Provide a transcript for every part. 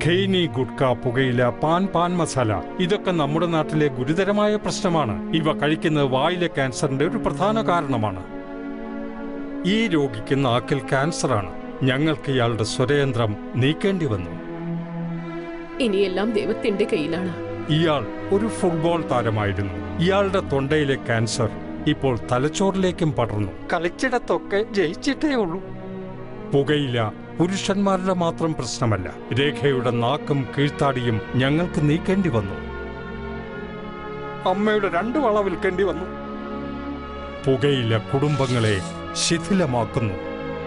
ഖെയ്നി ഗുഡ്ക പുകയില pan pan masala ഇതൊക്കെ നമ്മുടെ നാട്ടിലെ ഗുരുതരമായ പ്രശ്നമാണ് ഇവ കഴിക്കുന്നത് വായിലെ ക്യാൻസറിന്റെ ഒരു പ്രധാന കാരണമാണ് ഈ രോഗിക്ക് നാക്കിൽ ക്യാൻസറാണ് ഞങ്ങൾക്ക് ഇയാളുടെ സ്വരയന്ത്രം നീക്കേണ്ടി വന്നു ഇനിയെല്ലാം ദൈവത്തിന്റെ കയ്യിലാണ് ഇയാൾ ഒരു ഫുട്ബോൾ താരമായിരുന്നു ഇയാളുടെ തൊണ്ടയിലെ ക്യാൻസർ ഇപ്പോൾ തലച്ചോറിലേക്കും പടർന്നു കളിച്ചിടത്തൊക്കെ ജയിച്ചിട്ടേ ഉള്ളൂ പുകയില പുരുഷന്മാരുടെ മാത്രം പ്രശ്നമല്ല രേഖയുടെ നാക്കും കീഴ്ത്താടിയും ഞങ്ങൾക്ക് നീക്കേണ്ടി വന്നു അമ്മയുടെ രണ്ട് വള വിൽക്കേണ്ടി വന്നു പുകയില കുടുംബങ്ങളെ ശിഥിലമാക്കുന്നു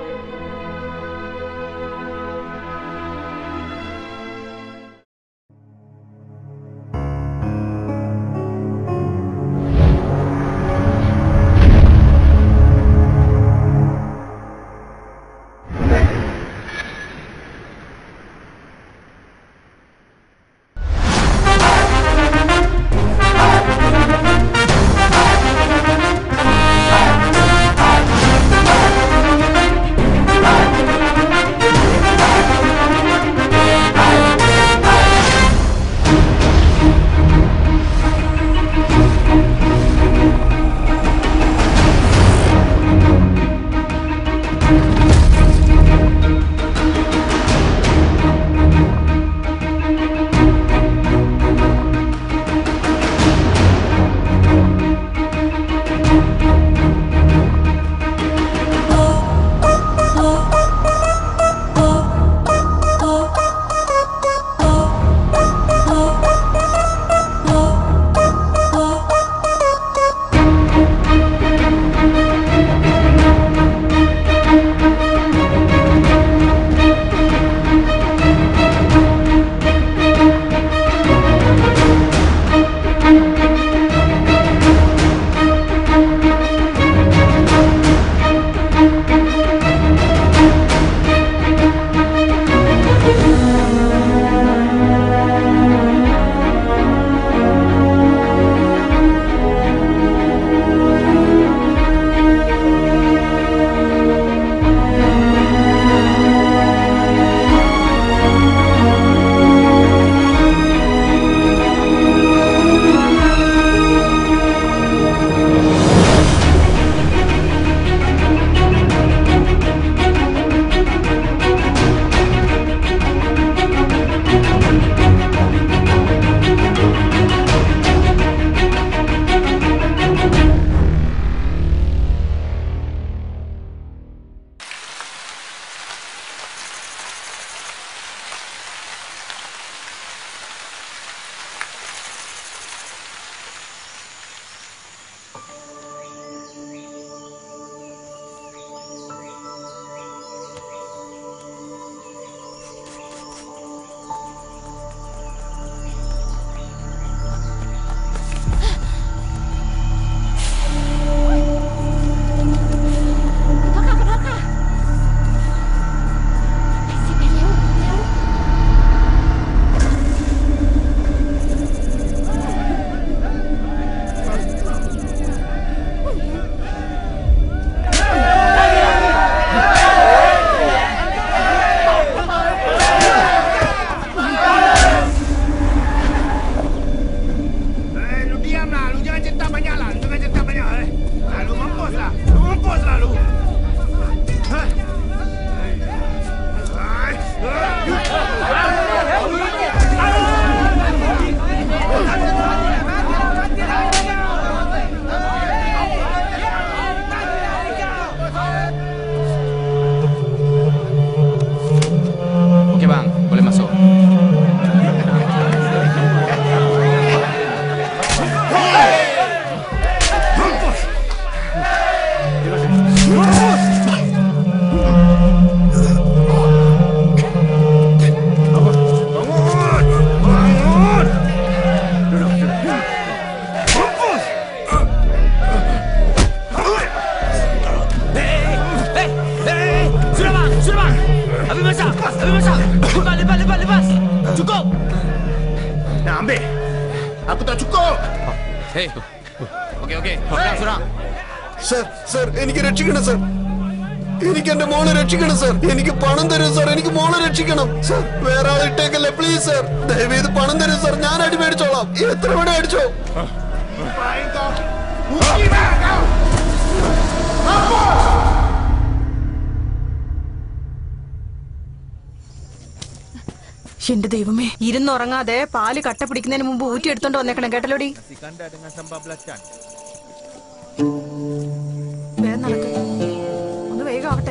Eh, lu diam lah. Lu jangan cerita banyak lah. Lu jangan cerita banyak. Eh. Ah, lu mampus lah. Lu mampus lah lu. Hah? Ai. Oke bang, boleh masuk. Eh, sudah bang, sudah bang. Habis masak, habis masak. Lepas, lepas, lepas, lepas. Cukup. Nak ambil? Aku tak cukup. Hei. Okey okey. Surang surang. Sir sir എനിക്ക് രക്ഷിക്കണം sir എനിക്ക് എന്റെ മോളെ രക്ഷിക്കണം sir എനിക്ക് പണം തരും sir എനിക്ക് മോളെ രക്ഷിക്കണം സർ വേറെ ആൾ ഇട്ടേക്കല്ലേ പ്ലീസ് സർ ദയവേത് പണം തരും സർ ഞാൻ അടി മേടിച്ചോളാം എത്ര വേണേ അടിച്ചോ എന്റെ ദൈവമേ ഇരുന്നുറങ്ങാതെ പാല് കട്ട പിടിക്കുന്നതിന് മുമ്പ് ഊറ്റി എടുത്തോണ്ട് വന്നേക്കണം കേട്ടലോടി വേഗം നടക്ക് ഒന്ന് വേഗം ആവട്ടെ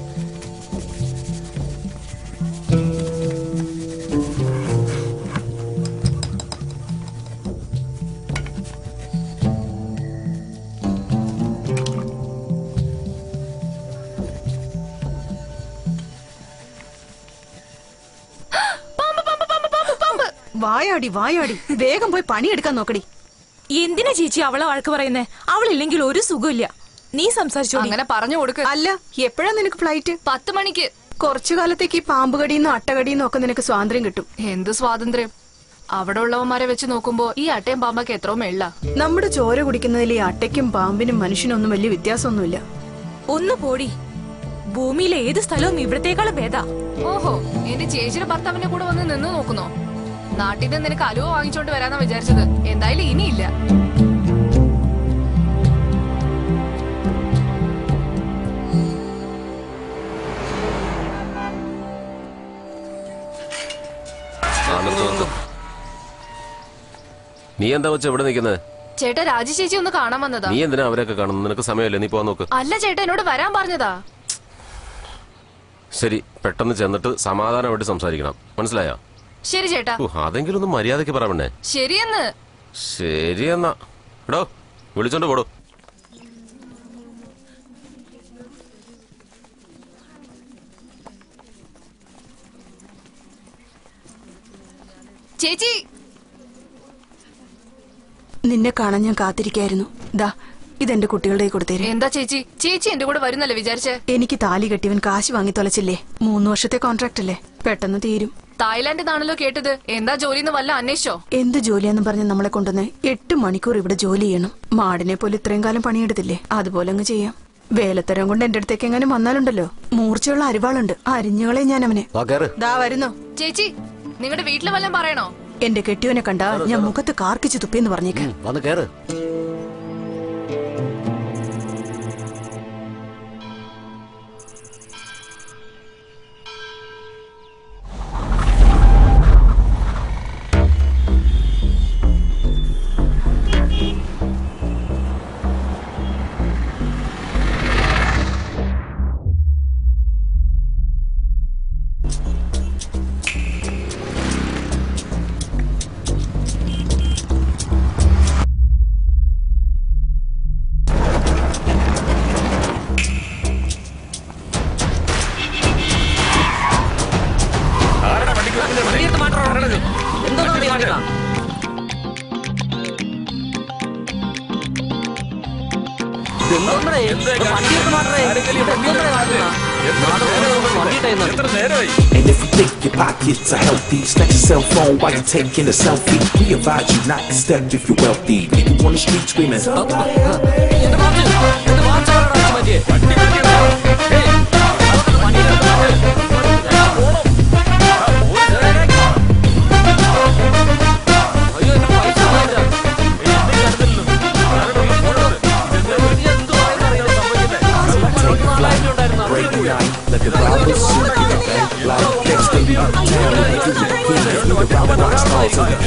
വായാടി വായാടി വേഗം പോയി പണിയെടുക്കാൻ നോക്കടി എന്തിനാ ചേച്ചി അവളെ വഴക്ക് പറയുന്നേ അവളില്ലെങ്കിൽ ഒരു സുഖമില്ല നീ സംസാരിച്ചോ അങ്ങനെ പറഞ്ഞു കൊടുക്ക് അല്ല എപ്പോഴാ നിനക്ക് ഫ്ലൈറ്റ് പത്ത് മണിക്ക് കുറച്ചു കാലത്തേക്ക് ഈ പാമ്പ് കടിയെന്നും അട്ടകടിയെന്നും ഒക്കെ നിനക്ക് സ്വാതന്ത്ര്യം കിട്ടും എന്ത് സ്വാതന്ത്ര്യം അവിടെ ഉള്ളവന്മാരെ വെച്ച് നോക്കുമ്പോ ഈ അട്ടയും പാമ്പൊക്കെ എത്രയോ മെള്ള നമ്മുടെ ചോര കുടിക്കുന്നതിൽ ഈ അട്ടയ്ക്കും പാമ്പിനും മനുഷ്യനും ഒന്നും വലിയ വ്യത്യാസമൊന്നുമില്ല ഒന്ന് പോടി ഭൂമിയിലെ ഏത് സ്ഥലവും ഇവിടത്തേക്കാളും ഭേദാ ഓഹോ എന്റെ ചേച്ചിയുടെ ഭർത്താവിന്റെ കൂടെ വന്ന് നിന്ന് നോക്കുന്നോ നാട്ടിൽ നിന്ന് നിനക്ക് അലുവ വാങ്ങിച്ചോണ്ട് വരാന്നാ വിചാരിച്ചത് എന്തായാലും ഇനിയില്ല നീ എന്താ വെച്ച ഇവിടെ നിൽക്കുന്നത് ചേട്ടാ രാജി ചേച്ചി ഒന്ന് കാണാൻ വന്നതാ നീ എന്തിനാ അവരൊക്കെ കാണുന്നത് നിനക്ക് സമയമല്ലേ നീ പോവാൻ നോക്ക് അല്ല ചേട്ടാ എന്നോട് വരാൻ പറഞ്ഞതാ ശരി പെട്ടെന്ന് ചെന്നിട്ട് സമാധാനമായിട്ട് സംസാരിക്കണം മനസ്സിലായോ ശരി ചേട്ടാ ഓ അതെങ്കിലും ഒന്ന് മര്യാദയ്ക്ക് പറയണേ ശരിയെന്ന് ശരി എന്നാ എടോ വിളിച്ചോണ്ട് പോടോ ചേച്ചി നിന്നെ കാണാൻ ഞാൻ കാത്തിരിക്കായിരുന്നു ദാ ഇതെന്റെ കുട്ടികളുടെ കയ്യിൽ കൊടുത്തേരെ എന്താ ചേച്ചി ചേച്ചി എന്റെ കൂടെ വരുന്നല്ലേ വിചാരിച്ചേ എനിക്ക് താലി കെട്ടിയവൻ കാശ് വാങ്ങി തൊലച്ചില്ലേ മൂന്ന് വർഷത്തെ കോൺട്രാക്ട് അല്ലേ പെട്ടെന്ന് തീരും തായ്ലാന്റിന്നാണല്ലോ കേട്ടത് എന്താ ജോലിന്ന് വല്ല അന്വേഷിച്ചോ എന്ത് ജോലിയാന്ന് പറഞ്ഞ് നമ്മളെ കൊണ്ടുവന്ന് എട്ട് മണിക്കൂർ ഇവിടെ ജോലി ചെയ്യണം മാടിനെ പോലെ ഇത്രയും കാലം പണിയെടുത്തില്ലേ അതുപോലെ അങ്ങ് ചെയ്യാം വേലത്തരം കൊണ്ട് എന്റെ അടുത്തേക്ക് എങ്ങനെ വന്നാലുണ്ടല്ലോ മൂർച്ചയുള്ള അരിവാളുണ്ട് അരിഞ്ഞുകളെ ഞാൻ അവനെ ദാ വരുന്നു ചേച്ചി നിങ്ങളുടെ വീട്ടിൽ വല്ലതും പറയണോ എന്റെ കെട്ടിയോനെ കണ്ട ഞാൻ മുഖത്ത് കാർക്കിച്ച് തുപ്പിയെന്ന് പറഞ്ഞേക്കാം വന്ന് കേറ് And if you think your pockets are healthy, snatch your cell phone while you're taking a selfie. We advise you not to step if you're wealthy. Nigga on the street screaming. Somebody help me. Break the night, look at robbers, shoot, bank, like Dexter, town, niggas, the king, we the round rock stars, and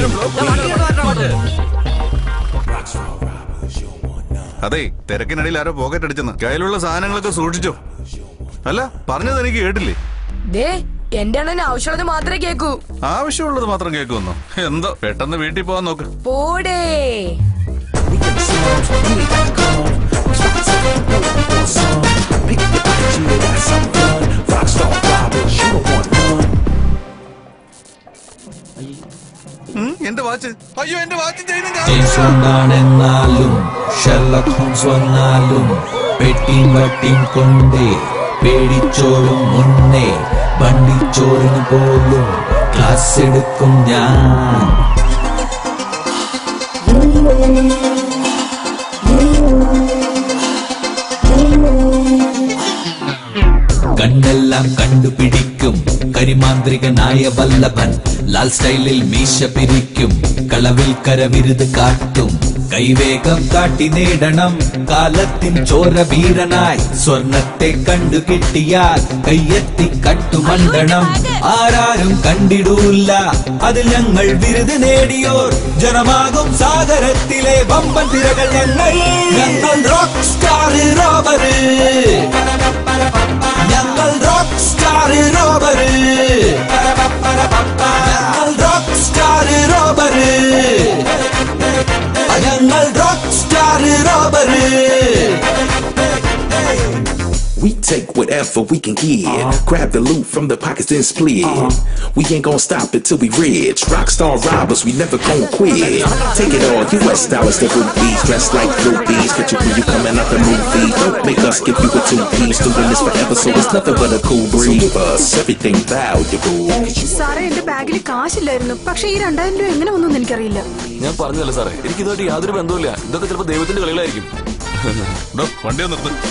അതെ തിരക്കിനിടയിൽ ആരോ pocket അടിച്ചെന്ന് കയ്യിലുള്ള സാധനങ്ങളൊക്കെ സൂക്ഷിച്ചോ അല്ല പറഞ്ഞത് എനിക്ക് കേട്ടില്ലേ ദേ എന്റെ അണ്ണന് ആവശ്യമുള്ളത് മാത്രമേ കേക്കൂ ആവശ്യമുള്ളത് മാത്രം കേൾക്കുമെന്നോ എന്തോ പെട്ടെന്ന് വീട്ടിൽ പോവാൻ നോക്ക് പോടേ rockstar robbers, you don't want none. ഉം, എന്റെ വാച്ച് അയ്യോ എന്റെ വാച്ച് ചെയ്യുന്ന ജെയിംസ് ബോണ്ടാണെന്നാലും ഷെർലക് ഹോംസ് വന്നാലും പെട്ടിയും വട്ടിയും കൊണ്ടേ പേടിച്ചോളും മുന്നേ വണ്ടിച്ചോറിന് പോലും ക്ലാസ് എടുക്കും ഞാൻ Thank you. മാന്ത്രികനായ വല്ലഭൻ ലാൽ സ്റ്റൈലിൽ മീശ പിരിക്കും കളവിൽ കരവിരുത് കാട്ടും കൈവേഗം കാട്ടി നേടണം കാലത്തിൻ ചോര വീരനായി സ്വർണത്തെ കണ്ടു കിട്ടിയാൽ കയ്യെത്തി കട്ടുമണ്ടണം ആരാരും കണ്ടിടൂല്ല അതിൽ ഞങ്ങൾ വിരുത് നേടിയോർ ജനമാകും സാഗരത്തിലെ വമ്പൻ തിരകൾ ഞങ്ങൾ ഞങ്ങൾ റോക്ക് സ്റ്റാർ റോബറ് ഞങ്ങൾ റോക്ക് സ്റ്റാർ റോബറ് ഞങ്ങൾ റോക്ക് സ്റ്റാർ റോബറ് ഞങ്ങൾ rock star robber We take whatever we can get. Grab the loot from the pockets then split. We ain't gonna stop it till we rich. Rockstar robbers, we never gonna quit. Take it all, US dollars, the rupees, dressed like groupies. Picture when you coming out the movie. Don't make us give you a two piece. Doing this forever, so it's nothing but a cool breeze. For us, everything valuable. സാറേ എന്റെ ബാഗിൽ കാശില്ലായിരുന്നു പക്ഷെ ഈ രണ്ടായിരം രൂപ എങ്ങനെ വന്നു എനിക്കറിയില്ല ഞാൻ പറഞ്ഞതല്ല സാറേ എനിക്ക് ഇതുമായിട്ട് യാതൊരു ബന്ധവുമില്ല ഇതൊക്കെ ചിലപ്പോൾ ദൈവത്തിന്റെ കളികളായിരിക്കും ഡോ, വണ്ടി ഒന്ന് നിർത്ത്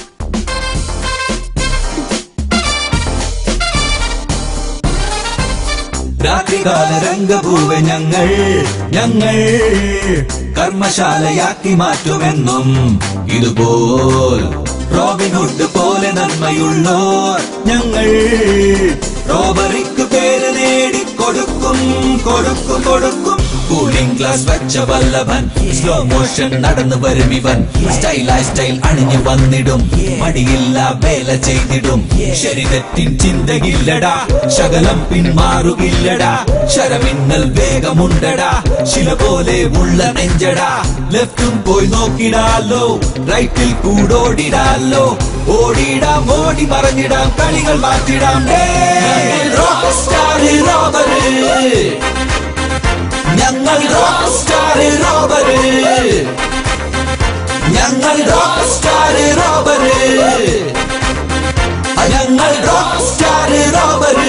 രാത്രികാല രംഗഭൂവെ ഞങ്ങൾ ഞങ്ങൾ കർമ്മശാലയാക്കി മാറ്റുമെന്നും ഇതുപോൽ റോബിൻഹുഡ് പോലെ നന്മയുള്ളോർ ഞങ്ങൾ റോബറിക്ക് പേര് നേടി കൊടുക്കും കൊടുക്കും കൊടുക്കും കൂളിംഗ് ഗ്ലാസ് വെച്ച വല്ലഭൻ സ്ലോ മോഷൻ നടന്നു വരും ഇവൻ സ്റ്റൈലായി സ്റ്റൈൽ അണിഞ്ഞു വന്നിടും മടിയില്ല വേല ചെയ്തിടും ശരീരത്തിൻ ചിന്തകില്ലടാ ശകലം പിന്മാറുകില്ലടാ ശരമിന്നൽ വേഗമുണ്ടടാ ശില പോലെ ഉള്ള നെഞ്ചടാ ലെഫ്റ്റും പോയി നോക്കിടാലോ റൈറ്റിൽ കൂടോടിടാലോ ഓടിടാം ഓടി മറഞ്ഞിടാം കളികൾ മാറ്റിടാം റോക്ക് സ്റ്റാർ റോബറ് ഞങ്ങൾ റോക്ക് സ്റ്റാർ റോബറ് ഞങ്ങൾ റോക്ക് സ്റ്റാർ റോബറ് ഞങ്ങൾ rock star robber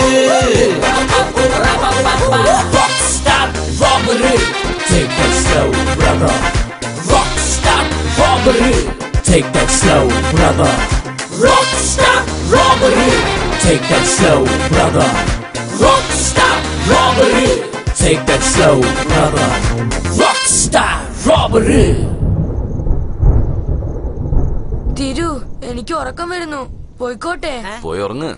Rockstar robbery, take that slow, brother. Rockstar robbery, take that slow, brother. Rockstar robbery, take that slow, brother. Rockstar robbery, take that slow, brother. Rockstar robbery. തിരു എനിക്ക് ഉറക്കം വരുന്നു പോയിക്കോട്ടെ പോയി ഉറങ്ങ്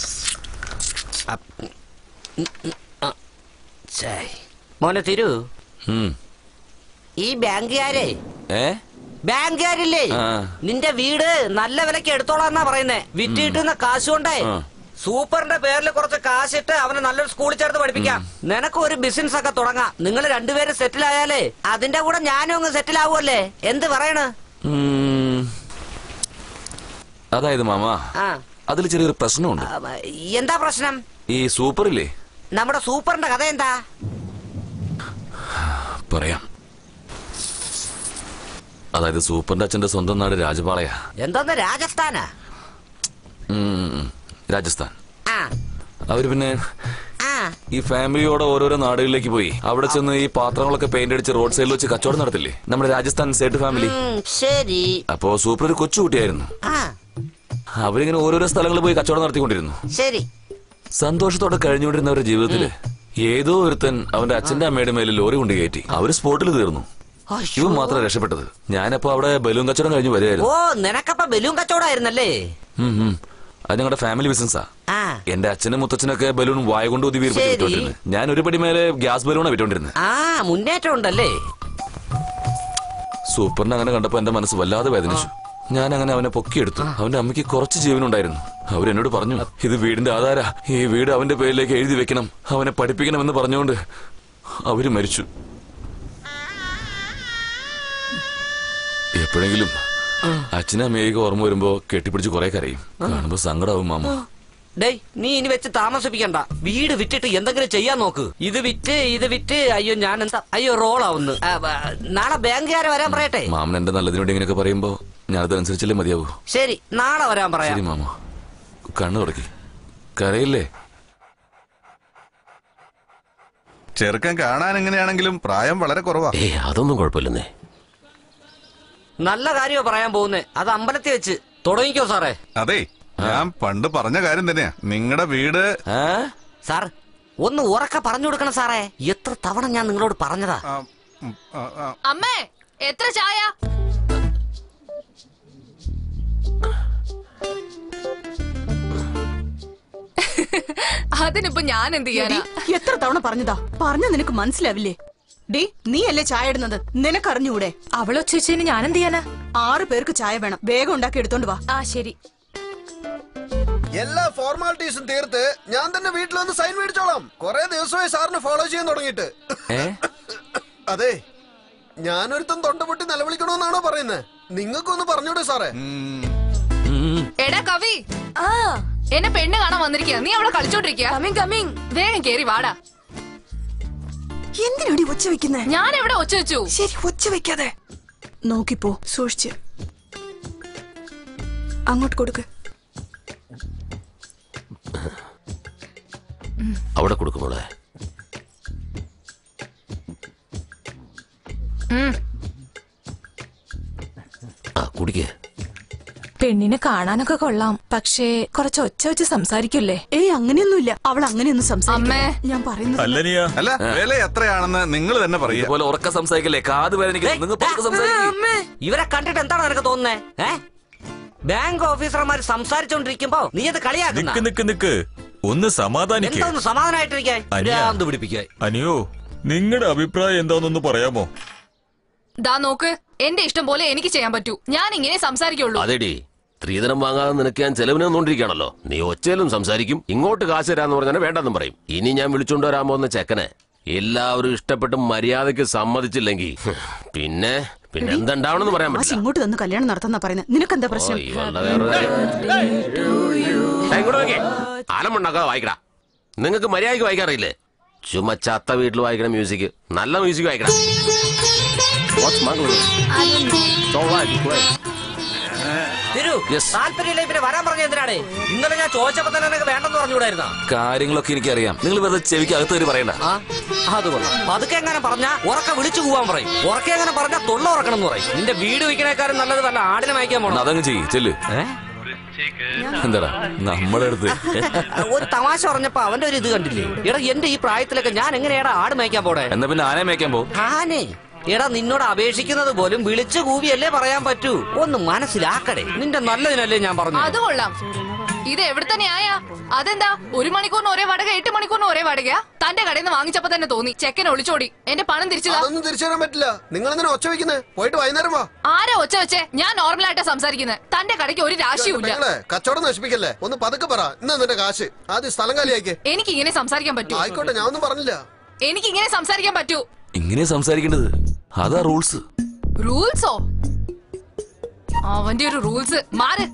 മോനെ തിരു ഉം. ഈ ബാങ്കുകാരെ ഏ ബാങ്കുകാരില്ലേ ആ. നിന്റെ വീട് നല്ല വിലക്ക് എടുത്തോളാന്നാ പറയുന്നേ വിറ്റ് കിട്ടുന്ന കാശ് കൊണ്ടേ ആ. സൂപ്പറിന്റെ പേരിൽ കുറച്ച് കാശിട്ട് അവനെ നല്ലൊരു സ്കൂളിൽ ചേർത്ത് പഠിപ്പിക്കാം നിനക്ക് ഒരു ബിസിനസ് ഒക്കെ തുടങ്ങാം നിങ്ങൾ രണ്ടുപേരും സെറ്റിൽ ആയാലേ അതിന്റെ കൂടെ ഞാനും അങ്ങ് സെറ്റിൽ ആവുമല്ലേ എന്ത് പറയണ് ഉം. അതായത് മാമ ആ അതിൽ ചെറിയൊരു പ്രശ്നമുണ്ട് ആ, എന്താ പ്രശ്നം ഈ സൂപ്പറില്ലേ നമ്മുടെ സൂപ്പറിന്റെ കഥ എന്താ പറയാം അതായത് സൂപ്പറിന്റെ അച്ഛന്റെ സ്വന്തം നാട് രാജപാളയാ എന്തോന്ന് രാജസ്ഥാനാ ഉം, രാജസ്ഥാൻ ആ അവര് പിന്നെ ആ ഈ ഫാമിലിയോടെ ഓരോരോ നാടുകളിലേക്ക് പോയി അവിടെ ചെന്ന് ഈ പാത്രങ്ങളൊക്കെ പെയിന്റ് അടിച്ച് റോഡ് സൈഡിൽ വെച്ച് കച്ചവടം നടത്തില്ലേ നമ്മുടെ രാജസ്ഥാൻ സേട്ട് ഫാമിലി ഉം, ശരി അപ്പോ സൂപ്പർ ഒരു കൊച്ചുകുട്ടിയായിരുന്നു ആ അവരിങ്ങനെ ഓരോരോ സ്ഥലങ്ങളിൽ പോയി കച്ചവടം നടത്തിക്കൊണ്ടിരുന്നു ശരി സന്തോഷത്തോടെ കഴിഞ്ഞുകൊണ്ടിരുന്നവരുടെ ജീവിതത്തില് ഏതോ ഒരുത്തൻ അവന്റെ അച്ഛന്റെ അമ്മയുടെ മേലിൽ ലോറി കൊണ്ട് കയറ്റി അവര് സ്പോട്ടിൽ തീർന്നു ഇവൻ മാത്രം രക്ഷപ്പെട്ടത് ഞാനപ്പോ അവിടെ ബലൂൺ കച്ചവടം കഴിഞ്ഞ് ഓ വരികയായിരുന്നു നിനക്കപ്പ ബലൂൺ കച്ചവടമായിരുന്നല്ലേ ഉം, ഉം. അത് ഞങ്ങളുടെ ഫാമിലി ബിസിനസ്സാ ആ എന്റെ അച്ഛനും മുത്തച്ഛനൊക്കെ ബലൂൺ വായ കൊണ്ട് ഒതുവി ശരി. വിറ്റോണ്ടിരുന്നത് ഞാൻ ഒരു പടി മേലെ ഗ്യാസ് ബലൂണാ വിറ്റോണ്ടിരുന്നത് ആ മുന്നേറ്റം ഉണ്ടല്ലേ സൂപ്പറിനെ അങ്ങനെ കണ്ടപ്പോ എന്റെ മനസ്സ് വല്ലാതെ വേദനിച്ചു ഞാൻ അങ്ങനെ അവനെ പൊക്കിയെടുത്തു അവന്റെ അമ്മയ്ക്ക് കുറച്ച് ജീവനുണ്ടായിരുന്നു അവരെന്നോട് പറഞ്ഞു ഇത് വീടിന്റെ ആധാര ഈ വീട് അവന്റെ പേരിലേക്ക് എഴുതി വെക്കണം അവനെ പഠിപ്പിക്കണം എന്ന് പറഞ്ഞുകൊണ്ട് അവര് മരിച്ചു എപ്പോഴെങ്കിലും അച്ഛനും അമ്മയൊക്കെ ഓർമ്മ വരുമ്പോ കെട്ടിപ്പിടിച്ച് കുറെ കരയും കാണുമ്പോ സങ്കടാവും മാമ ഡേയ് നീ ഇനി വെച്ച് താമസിപ്പിക്കണ്ട വീട് വിറ്റിട്ട് എന്തെങ്കിലും ചെയ്യാൻ നോക്ക് ഇത് വിറ്റ് ഇത് വിറ്റ് അയ്യോ ഞാൻ എന്താ അയ്യോ റോളാവുന്നു ആ, ആ, നാളെ ബാങ്കുകാരെ വരാൻ പറയട്ടെ മാമൻ എന്റെ നല്ലതിനു വേണ്ടി ഇങ്ങനെയൊക്കെ പറയുമ്പോ ഞാനതനുസരിച്ചല്ലേ മതിയാവൂ ശരി നാളെ വരാൻ പറയാം ശരി മാമ കണ്ണു തുടക്കി കരയില്ലേ ചെറുക്കൻ കാണാൻ എങ്ങനെയാണെങ്കിലും പ്രായം വളരെ കുറവാ ഏ അതൊന്നും കുഴപ്പമില്ലെന്നേ നല്ല കാര്യമാ പറയാൻ പോകുന്നേ അത് അമ്പലത്തിൽ വെച്ച് തുടങ്ങിക്കോ സാറേ അതെ ഞാൻ പണ്ട് പറഞ്ഞ കാര്യം തന്നെയാ നിങ്ങളുടെ വീട് സാർ ഒന്ന് ഉറക്ക പറഞ്ഞു കൊടുക്കണം സാറേ എത്ര തവണ ഞാൻ നിങ്ങളോട് പറഞ്ഞതാ അമ്മേ എത്ര ചായ അതിനിപ്പോ ഞാൻ എന്ത് ചെയ്യാനാ എടി, എത്ര തവണ പറഞ്ഞതാ പറഞ്ഞ നിനക്ക് മനസ്സിലാവില്ലേ ഡി നീ അല്ലേ ചായ ഇടുന്നത് നിനക്കറിഞ്ഞൂടെ അവളോ ചേച്ചേന് ഞാൻ എന്ത് ചെയ്യാനാ ആറ് പേർക്ക് ചായ വേണം വേഗം ഉണ്ടാക്കി എടുത്തോണ്ട് വാ ആ ശരി എല്ലാ ഫോർമാലിറ്റീസും തീർത്ത് ഞാൻ തന്നെ വീട്ടിൽ വന്ന് സൈൻ മേടിച്ചോളാം കുറെ ദിവസമായി സാറിന് ഫോളോ ചെയ്യാൻ തുടങ്ങിയിട്ട് അതെ ഞാനൊരുത്തൻ തൊണ്ടപൊട്ടി നിലവിളിക്കണമെന്നാണോ പറയുന്നത് നിങ്ങൾക്കൊന്ന് പറഞ്ഞൂടെ സാറേ എടാ കവി ആ എന്നെ പെണ്ണ് കാണാൻ വന്നിരിക്കുക നീ അവിടെ കളിച്ചോണ്ടിരിക്കുക കമ്മിങ് കമ്മിങ് വേഗം കേറി വാടാ എന്തിനടി ഒച്ച വെക്കുന്നേ ഞാൻ എവിടെ ഒച്ച വെച്ചു ശരി ഒച്ച വെക്കാതെ നോക്കിപ്പോ സൂക്ഷിച്ച് അങ്ങോട്ട് കൊടുക്ക് അവിടെ കൊടുക്കുമോളെ ആ കുടിക്കേ പെണ്ണിനെ കാണാനൊക്കെ കൊള്ളാം പക്ഷേ കുറച്ച് ഒച്ച വെച്ച് സംസാരിക്കില്ലേ ഏയ് അങ്ങനെയൊന്നുമില്ല അവൾ അങ്ങനെയൊന്നും സംസാരിക്കില്ല ഞാൻ പറയുന്നത് അല്ല വില എത്രയാണെന്ന് നിങ്ങൾ തന്നെ പറയുക ഇതുപോലെ ഉറക്ക സംസാരിക്കല്ലേ കാത് വേദനിക്കുന്നു നിങ്ങൾ പതുക്കെ സംസാരിക്കും ഇവരെ കണ്ടിട്ട് എന്താണ് നിനക്ക് തോന്നുന്നേ ഏ ബാങ്ക് ഓഫീസർമാർ സംസാരിച്ചോണ്ടിരിക്കുമ്പോ നീ അത് കളിയാക്കുന്ന നിക്ക് നിക്ക് നിക്ക് ഒന്ന് സമാധാനിക്കേ എന്താ ഒന്ന് സമാധാനായിട്ടിരിക്കാൻ അനിയ. ഭ്രാന്ത് പിടിപ്പിക്കാൻ അനിയോ നിങ്ങളുടെ അഭിപ്രായം എന്താണെന്നൊന്ന് പറയാമോ ദാ നോക്ക് എന്റെ ഇഷ്ടം പോലെ എനിക്ക് ചെയ്യാൻ പറ്റൂ ഞാൻ ഇങ്ങനെ സംസാരിക്കുള്ളൂ അതെടി സ്ത്രീധനം വാങ്ങാതെ നിനക്ക് ഞാൻ ചെലവിന് നിന്നോണ്ടിരിക്കുകയാണല്ലോ നീ ഒച്ചയിലും സംസാരിക്കും ഇങ്ങോട്ട് കാശ് തരാന്ന് പറഞ്ഞാൽ വേണ്ടെന്നും പറയും ഇനി ഞാൻ വിളിച്ചോണ്ട് വരാൻ പോകുന്ന ചെക്കനെ എല്ലാവരും ഇഷ്ടപ്പെട്ട് മര്യാദയ്ക്ക് സമ്മതിച്ചില്ലെങ്കിൽ പിന്നെ പിന്നെ എന്തുണ്ടാവണമെന്ന് പറയാൻ മാഷ് പറ്റില്ല ഇങ്ങോട്ട് തന്ന് കല്യാണം നടത്തുന്ന പറയുന്നത് നിനക്കെന്താ പ്രശ്നം ഓ, ഇവളുടെ വേറൊരു കാര്യം. ദേ, ഇങ്ങോട്ട് നോക്കിയേ ആലമുണ്ടാക്കാതെ വായിക്കടാ നിങ്ങൾക്ക് മര്യാദയ്ക്ക് വായിക്കാറില്ലേ ചുമ ചത്ത വീട്ടിൽ വായിക്കണ മ്യൂസിക് നല്ല മ്യൂസിക് വായിക്കണം What's smuggling? It's all right, it's great. തിരു താല്പര്യമില്ല ഇവരെ വരാൻ പറഞ്ഞ എന്തിനാണ് ഇന്നലെ ഞാൻ ചോദിച്ചപ്പോ തന്നെ നിനക്ക് വേണ്ടെന്ന് പറഞ്ഞുകൂടായിരുന്നാ കാര്യങ്ങളൊക്കെ എനിക്കറിയാം നിങ്ങൾ വെറുതെ ചെവിക്ക് അകത്ത് കയറി പറയണ്ട ആ അത് കൊള്ളാം പതുക്കെ എങ്ങനെ പറഞ്ഞാ ഉറക്ക വിളിച്ചു പോവാൻ പറയും ഉറക്കെ എങ്ങനെ പറഞ്ഞാ തൊള്ള ഉറക്കണം എന്ന് പറയും നിന്റെ വീട് വയ്ക്കണേക്കാരും നല്ലത് വല്ല ആടിനെ വായിക്കാൻ പോണം അതങ്ങ് ചെയ്യ് ചെല്ല് എന്താടാ നമ്മുടെ അടുത്ത് ഒരു തമാശ പറഞ്ഞപ്പോ അവന്റെ ഒരു ഇത് കണ്ടില്ലേ എടാ എന്റെ ഈ പ്രായത്തിലൊക്കെ ഞാൻ എങ്ങനെയാടാ ആട് മേയ്ക്കാൻ പോടെ എന്നാ പിന്നെ ആനയെ മേയ്ക്കാൻ പോ ആനെ എടാ നിന്നോട് അപേക്ഷിക്കുന്നത് പോലും വിളിച്ചു കൂവിയല്ലേ പറയാൻ പറ്റൂ ഒന്ന് മനസ്സിലാക്കടേ നിന്റെ നല്ലതിനല്ലേ ഞാൻ പറഞ്ഞു അത് കൊള്ളാം ഇത് എവിടെ തന്നെ ആയാ അതെന്താ ഒരു മണിക്കൂറിന് ഒരേ വാടക എട്ട് മണിക്കൂറിന് ഒരേ വാടകയാ തന്റെ കടയിൽ നിന്ന് വാങ്ങിച്ചപ്പോ തന്നെ തോന്നി ചെക്കൻ ഒളിച്ചോടി എന്റെ പണം തിരിച്ചതാ അതൊന്നും തിരിച്ചു തരാൻ പറ്റില്ല നിങ്ങൾ എന്തിനാ ഒച്ച വെക്കുന്നത് പോയിട്ട് വൈകുന്നേരം വാ ആരാ ഒച്ച വെച്ചേ ഞാൻ നോർമലായിട്ടാ സംസാരിക്കുന്നത് തന്റെ കടയ്ക്ക് ഒരു രാശിയുമില്ല പെങ്ങളെ കച്ചവടം നശിപ്പിക്കല്ലേ ഒന്ന് പതുക്കെ പറ ഇന്ന് നിന്റെ കാശ് ആദ്യം സ്ഥലം കാലിയാക്കേ എനിക്ക് ഇങ്ങനെ സംസാരിക്കാൻ പറ്റൂ ആയിക്കോട്ടെ ഞാൻ ഒന്നും പറഞ്ഞില്ല എനിക്ക് ഇങ്ങനെ സംസാരിക്കാൻ പറ്റൂ ഇങ്ങനെ സംസാരിക്കേണ്ടത് അതാ റൂൾസ് റൂൾസോ അവന്റെ ഒരു റൂൾസ് മാറ്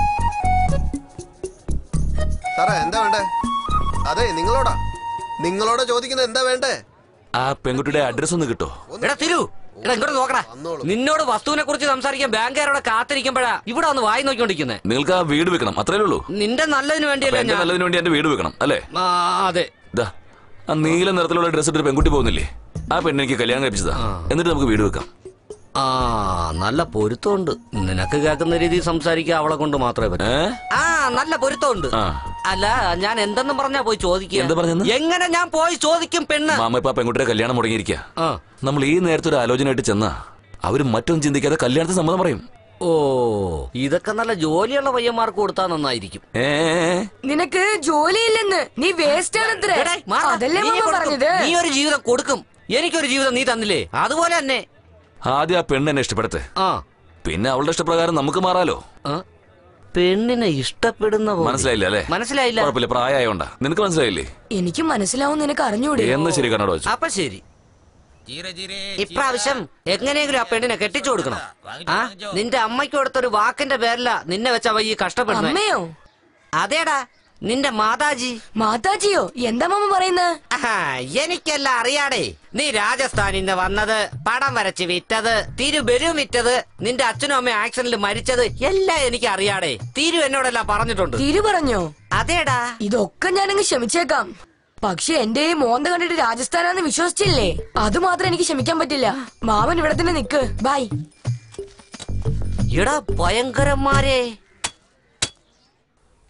സാറേ എന്താ വേണ്ടേ അതെ നിങ്ങളോടാ നിങ്ങളോടാ ചോദിക്കുന്നത് എന്താ വേണ്ടേ ആ പെൺകുട്ടിയുടെ അഡ്രസ് ഒന്ന് കിട്ടോ എടാ തിരു എടാ ഇങ്ങോട്ട് നോക്കടാ നിന്നോട് വസ്തുവിനെ കുറിച്ച് സംസാരിക്കാൻ ബാങ്കുകാരോടെ കാത്തിരിക്കുമ്പോഴാ ഇവിടെ ഒന്ന് വായി നോക്കിക്കൊണ്ടിരിക്കുന്നത് നിങ്ങൾക്ക് ആ വീട് വെക്കണം അത്രേ ഉള്ളൂ നിന്റെ നല്ലതിന് അപ്പൊ വേണ്ടിയല്ലേ എന്റെ ഞാൻ നല്ലതിന് വേണ്ടി എന്റെ വീട് വെക്കണം അല്ലേ ആ, അതെ ദാ ആ നീല നിറത്തിലുള്ള ഡ്രസ് ഇട്ടൊരു പെൺകുട്ടി പോകുന്നില്ലേ ആ പെണ്ണ് എനിക്ക് കല്യാണം കഴിപ്പിച്ചതാ എന്നിട്ട് നമുക്ക് വീട് വെക്കാം ആ നല്ല പൊരുത്തമുണ്ട് നിനക്ക് കേൾക്കുന്ന രീതിയിൽ സംസാരിക്കാൻ അവളെ കൊണ്ട് മാത്രമേ പറ്റൂ ആ നല്ല പൊരുത്തമുണ്ട് അല്ല ഞാൻ എന്തെന്നും പറഞ്ഞാ പോയി എന്താ ചോദിക്കുക പറഞ്ഞെന്ന്? എങ്ങനെ ഞാൻ പോയി ചോദിക്കും പെണ്ണ് മാമ ഇപ്പൊ ആ പെൺകുട്ടിയുടെ കല്യാണം മുടങ്ങിയിരിക്കുക നമ്മൾ ഈ നേരത്തെ ഒരു ആലോചനയായിട്ട് ചെന്നാ അവര് മറ്റൊന്നും ചിന്തിക്കാതെ കല്യാണത്തിന് സമ്മതം പറയും ഓ ഇതൊക്കെ നല്ല ജോലിയുള്ള പയ്യന്മാർക്ക് കൊടുത്താൽ നന്നായിരിക്കും ഏ നിനക്ക് ജോലിയില്ലെന്ന് നീ വേസ്റ്റ് ആണത്രേ എടേ, മാറാ. അതല്ലേ നീ മാമ കൊടുക്കും. പറഞ്ഞത് നീ ഒരു ജീവിതം കൊടുക്കും എനിക്കൊരു ജീവിതം നീ തന്നില്ലേ അതുപോലെ തന്നെ ആദ്യം ആ പെണ്ണ് എന്നെ ഇഷ്ടപ്പെടത്തെ ആ പിന്നെ അവളുടെ ഇഷ്ടപ്രകാരം നമുക്ക് മാറാലോ പെണ്ണിനെ ഇഷ്ടപ്പെടുന്ന പോലെ. മനസ്സിലായില്ല അല്ലേ മനസ്സിലായില്ല കുഴപ്പമില്ല പ്രായമായോണ്ടാ നിനക്ക് മനസ്സിലായില്ലേ എനിക്ക് മനസ്സിലാവും നിനക്ക് അറിഞ്ഞൂടെ എന്ന് ശരി കണ്ണോട് വെച്ചു അപ്പൊ ശരി ഇപ്രാവശ്യം എങ്ങനെയെങ്കിലും ആ പെണ്ണിനെ കെട്ടിച്ചു കൊടുക്കണം ആ നിന്റെ അമ്മയ്ക്ക് കൊടുത്തൊരു വാക്കിന്റെ പേരില നിന്നെ വെച്ചവ ഈ കഷ്ടപ്പെടുന്നത് അമ്മയോ അതേടാ നിന്റെ മാതാജി മാതാജിയോ എന്താ മാമ പറയുന്നത് ആഹാ, എനിക്കെല്ലാം അറിയാടേ നീ രാജസ്ഥാനിന്ന് വന്നത് പടം വരച്ച് വിറ്റത് തിരുബെരു വിറ്റത് നിന്റെ അച്ഛനും അമ്മയും ആക്സിഡന്റിൽ മരിച്ചത് എല്ലാം എനിക്ക് അറിയാടേ തിരു എന്നോടെല്ലാം പറഞ്ഞിട്ടുണ്ട് തിരു പറഞ്ഞോ അതേടാ ഇതൊക്കെ ഞാനങ്ങ് ക്ഷമിച്ചേക്കാം പക്ഷെ എന്റെ ഈ മോന്ത കണ്ടിട്ട് രാജസ്ഥാനാന്ന് വിശ്വസിച്ചില്ലേ അത് മാത്രം എനിക്ക് ക്ഷമിക്കാൻ പറ്റില്ല മാമൻ ഇവിടെ തന്നെ നിക്ക് ബൈ എടാ ഭയങ്കരന്മാരെ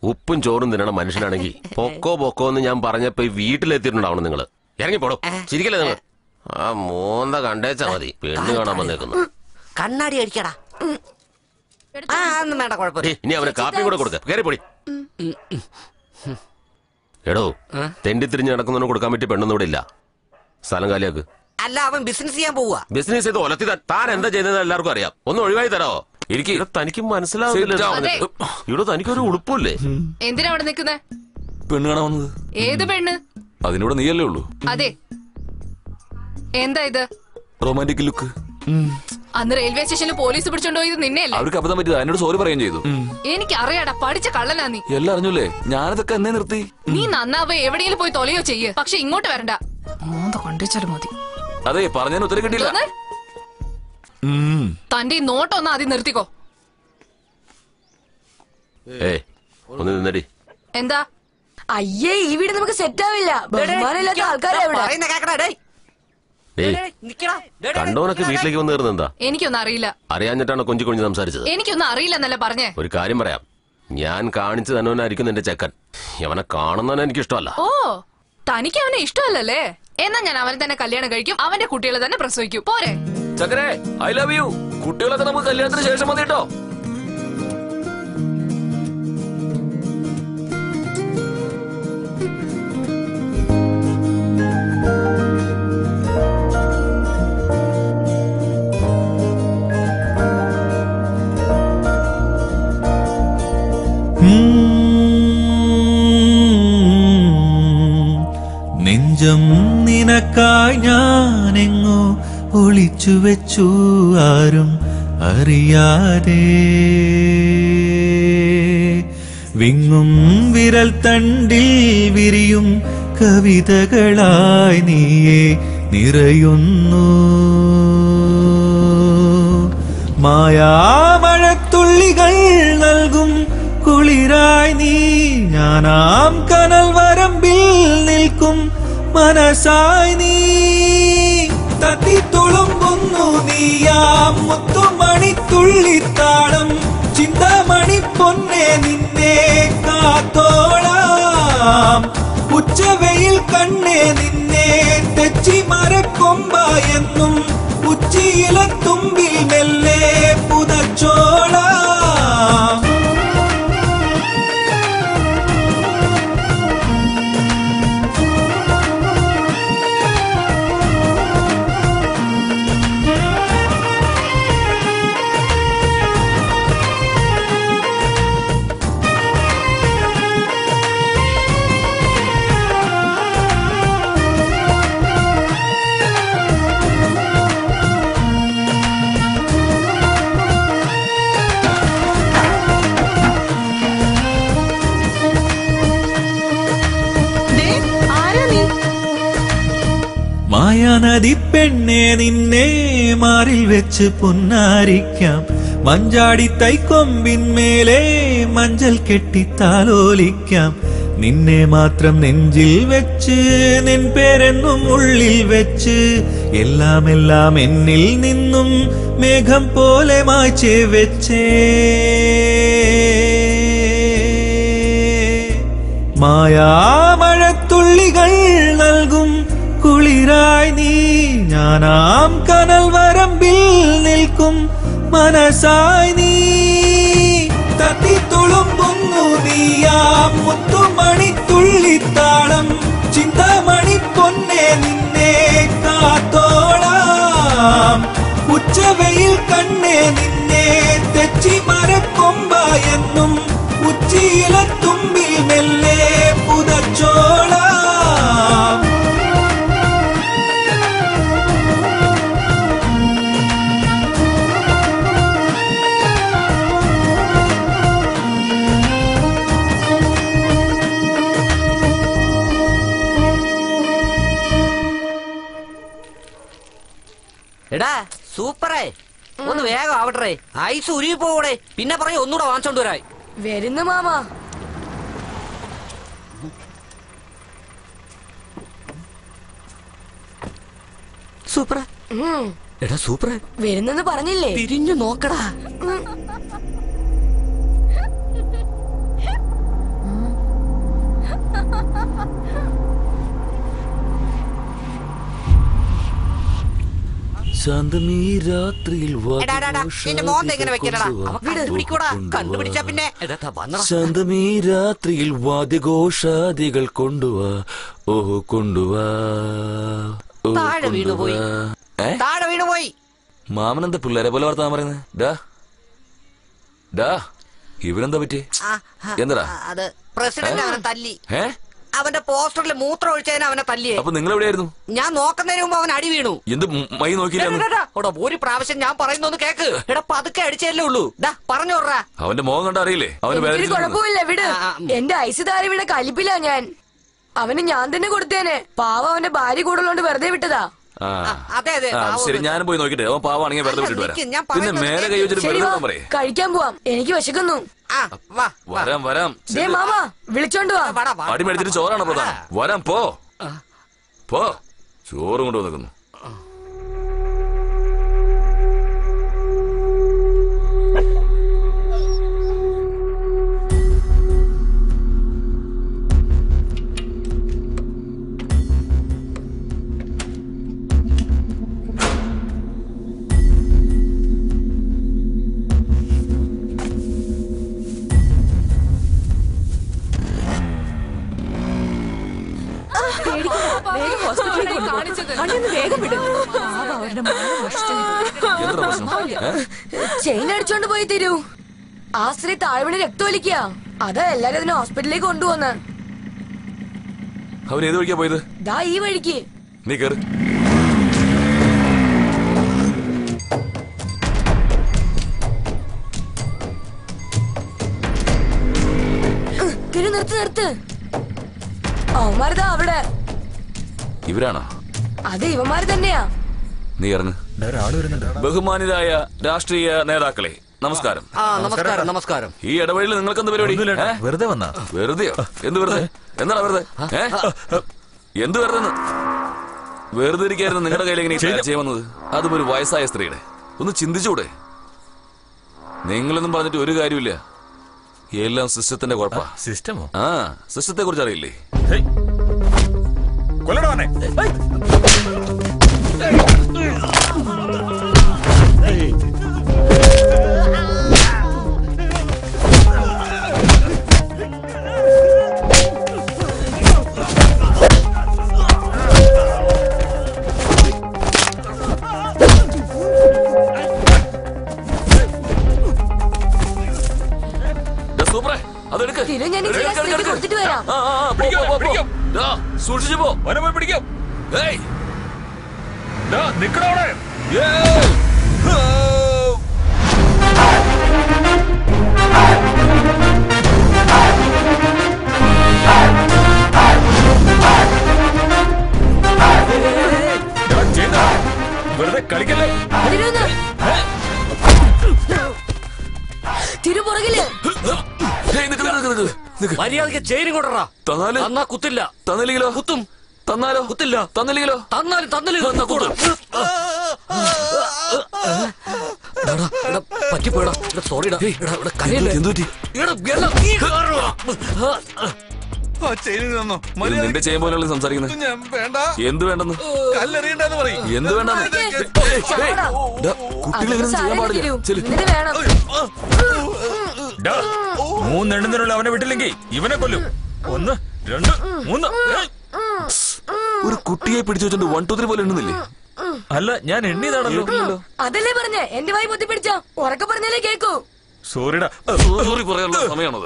ഉപ്പും ചോറും തിന്നണ മനുഷ്യനാണെങ്കിൽ പൊക്കോ പൊക്കോ എന്ന് ഞാൻ പറഞ്ഞപ്പോ ഈ വീട്ടിലെത്തിയിട്ടുണ്ടാവണം നിങ്ങള് ഇറങ്ങി പോടോ ചിരിക്കല്ലേ നിങ്ങൾ ആ മോന്ത കണ്ടേച്ചാ മതി പെണ്ണ് കാണാൻ വന്നേക്കുന്നു കണ്ണാടി അടിക്കടാ ആ ഒന്നും വേണ്ട കുഴപ്പമില്ല ഏയ്, ഇനി അവന് കാപ്പിയും കൂടെ കൊടുക്ക കയറി പൊടി എടോ തെണ്ടി തിരിഞ്ഞ് നടക്കുന്നതിന് കൊടുക്കാൻ പറ്റിയ പെണ്ണൊന്നും ഇവിടെ ഇല്ല സ്ഥലം കാലിയാക്ക് അല്ല അവൻ ബിസിനസ് ചെയ്യാൻ പോവാ ബിസിനസ് ചെയ്ത് ഒലത്തി താൻ- താൻ എന്താ ചെയ്യുന്നത് എല്ലാവർക്കും അറിയാം ഒന്ന് ഒഴിവായി തരാമോ എനിക്ക് തനിക്ക് മനസ്സിലാവില്ല Sit down. ഇവിടെ തനിക്കൊരു ഉളുപ്പില്ലേ എന്തിനാ അവിടെ നിൽക്കുന്നേ പെണ്ണ് കാണാൻ വന്നത് ഏത് പെണ്ണ് അതിനൂടെ നീയല്ലേ ഉള്ളൂ അതെ എന്താ ഇത് റൊമാൻറ്റിക് ലുക്ക് അന്ന് റെയിൽവേ സ്റ്റേഷനിൽ പോലീസ് പിടിച്ചോണ്ട് പോയത് നിന്നെയല്ലേ അവർക്ക് അബദ്ധം പറ്റിയത് എന്നോട് സോറി പറയുകയും ചെയ്തു എനിക്ക് അറിയാടാ പഠിച്ച കള്ളനാ നീ എല്ലാം അറിഞ്ഞല്ലേ ഞാനതൊക്കെ എന്നേ നിർത്തി നീ നന്നാവോ എവിടെയെങ്കിലും പോയി തൊലയോ ചെയ്യ് പക്ഷെ ഇങ്ങോട്ട് വരണ്ട മോന്ത കണ്ടിച്ചാലും മതി അതെ പറഞ്ഞതിന് ഉത്തരം കിട്ടിയില്ല ഇതൊന്ന് തന്റെ ഈ നോട്ടം ഒന്ന് ആദ്യം നിർത്തിക്കോ ഏ ഒന്ന് നിന്നടി എന്താ അയ്യേ ഈ വീട് നമുക്ക് സെറ്റ് ആവില്ല ബഹുമാനമില്ലാത്ത ആൾക്കാരാ ഇവിടെ പറയുന്ന കേക്കടാ ഡേയ് ഡേയ് നിക്കടാ കണ്ടോനൊക്കെ വീട്ടിലേക്ക് വന്ന് കയറുന്നത് എന്താ എനിക്കൊന്നും അറിയില്ല അറിയാഞ്ഞിട്ടാണ് കൊഞ്ചി കൊഞ്ചി സംസാരിച്ചത് എനിക്കൊന്നും അറിയില്ല എന്നല്ല പറഞ്ഞേ ഒരു കാര്യം പറയാം ഞാൻ കാണിച്ചു തന്നവനായിരിക്കും നിന്റെ ചെക്കൻ അവനെ കാണുന്നവനെ എനിക്ക് ഇഷ്ടമല്ല ഓ തനിക്ക് അവനെ ഇഷ്ടമല്ലല്ലേ എന്നാ ഞാൻ അവനെ തന്നെ കല്യാണം കഴിക്കും അവന്റെ കുട്ടികളെ തന്നെ പ്രസവിക്കും പോരെ ചക്കരെ ഐ ലവ് യു കുട്ടികളൊക്കെ നമുക്ക് കല്യാണത്തിന് ശേഷം മതി കേട്ടോ നെഞ്ചം നിനക്കായി ഞാനെങ്ങോ ഒളിച്ചു വെച്ചു ആരും അറിയാതെ വിങ്ങും വിരൽ തണ്ടിൽ വിരിയും കവിതകളായി നീയെ നിറയുന്നു മായാമഴത്തുള്ളികൾ നൽകും കുളിരായി നീ ഞാനാം കനൽ വരമ്പിൽ നിൽക്കും മനസ്സായി നീ തത്തി തുളുമ്പുന്നു നീയാം മുത്തുമണിത്തുള്ളിത്താളം ചിന്താമണി പൊന്നെ നിന്നെ കാത്തോളാം ഉച്ചവെയിൽ കണ്ണേ നിന്നെ തെച്ചി മരക്കൊമ്പ എന്നും ഉച്ചിയില തുമ്പിൽ മെല്ലെ പുതച്ചോളാം മായാനദി പെണ്ണെ നിന്നെ മാറിൽ വെച്ച് പൊന്നാരിക്കാം മഞ്ചാടി തൈക്കൊമ്പിന്മേലെ മഞ്ചൽ കെട്ടി താലോലിക്കാം നിന്നെ മാത്രം നെഞ്ചിൽ വെച്ച് നിൻ പേരെന്നും ഉള്ളിൽ വെച്ച് എല്ലാം എല്ലാം എന്നിൽ നിന്നും മേഘം പോലെ മായ്ച്ചേ വെച്ചേ മായാമഴത്തുള്ളികൾ നൽകും കുളിരായി നീ ഞാനാം കനൽ വരമ്പിൽ നിൽക്കും മനസ്സായി നീ തത്തി തുളുമ്പുന്നു നീയാം മുത്തുമണി തുള്ളിത്താളം ചിന്താമണി പൊന്നെ നിന്നെ കാത്തോളാം ഉച്ചവെയിൽ കണ്ണേ നിന്നെ തെച്ചി മരക്കൊമ്പ എന്നും ഉച്ചിയില തുമ്പിൽ മെല്ലെ പുതച്ചോളാം എടാ സൂപ്പറേ ഒന്ന് വേഗം ആവട്ടെ ഐസ് ഉരുകി പോകൂടെ പിന്നെ പറയും ഒന്നുകൂടെ വാങ്ങിച്ചോണ്ട് വരായി വരുന്നു മാമാ സൂപ്പർ എടാ സൂപ്പർ വരുന്നെന്ന് പറഞ്ഞില്ലേ തിരിഞ്ഞു നോക്കടാ ശാന്തമീ രാത്രിയിൽ എടാ, എടാ, എടാ, നിന്റെ മോന്ത ഇങ്ങനെ വെക്കലടാ അവ കണ്ടുപിടിക്കൂടാ കണ്ടുപിടിച്ചാ പിന്നെ എടാ, ദാ വന്നെടാ. ശാന്തമീ രാത്രിയിൽ വാദ്യഘോഷാദികൾ കൊണ്ടുവാ ഓഹോ കൊണ്ടുവാ ഓ, താഴെ വീണുപോയി. കൊണ്ടുവാ. ഏ താഴെ വീണുപോയി മാമനെന്താ പിള്ളേരെ പോലെ വർത്താൻ പറയുന്നത് ഡാ ഡാ ഇവനെന്താ പറ്റി ആ, ആ, എന്താടാ അത് പ്രസിഡന്റ് അവനെ തല്ലി ഏ അവന്റെ പോസ്റ്ററിൽ മൂത്രം ഒഴിച്ചതിന് അവനെ തല്ലിയേ അപ്പൊ നിങ്ങൾ എവിടെയായിരുന്നു ഞാൻ നോക്കുന്നതിന് മുമ്പ് അവൻ അടി വീണു എന്ത് മൈ നോക്കിയില്ല എടാ, എടാ, എടാ, ഒരു പ്രാവശ്യം ഞാൻ പറയുന്നൊന്ന് കേക്ക് എടാ പതുക്കെ അടിച്ചല്ലേ ഉള്ളൂ ഡാ പറഞ്ഞോറാ അവന്റെ മോഹം കണ്ട അറിയില്ലേ അവന് എനിക്കൊരു വേദനിച്ചിട്ടുണ്ട്. കുഴപ്പമില്ല വിട് എന്റെ ഐസ് താരം ഇവിടെ കലിപ്പില്ല ഞാൻ അവന് ഞാൻ തന്നെ കൊടുത്തേനെ പാവം അവന്റെ ഭാര്യ കൂടുതലുണ്ട് വെറുതെ വിട്ടതാ ആ. അതെ അതെ ആ, ശരി ഞാനും പോയി നോക്കിട്ടെ അവൻ പാവാണെങ്കിൽ വെറുതെ വിട്ടിട്ട് നിക്ക്, ഞാൻ വരാം പിന്നെ പറയുന്നത് മേലെ കൈ വെച്ചിട്ട് ശരി വെറുതെ വാ വിടാൻ പറയേ കഴിക്കാൻ പോവാം എനിക്ക് വിശക്കുന്നു വരാം വരാം ദേ മാമ വിളിച്ചോണ്ട് വാ അടി മേടിച്ചിട്ട് ചോറാണ് പ്രധാനം വരാം പോ പോ ചോറ് കൊണ്ട് വന്നിക്കുന്നു വേഗം ഹോസ്പിറ്റലിൽ കൊണ്ടുപോ. അണ്ണൊന്ന് വേഗം വിട്. പാവം, അവരുടെ മാനം നശിച്ചു. എന്താ പ്രശ്നം ഏ? ചെയിൻ അടിച്ചോണ്ട് പോയി തരൂ ആ സ്ത്രീ താഴ്വണ രക്തമൊലിക്കുക അതാ എല്ലാരും അതിനെ ഹോസ്പിറ്റലിലേക്ക് കൊണ്ടുപോന്ന് അവൻ ഏത് വഴിക്കാ പോയത് ദാ ഈ വഴിക്ക് നീ കേറ് തിരു നിർത്ത് നിർത്ത് അവന്മാരതാ അവിടെ ഇവരാണോ അത് ഇവന്മാര് തന്നെയാ നീ ഇറങ്ങ് ബഹുമാനിതായ രാഷ്ട്രീയ നേതാക്കളെ നമസ്കാരം ആ നമസ്കാരം നമസ്കാരം ഈ ഇടവഴിയിൽ നിങ്ങൾക്ക് എന്ത് പരിപാടി ഏ? വെറുതെ വന്നാ വെറുതെയോ എന്ത് വെറുതെ എന്താണ് വെറുതെ ഏ? എന്ത് വെറുതെ വെറുതെ ഇരിക്കായിരുന്നു നിങ്ങളുടെ കയ്യിൽ എങ്ങനെ ശരി. ചെയ്യാൻ വന്നത് അതും ഒരു വയസ്സായ സ്ത്രീയുടെ ഒന്ന് ചിന്തിച്ചൂടെ നിങ്ങളൊന്നും പറഞ്ഞിട്ട് ഒരു കാര്യമില്ല എല്ലാം സിസ്റ്റത്തിന്റെ കുഴപ്പ സിസ്റ്റമോ ആ സിസ്റ്റത്തെ കുറിച്ച് അറിയില്ലേ കൊല്ലടവനെ ദാ സൂപ്പറേ അതെടുക്ക് തിരു ഞാൻ ഈ എടുക്ക്, ചില എടുക്ക്, സ്ത്രീക്ക് എടുക്ക്. കൊടുത്തിട്ട് വരാം ആ, ആ, ആ, പോ, പോ, പോ, പോ. ദാ, സൂക്ഷിച്ചു പോ പോയി പിടിക്കാം ഏയ് നിക്കണവിടെ ഏയ് വെറുതെ കളിക്കല്ലേ തിരുന്ന് തിരു പുറകില് ഏയ്, നിക്ക്, നിക്ക്, നിക്ക്, നിക്ക്, നിക്ക്. മര്യാദക്ക് ചെയിനും കൊണ്ടറാ തന്നാല് തന്നാ കുത്തില്ല തന്നില്ലെങ്കിലോ കുത്തും തന്നാലോ കുത്തില്ല തന്നില്ലെങ്കിലോ തന്നാലും തന്നില്ല തന്നാ കുത്തും. പറ്റിപ്പോയടാ സോറിടാ കരയല്ലേ എന്ത് പറ്റി? എടാ, എടാ, നീ കേറുവാ. ആ ചെയിൻ തന്നോ ഇത് നിന്റെ ചെയ്യാൻ പോലെയുള്ള സംസാരിക്കുന്നത് ഞാൻ വേണ്ട എന്ത് വേണ്ടെന്ന് കല്ലെറിയണ്ടെന്ന് പറയും എന്ത് വേണ്ടെന്ന് ചാടാ. കുട്ടികൾ ഇങ്ങനെ ചെയ്യാൻ പാടില്ല തിരു ചെല്. നിനക്ക് വേണം ഡാ, മൂന്നെണ്ണത്തിനുള്ള അവനെ വിട്ടില്ലെങ്കിൽ ഇവനെ കൊല്ലും ഒന്ന് രണ്ട് മൂന്ന് ഏയ്. ഒരു കുട്ടിയെ പിടിച്ചു വെച്ചോണ്ട് വൺ ടു ത്രീ പോലെ എണ്ണുന്നില്ലേ അല്ല ഞാൻ എണ്ണിയതാണല്ലോ അതല്ലേ പറഞ്ഞേ എന്റെ വായി പൊത്തി പിടിച്ച ഉറക്കെ പറഞ്ഞാലേ കേക്കൂ സോറിടാ സോറി പറയാനുള്ള സമയമാണത്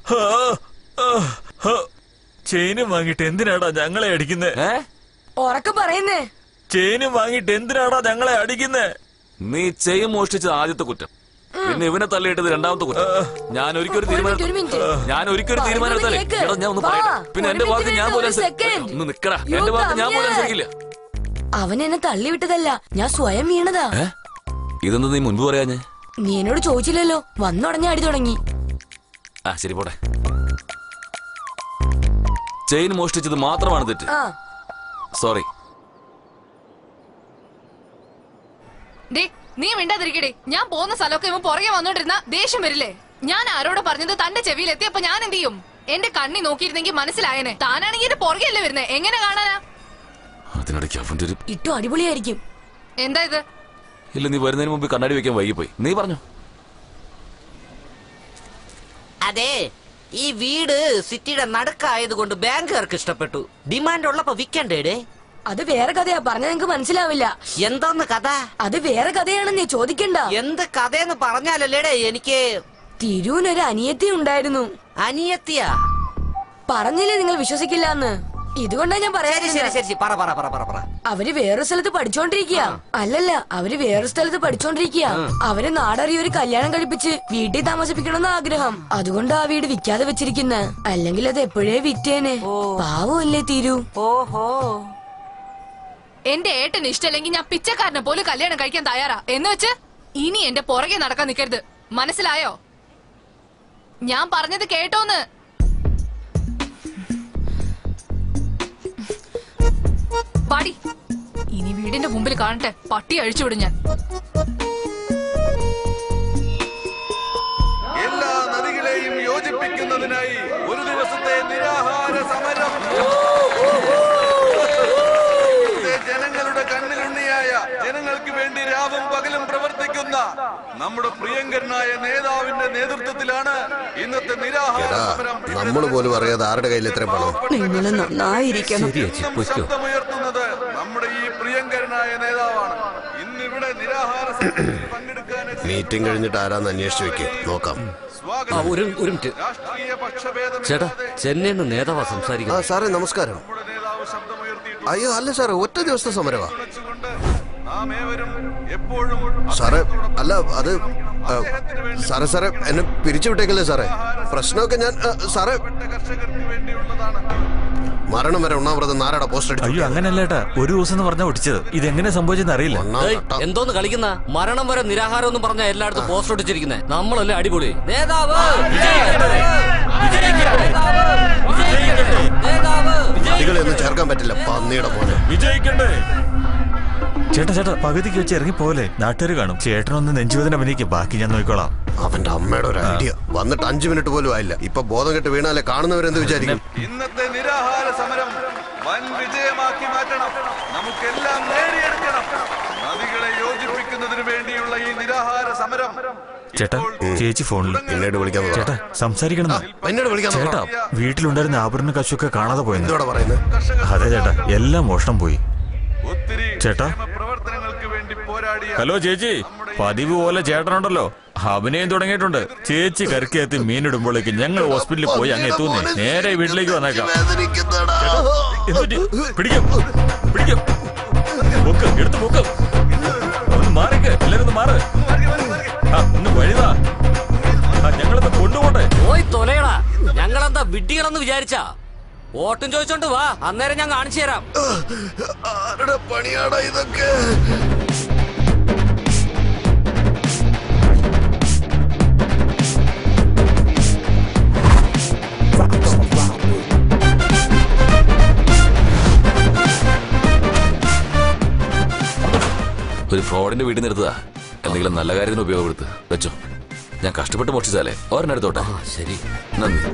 ചെയിനും വാങ്ങിട്ട് എന്തിനാടാ ഞങ്ങളെ അടിക്കുന്നേ ഉറക്കെ പറയുന്നേ ചെയിനും വാങ്ങിട്ട് എന്തിനാടാ ഞങ്ങളെ അടിക്കുന്നേ നീ ചെയ്യും മോഷ്ടിച്ചത് ആദ്യത്തെ കുറ്റം പിന്നെ ഇവനെ തള്ളിയിട്ടത് രണ്ടാമത്തെ കുറ്റം ഞാൻ ഒരിക്കലും ഒരു ഒരു തീരുമാനം മിനിറ്റ്, ഒരു മിനിറ്റ്. ഞാൻ ഒരിക്കലും പറയുന്നത് തീരുമാനം എടുത്താലേ കേക്ക്. എടാ ഞാൻ ഒന്ന് വാ, പറയട്ടെ പിന്നെ ഒരു എന്റെ വാക്ക് മിനിറ്റ് ഞാൻ വേണ്ട, പോലും ഒരു അനുസരി- second. ഒന്ന് നിക്കടാ യ്യോ, എന്റെ വാക്ക് ഞാൻ കമ്മിയാ. പോലും അനുസരിക്കില്ല അവൻ എന്നെ തള്ളിവിട്ടതല്ല ഞാൻ സ്വയം വീണതാ ഏ? ഇതെന്താ നീ മുൻപ് പറയാഞ്ഞേ നീ എന്നോട് ചോദിച്ചില്ലല്ലോ വന്നുടഞ്ഞ അടി തുടങ്ങി ആ ശരി പോട്ടെ ചെയിൻ മോഷ്ടിച്ചത് മാത്രമാണ് തെറ്റ് ആ സോറി ഡേ നീ മിണ്ടാതിരിക്കടേ ഞാൻ പോകുന്ന സ്ഥലമൊക്കെ ഇവൻ പുറകെ വന്നോണ്ടിരുന്ന ദേഷ്യം വരില്ലേ ഞാൻ ആരോട് പറഞ്ഞത് തന്റെ ചെവിയിൽ എത്തിയപ്പോ ഞാൻ എന്ത് ചെയ്യും എന്റെ കണ്ണി നോക്കിയിരുന്നെങ്കിൽ മനസ്സിലായനെ താനാണെങ്കിൽ എന്റെ പുറകെയല്ലേ വരുന്നേ എങ്ങനെ കാണാനാ അതിനിടയ്ക്ക് അവന്റെ ഒരു ഇട്ടോ അടിപൊളിയായിരിക്കും എന്താ ഇത് ഇല്ല നീ വരുന്നതിന് മുമ്പ് കണ്ണാടി വെക്കാൻ വൈകിപ്പോയി നീ പറഞ്ഞു അതെ ഈ വീട് സിറ്റിയുടെ നടുക്കായത് കൊണ്ട് ബാങ്കുകാർക്ക് ഇഷ്ടപ്പെട്ടു ഡിമാൻഡ് ഉള്ളപ്പോ വിൽക്കണ്ടേടേ അത് വേറെ കഥയാ പറഞ്ഞ നിങ്ങക്ക് മനസ്സിലാവില്ല എന്തോന്ന് കഥ അത് വേറെ കഥയാണെന്നേ ചോദിക്കണ്ട എന്ത് കഥയെന്ന് പറഞ്ഞാലല്ലേടേ എനിക്ക് തിരുവിനൊരു അനിയത്തി ഉണ്ടായിരുന്നു അനിയത്തിയാ പറഞ്ഞില്ലേ നിങ്ങൾ വിശ്വസിക്കില്ല എന്ന് ഇതുകൊണ്ടാ ഞാൻ പറയാൻ ശരി ശരി ശരി പറ പറ പറ പറ പറ അവര് വേറൊരു സ്ഥലത്ത് പഠിച്ചോണ്ടിരിക്കുക അല്ലല്ല അവര് വേറൊരു സ്ഥലത്ത് പഠിച്ചോണ്ടിരിക്കുക അവര് നാടറിയ ഒരു കല്യാണം കഴിപ്പിച്ച് വീട്ടിൽ താമസിപ്പിക്കണമെന്ന് ആഗ്രഹം അതുകൊണ്ട് ആ വീട് വിൽക്കാതെ വെച്ചിരിക്കുന്ന അല്ലെങ്കിൽ അത് എപ്പോഴേ വിറ്റേനെ പാവമല്ലേ തീരു ഓഹോ എന്റെ ഏട്ടന് ഇഷ്ടമല്ലെങ്കിൽ ഞാൻ പിച്ചക്കാരനെ പോലും കല്യാണം കഴിക്കാൻ തയ്യാറാ എന്ന് വെച്ച് ഇനി എന്റെ പുറകെ നടക്കാൻ നിൽക്കരുത് മനസ്സിലായോ ഞാൻ പറഞ്ഞത് കേട്ടോന്ന് പാടി ഇനി വീടിന്റെ മുമ്പിൽ കാണട്ടെ പട്ടി അഴിച്ചുവിടും ഞാൻ എല്ലാ നദികളെയും യോജിപ്പിക്കുന്നതിനായി ഒരു ദിവസത്തെ നിരാഹാര സമരം ഇന്നത്തെ ജനങ്ങളുടെ കണ്ണിലുണ്ണിയായ ജനങ്ങൾക്ക് വേണ്ടി രാവും പകലും പ്രവർത്തിക്കുന്ന നമ്മുടെ പ്രിയങ്കരനായ നേതാവിന്റെ നേതൃത്വത്തിലാണ് ഇന്നത്തെ നിരാഹാര എടാ സമരം നമ്മൾ പോലും അറിയാതെ ആരുടെ കയ്യിൽ ഇത്രയും പണം നിങ്ങൾ നന്നായിരിക്കണം ശബ്ദമുയർത്തുന്നത് നമ്മുടെ ഈ പ്രിയങ്കരനായ നേതാവാണ് ഇന്നിവിടെ നിരാഹാര സമരത്തിൽ പങ്കെടുക്കാൻ മീറ്റിംഗ് കഴിഞ്ഞിട്ട് ആരാന്ന് അന്വേഷിച്ച് വെക്ക് നോക്കാം ആ, ഒരു ഒരു മിനിറ്റ് രാഷ്ട്രീയ പക്ഷഭേദം ചേട്ടാ ചെന്നൈന്ന് നേതാവാ ആ സംസാരിക്കുന്നത് സാറേ നമസ്കാരം അയ്യോ അല്ല സാറേ ഒറ്റ ദിവസത്തെ സമരമാ നാം ഏവരും എപ്പോഴും സാറേ അല്ല അത് ആ, സാറേ സാറേ എന്നെ പിരിച്ചുവിട്ടേക്കല്ലേ സാറേ പ്രശ്നമൊക്കെ ഞാൻ ആ, സാറേ മരണം വരെ ഉണ്ണാമൃതം നാരാട പോസ്റ്റ് അടിച്ചു അയ്യോ അങ്ങനല്ല ഏട്ടാ ഒരു ദിവസം എന്ന് പറഞ്ഞാ ഒടിച്ചത് ഇതെങ്ങനെ സംഭവിച്ചെന്ന് അറിയില്ല ഏയ്, എന്തോന്ന് കളിക്കുന്ന മരണം വരെ നിരാഹാരം ഒന്നും പറഞ്ഞ എല്ലായിടത്തും പോസ്റ്റർ ഒട്ടിച്ചിരിക്കുന്നത് നമ്മളല്ലേ അടിപൊളി നേതാവ് വിജയിക്കട്ടെ! വിജയിക്കട്ടെ! വിജയിക്കട്ടെ! നേതാവ് കുട്ടികളെ ഒന്നും ചേർക്കാൻ പറ്റില്ല പന്നിയുടെ പോലെ വിജയിക്കണ്ടേ ചേട്ടാ ചേട്ടാ പകുതിക്ക് വെച്ച് ഇറങ്ങി പോലെ നാട്ടുകാർ കാണും ചേട്ടനൊന്ന് നെഞ്ചുവേദന അഭിനയിക്കും ബാക്കി ഞാൻ നോക്കിക്കോളാം അവന്റെ അമ്മയുടെ ഒരു ഐഡിയ വന്നിട്ട് അഞ്ചു മിനിറ്റ് പോലും ആയില്ല ഇപ്പൊ ബോധം കെട്ട് വീണാലേ കാണുന്നവരെന്ത് വിചാരിക്കും ഇന്നത്തെ നിരാഹാര സമരം വൻ വിജയമാക്കി മാറ്റണം നമുക്കെല്ലാം നേടിയെടുക്കണം നദികളെ യോജിപ്പിക്കുന്നതിന് വേണ്ടിയുള്ള ഈ നിരാഹാര സമരം ചേട്ടാ ചേച്ചി ഫോണിൽ പിന്നീട് വിളിക്കാൻ ചേട്ടാ സംസാരിക്കണം പിന്നീട് വിളിക്കാൻ ചേട്ടാ വീട്ടിലുണ്ടായിരുന്ന ആഭരണ കശുവൊക്കെ കാണാതെ പോയെന്ന് എന്തോടാ പറയുന്നത് അതെ ചേട്ടാ എല്ലാം മോഷണം പോയി ചേട്ടാ പ്രവർത്തനങ്ങൾക്ക് വേണ്ടി പോരാടിയ ഹലോ ചേച്ചി പതിവ് പോലെ ചേട്ടനുണ്ടല്ലോ അഭിനയം തുടങ്ങിയിട്ടുണ്ട് ചേച്ചി കരക്കെത്തി മീനിടുമ്പോഴേക്ക് ഞങ്ങൾ ഹോസ്പിറ്റലിൽ പോയി അങ്ങ് എത്തുന്നേ നേരെ വീട്ടിലേക്ക് വന്നേക്കാം എന്തുപറ്റി? പിടിക്കാം പിടിക്കാം പൊക്ക് എടുത്ത് പൊക്ക് ഒന്ന് മാറിക്ക് എല്ലാരും ഒന്ന് മാറ് ആ ഒന്ന് വഴുതാ ആ ഞങ്ങളൊന്ന് കൊണ്ടുപോട്ടെ പോയി തൊലയടാ ഞങ്ങളെന്താ വിഡ്ഢികളെന്ന് വിചാരിച്ചാ ഓട്ടും ചോദിച്ചോണ്ട് വാ അന്നേരം ഞാൻ കാണിച്ചു തരാം ആരുടെ പണിയാടാ ഇതൊക്കെ ഒരു ഫ്രോഡിന്റെ വീട്ടിൽ നിർത്തതാ എന്തെങ്കിലും നല്ല കാര്യത്തിന് ഉപയോഗപ്പെടുത്ത് വെച്ചോ ഞാൻ കഷ്ടപ്പെട്ട് മോഷിച്ചാലേ ഒരെണ്ണം എടുത്തോട്ടെ ശരി നന്ദി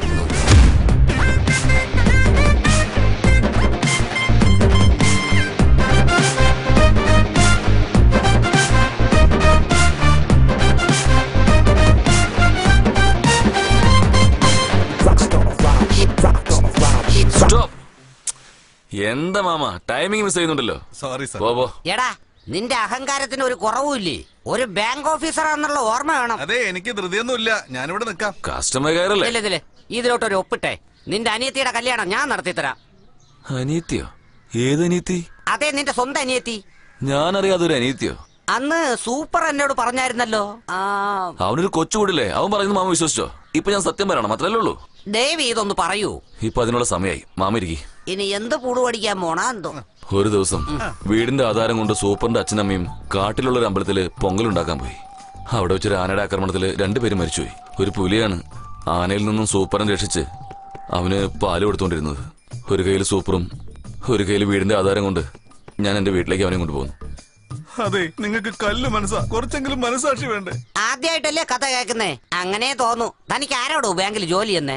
Stop. എന്താ മാമ ടൈമിംഗ് മിസ് ചെയ്യുന്നുണ്ടല്ലോ സോറി പോ പോ എടാ നിന്റെ അഹങ്കാരത്തിന് ഒരു കുറവുമില്ലേ ഒരു ബാങ്ക് ഓഫീസറാന്നുള്ള ഓർമ്മ വേണം അതെ എനിക്ക് ധൃതിയൊന്നുമില്ല ഞാനിവിടെ നിൽക്കാം കസ്റ്റമർ കെയർ അല്ലേ ഇല്ല ഇതില് ഇതിലോട്ടൊരു ഒപ്പിട്ടെ നിന്റെ അനിയത്തിയുടെ കല്യാണം ഞാൻ നടത്തി തരാം അനീത്തിയോ ഏത് അനീത്തി അതെ നിന്റെ സ്വന്തം അനിയത്തി ഞാനറിയാതെ ഒരു അനീത്തിയോ അന്ന് സൂപ്പർ എന്നോട് പറഞ്ഞായിരുന്നല്ലോ ആ അവനൊരു കൊച്ചുകൂടില്ലേ അവൻ പറയുന്നത് മാമ വിശ്വസിച്ചോ ഇപ്പൊ ഞാൻ സത്യം പറയണം മാത്രല്ലേ ഉള്ളൂ ദേവി ഇതൊന്ന് പറയൂ ഇപ്പൊ അതിനുള്ള സമയമായി മാമ ഇരിക്കി ഇനി എന്ത് പൂടുപടിക്കാൻ പോണാ എന്തോ ഒരു ദിവസം വീടിന്റെ ആധാരം കൊണ്ട് സൂപ്പറിന്റെ അച്ഛനമ്മയും കാട്ടിലുള്ള ഒരു അമ്പലത്തില് പൊങ്കലുണ്ടാക്കാൻ പോയി അവിടെ വെച്ചൊരു ആനയുടെ ആക്രമണത്തില് രണ്ടുപേരും മരിച്ചുപോയി ഒരു പുലിയാണ് ആനയിൽ നിന്നും സൂപ്പറിനെ രക്ഷിച്ച് അവന് പാല് കൊടുത്തോണ്ടിരുന്നത് ഒരു കയ്യിൽ സൂപ്പറും ഒരു കയ്യിൽ വീടിന്റെ ആധാരം കൊണ്ട് ഞാൻ എന്റെ വീട്ടിലേക്ക് അവനെ കൊണ്ടുപോകുന്നു അതെ നിങ്ങൾക്ക് കല്ല് മനസ്സാ കുറച്ചെങ്കിലും മനസാക്ഷി വേണ്ടേ ആദ്യമായിട്ടല്ലേ കഥ കേൾക്കുന്നേ അങ്ങനെ തോന്നു തനിക്ക് ആരോടോ ബാങ്കിൽ ജോലി എന്നേ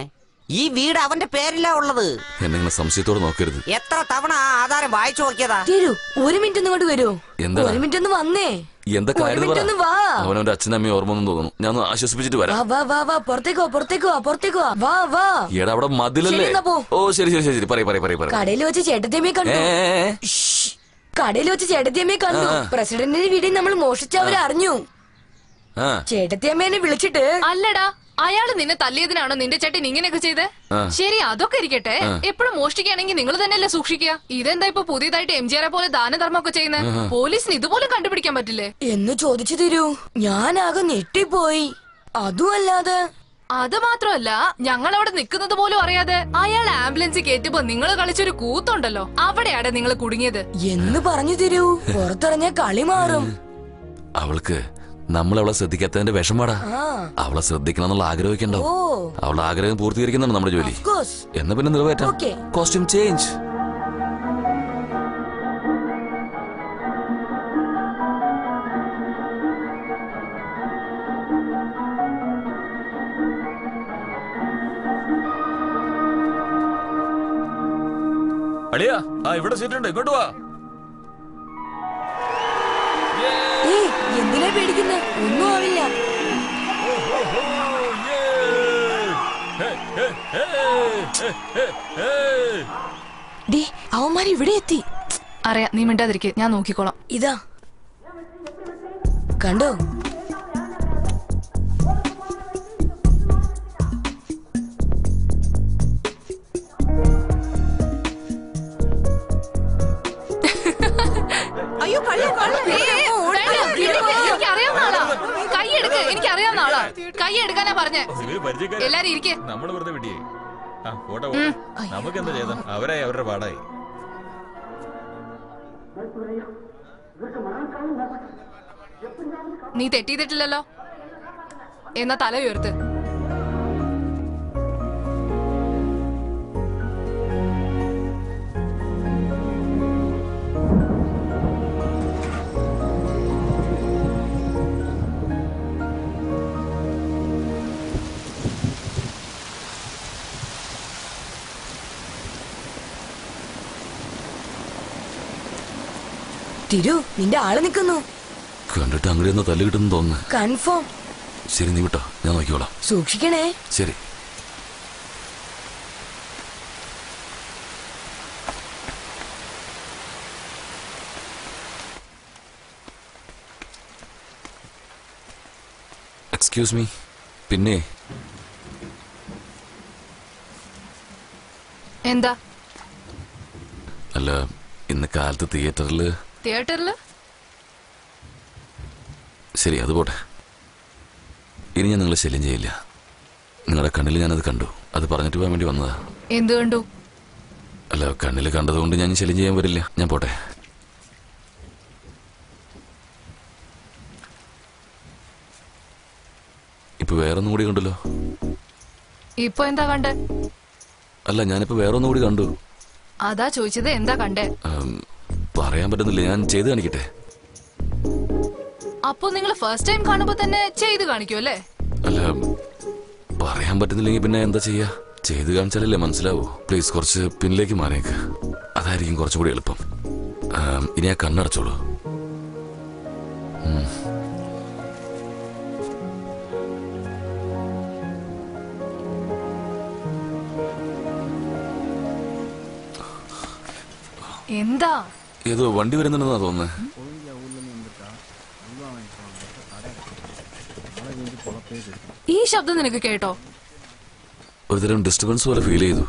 ഈ വീട് അവന്റെ പേരിലാ ഉള്ളത് എന്നെ ഇങ്ങനെ സംശയത്തോടെ നോക്കരുത് എത്ര തവണ ആ ആധാരം വായിച്ചു നോക്കിയതാ തരൂ ഒരു മിനിറ്റ് ഒന്ന് ഇങ്ങോട്ട് വരൂ എന്താ ഒരു മിനിറ്റ് ഒന്ന് വന്നേ എന്താ ഒരു കാര്യം മിനിറ്റ് ഒന്ന് വാ അവനവന്റെ അച്ഛനും അമ്മയും ഓർമ്മ ഒന്നും തോന്നുന്നു ഞാൻ ഒന്ന് ആശ്വസിപ്പിച്ചിട്ട് വാ വരാം വാ വാ വാ പുറത്തേക്ക് വാ പുറത്തേക്ക് വാ പുറത്തേക്ക് വാ വാ വാ ഈടാ അവിടെ മതിലല്ലേ ശരി, എന്നാ പോ. ഓ ശരി ശരി ശരി ശരി പറയ പറയ പറയ പറയ കടയിൽ വെച്ച് ചേട്ടത്തിയമ്മയെ കണ്ടു ശ്ശ്. കടയിൽ വെച്ച് ചേട്ടത്തിയമ്മയെ കണ്ടു ആ. പ്രസിഡന്റിന്റെ വീടിൽ നമ്മൾ മോഷിച്ചവരെ അറിഞ്ഞു ആ ചേട്ടത്തിയമ്മേനെ വിളിച്ചിട്ട് അല്ലടാ അയാള് നിന്നെ തല്ലിയതിനാണോ നിന്റെ ചേട്ടൻ ഇങ്ങനെയൊക്കെ ചെയ്ത് ആ. ശരി അതൊക്കെ ഇരിക്കട്ടെ ആ. എപ്പോഴും മോഷ്ടിക്കുകയാണെങ്കിൽ നിങ്ങൾ തന്നെയല്ലേ സൂക്ഷിക്കുക ഇതെന്താ ഇപ്പൊ പുതിയതായിട്ട് എം ജി ആറെ പോലെ ദാനധർമ്മമൊക്കെ ചെയ്യുന്നത് ആ. പോലീസിന് ഇതുപോലും കണ്ടുപിടിക്കാൻ പറ്റില്ലേ എന്ന് ചോദിച്ചു തരൂ ഞാനാകെ ഞെട്ടിപ്പോയി അതുമല്ലാതെ അത് മാത്രമല്ല ഞങ്ങൾ അവിടെ നിൽക്കുന്നത് പോലും അറിയാതെ അയാൾ ആംബുലൻസിൽ കയറ്റുമ്പോ നിങ്ങൾ കളിച്ചൊരു കൂത്തുണ്ടല്ലോ അവിടെയാണ് നിങ്ങൾ കുടുങ്ങിയത് എന്ന് പറഞ്ഞു തരൂ പുറത്തിറങ്ങിയ കളി മാറും അവൾക്ക് നമ്മൾ അവളെ ശ്രദ്ധിക്കാത്തതിന്റെ വിഷമാടാ ആ അവളെ ശ്രദ്ധിക്കണം എന്നുള്ള ആഗ്രഹമൊക്കെ ഉണ്ടാവും ഓ അവളുടെ ആഗ്രഹം പൂർത്തീകരിക്കുന്നതാണ് നമ്മുടെ ജോലി കോഴ്സ് എന്നാ പിന്നെ നിറവേറ്റാം ഓക്കെ കോസ്റ്റ്യൂം ചേഞ്ച് അളിയാ ആ ഇവിടെ സീറ്റ് ഉണ്ട് ഇങ്ങോട്ട് വാ ഏയ് എന്തിനാ പേടിക്കുന്നേ ഒന്നും ആവില്ല ഡി അവന്മാർ ഇവിടെ എത്തി അറിയാം നീ മിണ്ടാതിരിക്കെ ഞാൻ നോക്കിക്കോളാം ഇതാ കണ്ടോ അയ്യോ കള്ളൻ കള്ളൻ എനിക്ക് അറിയാവുന്ന ആളാ കൈ എടുക്ക് എനിക്ക് അറിയാവുന്ന ആളാ കൈ എടുക്കാനാ പറഞ്ഞേ ഇവര് പരിചയക്കാരാ. എല്ലാരും ഇരിക്കെ നമ്മള് വെറുതെ വിട്ടിയേ ആ ഫോട്ടോ ഉം. നമുക്ക് എന്താ ചെയ്ത അവരായി അവരുടെ പാടായി നീ തെറ്റിയിട്ടില്ലല്ലോ എന്നാ തല ഉയർത്ത് തിരു നിന്റെ ആള് നിക്കുന്നു കണ്ടിട്ട് അങ്ങനെ ഒന്ന് തല്ല് കിട്ടുന്നു തോന്നുന്നു കൺഫേം ശരി നീ വിട്ടോ ഞാൻ നോക്കിക്കോളാം സൂക്ഷിക്കണേ ശരി എക്സ്ക്യൂസ് മീ പിന്നെ എന്താ അല്ല ഇന്ന് കാലത്ത് തിയേറ്ററിൽ തിയേറ്ററില് ശരി അത് പോട്ടെ ഇനി ഞാൻ നിങ്ങളെ ശല്യം ചെയ്യില്ല നിങ്ങളുടെ കണ്ണിൽ ഞാനത് കണ്ടു അത് പറഞ്ഞിട്ട് പോകാൻ വേണ്ടി വന്നതാ എന്ത് കണ്ടു അല്ല കണ്ണിൽ കണ്ടതുകൊണ്ട് ഞാൻ ശല്യം ചെയ്യാൻ വരില്ല ഞാൻ പോട്ടെ ഇപ്പൊ വേറൊന്നും കൂടി കണ്ടല്ലോ ഇപ്പൊ എന്താ കണ്ടേ അല്ല ഞാനിപ്പോ വേറൊന്നും കൂടി കണ്ടു അതാ ചോദിച്ചത് എന്താ കണ്ടേ ഉം, പറയാൻ പറ്റുന്നില്ല ഞാൻ ചെയ്ത് കാണിക്കട്ടെ അപ്പൊ നിങ്ങൾ ഫസ്റ്റ് ടൈം കാണുമ്പോ തന്നെ ചെയ്ത് കാണിക്കും അല്ലേ അല്ല പറയാൻ പറ്റുന്നില്ലെങ്കിൽ പിന്നെ എന്താ ചെയ്യാ ചെയ്ത് കാണിച്ചാലല്ലേ മനസ്സിലാവൂ പ്ലീസ് കുറച്ച് പിന്നിലേക്ക് മാറിയേക്ക് അതായിരിക്കും കുറച്ചുകൂടി എളുപ്പം ഉം, ഇനി ആ കണ്ണടച്ചോളൂ ഉം. എന്താ ഏതോ വണ്ടി വരുന്നുണ്ടെന്നാ തോന്നുന്നത് ഈ ശബ്ദം നിനക്ക് കേട്ടോ ഒരുതരം ഡിസ്റ്റർബൻസ് പോലെ ഫീൽ ചെയ്തു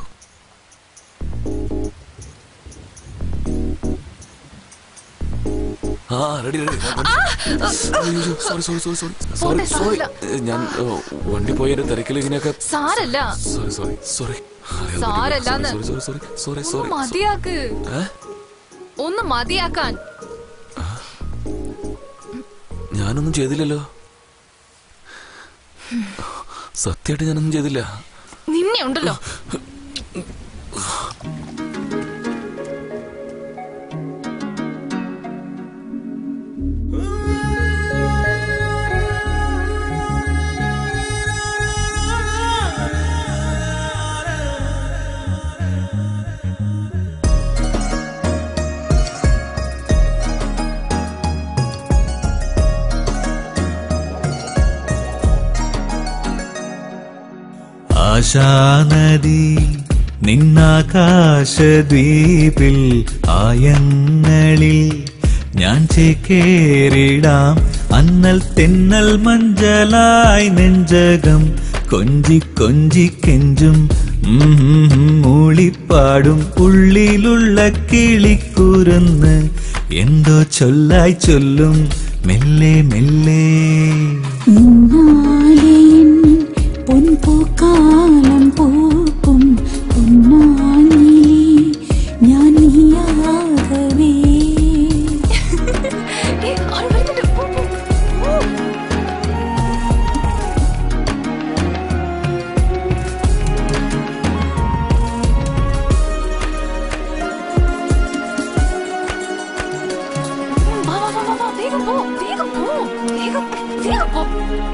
ആ ready ready sorry sorry sorry sorry sorry പോട്ടെ, സോറി സാരമില്ല. ഞാൻ ഓ, വണ്ടി പോയതിന്റെ തിരക്കിൽ ഇങ്ങനെയൊക്കെ സാരല്ല സോറി സോറി സോറി സാരല്ലാന്ന് സോറി സോറി സോറി സോറി ഒന്ന് സോറി മതിയാക്ക് ഏ? ഒന്ന് മതിയാക്കാൻ ഞാനൊന്നും ചെയ്തില്ലല്ലോ സത്യമായിട്ട് ഞാനൊന്നും ചെയ്തില്ല നിന്നെ ഉണ്ടല്ലോ ആശാനദി നിന്നാകാശദ്വീപിൽ ആയങ്ങളിൽ ഞാൻ ചേക്കേറിടാം അന്നൽ തെന്നൽ മഞ്ചലായി നെഞ്ചകം കൊഞ്ചി കൊഞ്ചി കെഞ്ചും ഉം ഉം ഉം മൂളിപ്പാടും ഉള്ളിലുള്ള കിളിക്കുരുന്ന് എന്തോ ചൊല്ലായി ചൊല്ലും മെല്ലെ മെല്ലെ നിന്നാലെൻ പൊൻപൂക്കാലം പൂക്കും പൊന്നാനിലേ ഞാൻ നീയാകവേ വാ, വാ, വാ, വാ, വാ, വേഗം പോ, വേഗം പോ, വേഗം, വേഗം പോ.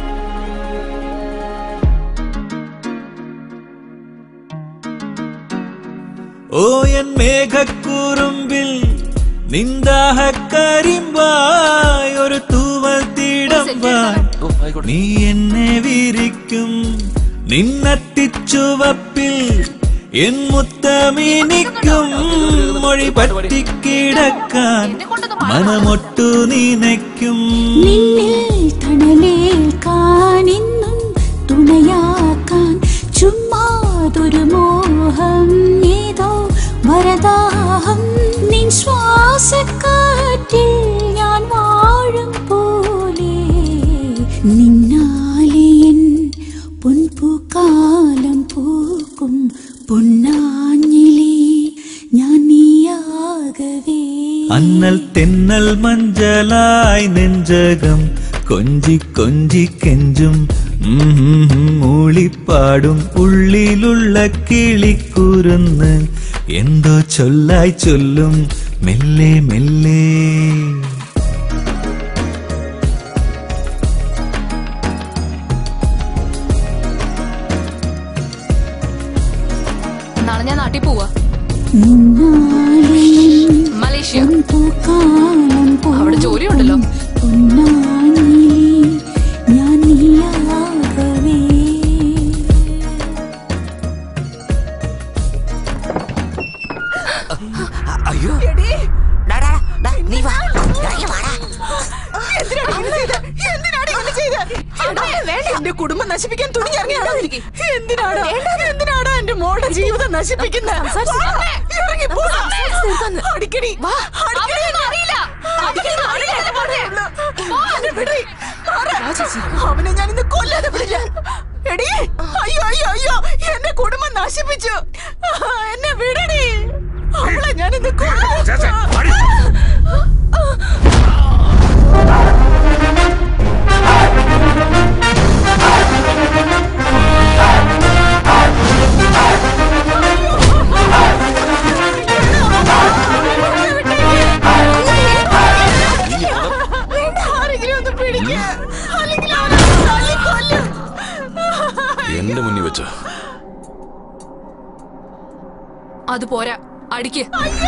ഓ എൻ മേഘക്കുറുമ്പിൽ നിന്ദാഹ കരിമ്പായി ഒരു തൂവൽ തീടമ്പായി നീ എന്നെ വിരിക്കും നിന്നത്തിച്ചുവപ്പിൽ എൻ മുത്തമിനിക്കും മൊഴി പറ്റിക്കിടക്കാൻ മനമൊട്ടു നനയ്ക്കും നിന്നിൽ തണലേൽക്കാൻ ഇന്നും തുണയാക്കാൻ ചുമ്മാതൊരു മോഹം ഏതോ വരദാഹം നിൻ ശ്വാസക്കാറ്റിൽ ഞാൻ വാഴും പോലെ നിന്നാലെ എൻ പൊൻപൂക്കാലം പൂക്കും പൊന്നാഞ്ഞിലേ ഞാൻ നീയാകവേ അന്നൽ തെന്നൽ മഞ്ചലായി നെഞ്ചകം കൊഞ്ചി കൊഞ്ചി കെഞ്ചും ഉം ഉം ഉം മൂളിപ്പാടും ഉള്ളിലുള്ള കിളിക്കുരുന്ന് എന്തോ ചൊല്ലായി ചൊല്ലും മെല്ലെ മെല്ലെ നാളെ ഞാൻ നാട്ടിൽ പോവാ നിന്നാലെ എൻ മലേഷ്യ പൊൻപൂക്കാലം അവിടെ ജോലിയുണ്ടല്ലോ പൊന്നാഞ്ഞിലേ ഞാൻ നീയാകവേ അയ്യോ നീ വാ ഇറങ്ങി വാടാ. എന്റെ കുടുംബം നശിപ്പിക്കാൻ തുണിഞ്ഞിറങ്ങിയാണോ എന്തിനാണ് എന്തിനാണ് എന്റെ മോളുടെ ജീവിതം നശിപ്പിക്കുന്നത് ഇറങ്ങി പോ. അടിക്കടി അവനൊന്നും അറിയില്ല. അടിക്കുന്ന അറിയില്ല, പറഞ്ഞേ. അവനെ വിടറി. മാറ്. അവനെ ഞാൻ ഇന്ന് കൊല്ലാതെ വിടില്ല എടി അയ്യോ അയ്യോ അയ്യോ എന്റെ കുടുംബം നശിപ്പിച്ചു എന്നെ വിടടി അവളെ ഞാൻ ഇന്ന് ആരെങ്കിലും ഒന്ന് പിടിക്കുക അല്ലെങ്കിൽ അവനെ തല്ലിക്കൊല്ലും എന്റെ മുന്നിൽ വെച്ചോ അത് പോരാ അടിക്ക്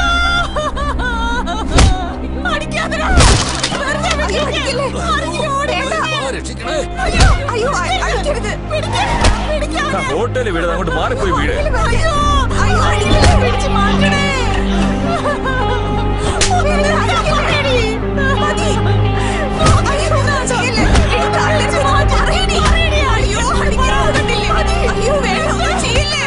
അടിക്കാതെടാ. വെറുതെ വിടില്ലേ? ആരെങ്കിലും ഓടേണ്ട. അയ്യോ, അയ്യോ, അടിക്കരുത്. പിടിക്ക്, പിടിക്ക്. ഹോട്ടലിൽ വീട് അങ്ങോട്ട് മാറിപ്പോയി വീട് അയ്യോ, അയ്യോ, അടിക്കല്ലേ, പിടിച്ച് മാറ്റണേ. വെറുതെ അടിക്കല്ലേടി. മതി. അയ്യോ, ചെയ്യല്ലേ. എടുത്ത് അടിച്ച് മാറ്റ്. അറിയടി. അയ്യോ, അടിക്കാൻ ആകത്തില്ലേ. അയ്യോ, വേണ്ട, ഒന്നും ചെയ്യല്ലേ.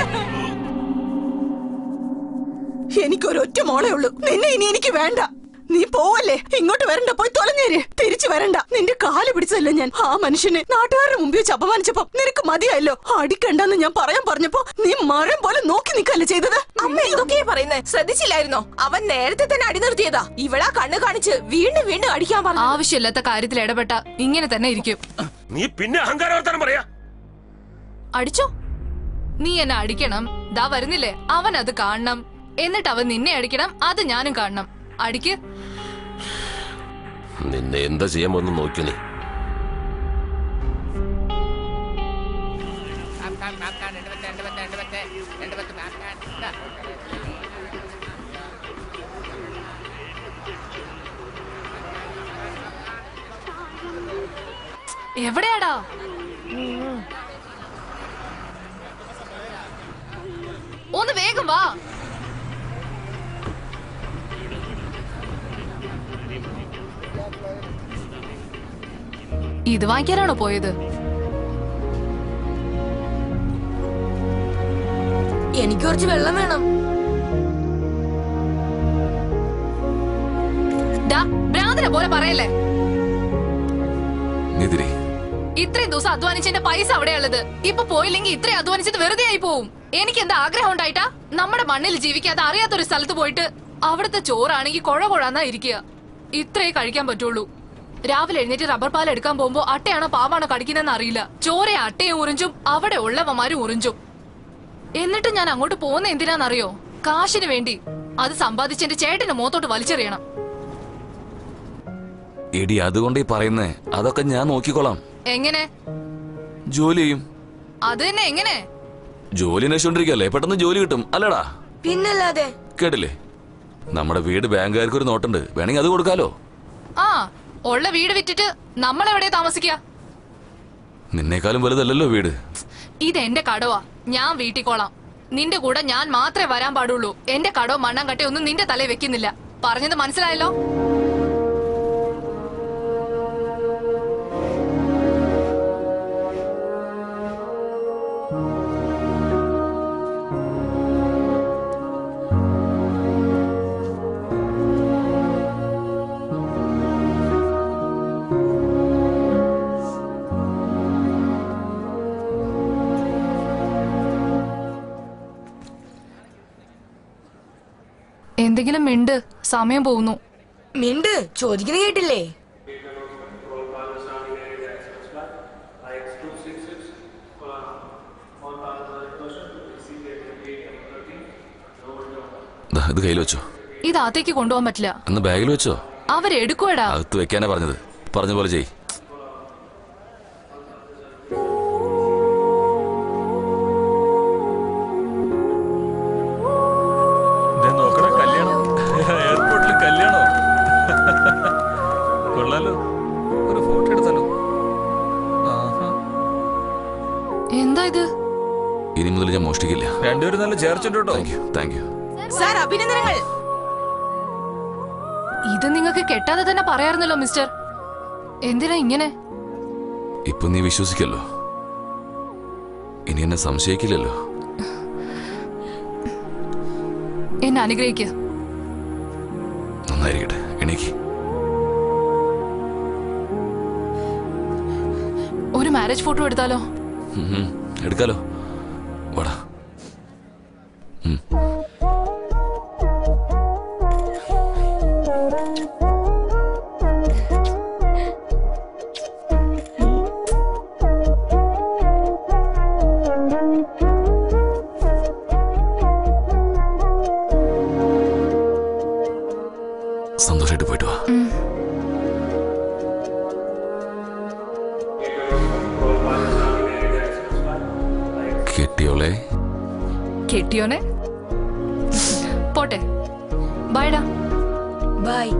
എനിക്കൊരൊറ്റ മോളേ ഉള്ളൂ നിന്നെ ഇനി എനിക്ക് വേണ്ട നീ പോവല്ലേ ഇങ്ങോട്ട് വരണ്ട പോയി തൊലഞ്ഞേര് തിരിച്ചു വരണ്ട നിന്റെ കാല് പിടിച്ചല്ലോ ഞാൻ ആ മനുഷ്യനെ നാട്ടുകാരുടെ മുമ്പിൽ വെച്ച് അപമാനിച്ചപ്പോ നിനക്ക് മതിയായല്ലോ അടിക്കണ്ടെന്ന് ഞാൻ പറയാൻ പറഞ്ഞപ്പോ നീ മരം പോലെ നോക്കി നിക്കല്ലേ ചെയ്തത് അമ്മ എന്തൊക്കെയാ പറയുന്നേ ശ്രദ്ധിച്ചില്ലായിരുന്നോ അവൻ നേരത്തെ തന്നെ അടി നിർത്തിയതാ ഇവളാ കണ്ണ് കാണിച്ച് വീണ്ടും വീണ്ടും അടിക്കാൻ പറഞ്ഞു ആവശ്യമില്ലാത്ത കാര്യത്തിൽ ഇടപെട്ട ഇങ്ങനെ തന്നെ ഇരിക്കും നീ പിന്നെ അഹങ്കാര വർത്താനം പറയാ അടിച്ചോ നീ എന്നെ അടിക്കണം ദാ വരുന്നില്ലേ അവൻ അത് കാണണം എന്നിട്ട് അവൻ നിന്നെ അടിക്കണം അത് ഞാനും കാണണം അടിക്ക് നിന്നെ എന്താ ചെയ്യാൻ പോകുന്നു നോക്കി നീ എവിടെയാടാ ഒന്ന് വേഗം വാ ഇത് വാങ്ങിക്കാനാണോ പോയത് എനിക്ക് കുറച്ച് വെള്ളം വേണം ഡാ ഭ്രാന്തനെ പോലെ പറയല്ലേ നിതിരി ഇത്രയും ദിവസം അധ്വാനിച്ചതിന്റെ പൈസ അവിടെയുള്ളത് ഇപ്പൊ പോയില്ലെങ്കിൽ ഇത്രയും അധ്വാനിച്ചത് വെറുതെ ആയി പോവും എനിക്ക് എന്താ ആഗ്രഹം ഉണ്ടായിട്ടാ നമ്മുടെ മണ്ണിൽ ജീവിക്കാതെ അറിയാത്തൊരു സ്ഥലത്ത് പോയിട്ട് അവിടുത്തെ ചോറാണെങ്കിൽ കുഴ കുഴാന്നാ ഇരിക്കുക ഇത്രേ കഴിക്കാൻ പറ്റുള്ളൂ രാവിലെ എഴുന്നേറ്റ് റബ്ബർ പാൽ എടുക്കാൻ പോകുമ്പോ അട്ടയാണോ പാവാണോ കടിക്കുന്നതെന്ന് അറിയില്ല ചോര അട്ടയും ഉറിഞ്ചും അവിടെ ഉള്ളവന്മാരും ഉറിഞ്ചും എന്നിട്ട് ഞാൻ അങ്ങോട്ട് പോകുന്ന എന്തിനാന്നറിയോ കാശിന് വേണ്ടി അത് സമ്പാദിച്ച് എന്റെ ചേട്ടന്റെ മുഖത്തോട്ട് വലിച്ചെറിയണം എടി അതുകൊണ്ട് ഈ പറയുന്നേ അതൊക്കെ ഞാൻ നോക്കിക്കോളാം എങ്ങനെ ജോലി ചെയ്യും അത് തന്നെ എങ്ങനെ ജോലി അന്വേഷിച്ചോണ്ടിരിക്കല്ലേ പെട്ടെന്ന് ജോലി കിട്ടും അല്ലടാ പിന്നല്ലാതെ കേട്ടില്ലേ നമ്മുടെ വീട് ബാങ്കുകാർക്ക് ഒരു നോട്ടുണ്ട് വേണമെങ്കിൽ അത് കൊടുക്കാലോ ആ ഉള്ള വീട് വിറ്റിട്ട് നമ്മൾ എവിടെ താമസിക്കുക നിന്നേക്കാളും വലുതല്ലല്ലോ വീട് ഇത് എന്റെ കടവാ ഞാൻ വീട്ടിക്കോളാം നിന്റെ കൂടെ ഞാൻ മാത്രമേ വരാൻ പാടുള്ളൂ എന്റെ കടോ മണ്ണാൻ കട്ടി ഒന്നും നിന്റെ തലയിൽ വെക്കുന്നില്ല പറഞ്ഞത് മനസ്സിലായല്ലോ എന്തെങ്കിലും മിണ്ട് സമയം പോകുന്നു മിണ്ട് ചോദിക്കുന്ന കേട്ടില്ലേ ദാ, ഇത് കയ്യിൽ വെച്ചോ ഇത് അകത്തേക്ക് കൊണ്ടുപോകാൻ പറ്റില്ല അന്ന് ബാഗിൽ വെച്ചോ അവരെടുക്കുവേടാ അകത്ത് വെക്കാനാ പറഞ്ഞത് പറഞ്ഞ പോലെ ചെയ് ദേ നോക്കടാ കല്യാണം എയർപോർട്ടിൽ കല്യാണോ കൊള്ളാലോ ഒരു ഫോട്ടോ എടുത്താലോ ആഹാ. എന്താ ഇത് ഇനി മുതൽ ഞാൻ മോഷ്ടിക്കില്ല രണ്ടുപേരും നല്ല ചേർച്ചിട്ട് കേട്ടോ താങ്ക് യു സാർ അഭിനന്ദനങ്ങൾ ഇത് നിങ്ങൾക്ക് കെട്ടാതെ തന്നെ പറയാറുന്നല്ലോ മിസ്റ്റർ എന്തിനാ ഇങ്ങനെ ഇപ്പൊ നീ വിശ്വസിക്കല്ലോ ഇനി എന്നെ സംശയിക്കില്ലല്ലോ എന്നെ അനുഗ്രഹിക്ക നന്നായിരിക്കട്ടെ എണീക്ക് ഒരു മാരേജ് ഫോട്ടോ എടുത്താലോ ഉം, ഉം. എടുക്കാലോ വാടാ ഉം. സന്തോഷമായിട്ട് പോയിട്ട് വാ കെട്ടിയോളെ കെട്ടിയോനെ പോട്ടെ ബൈഡാ bye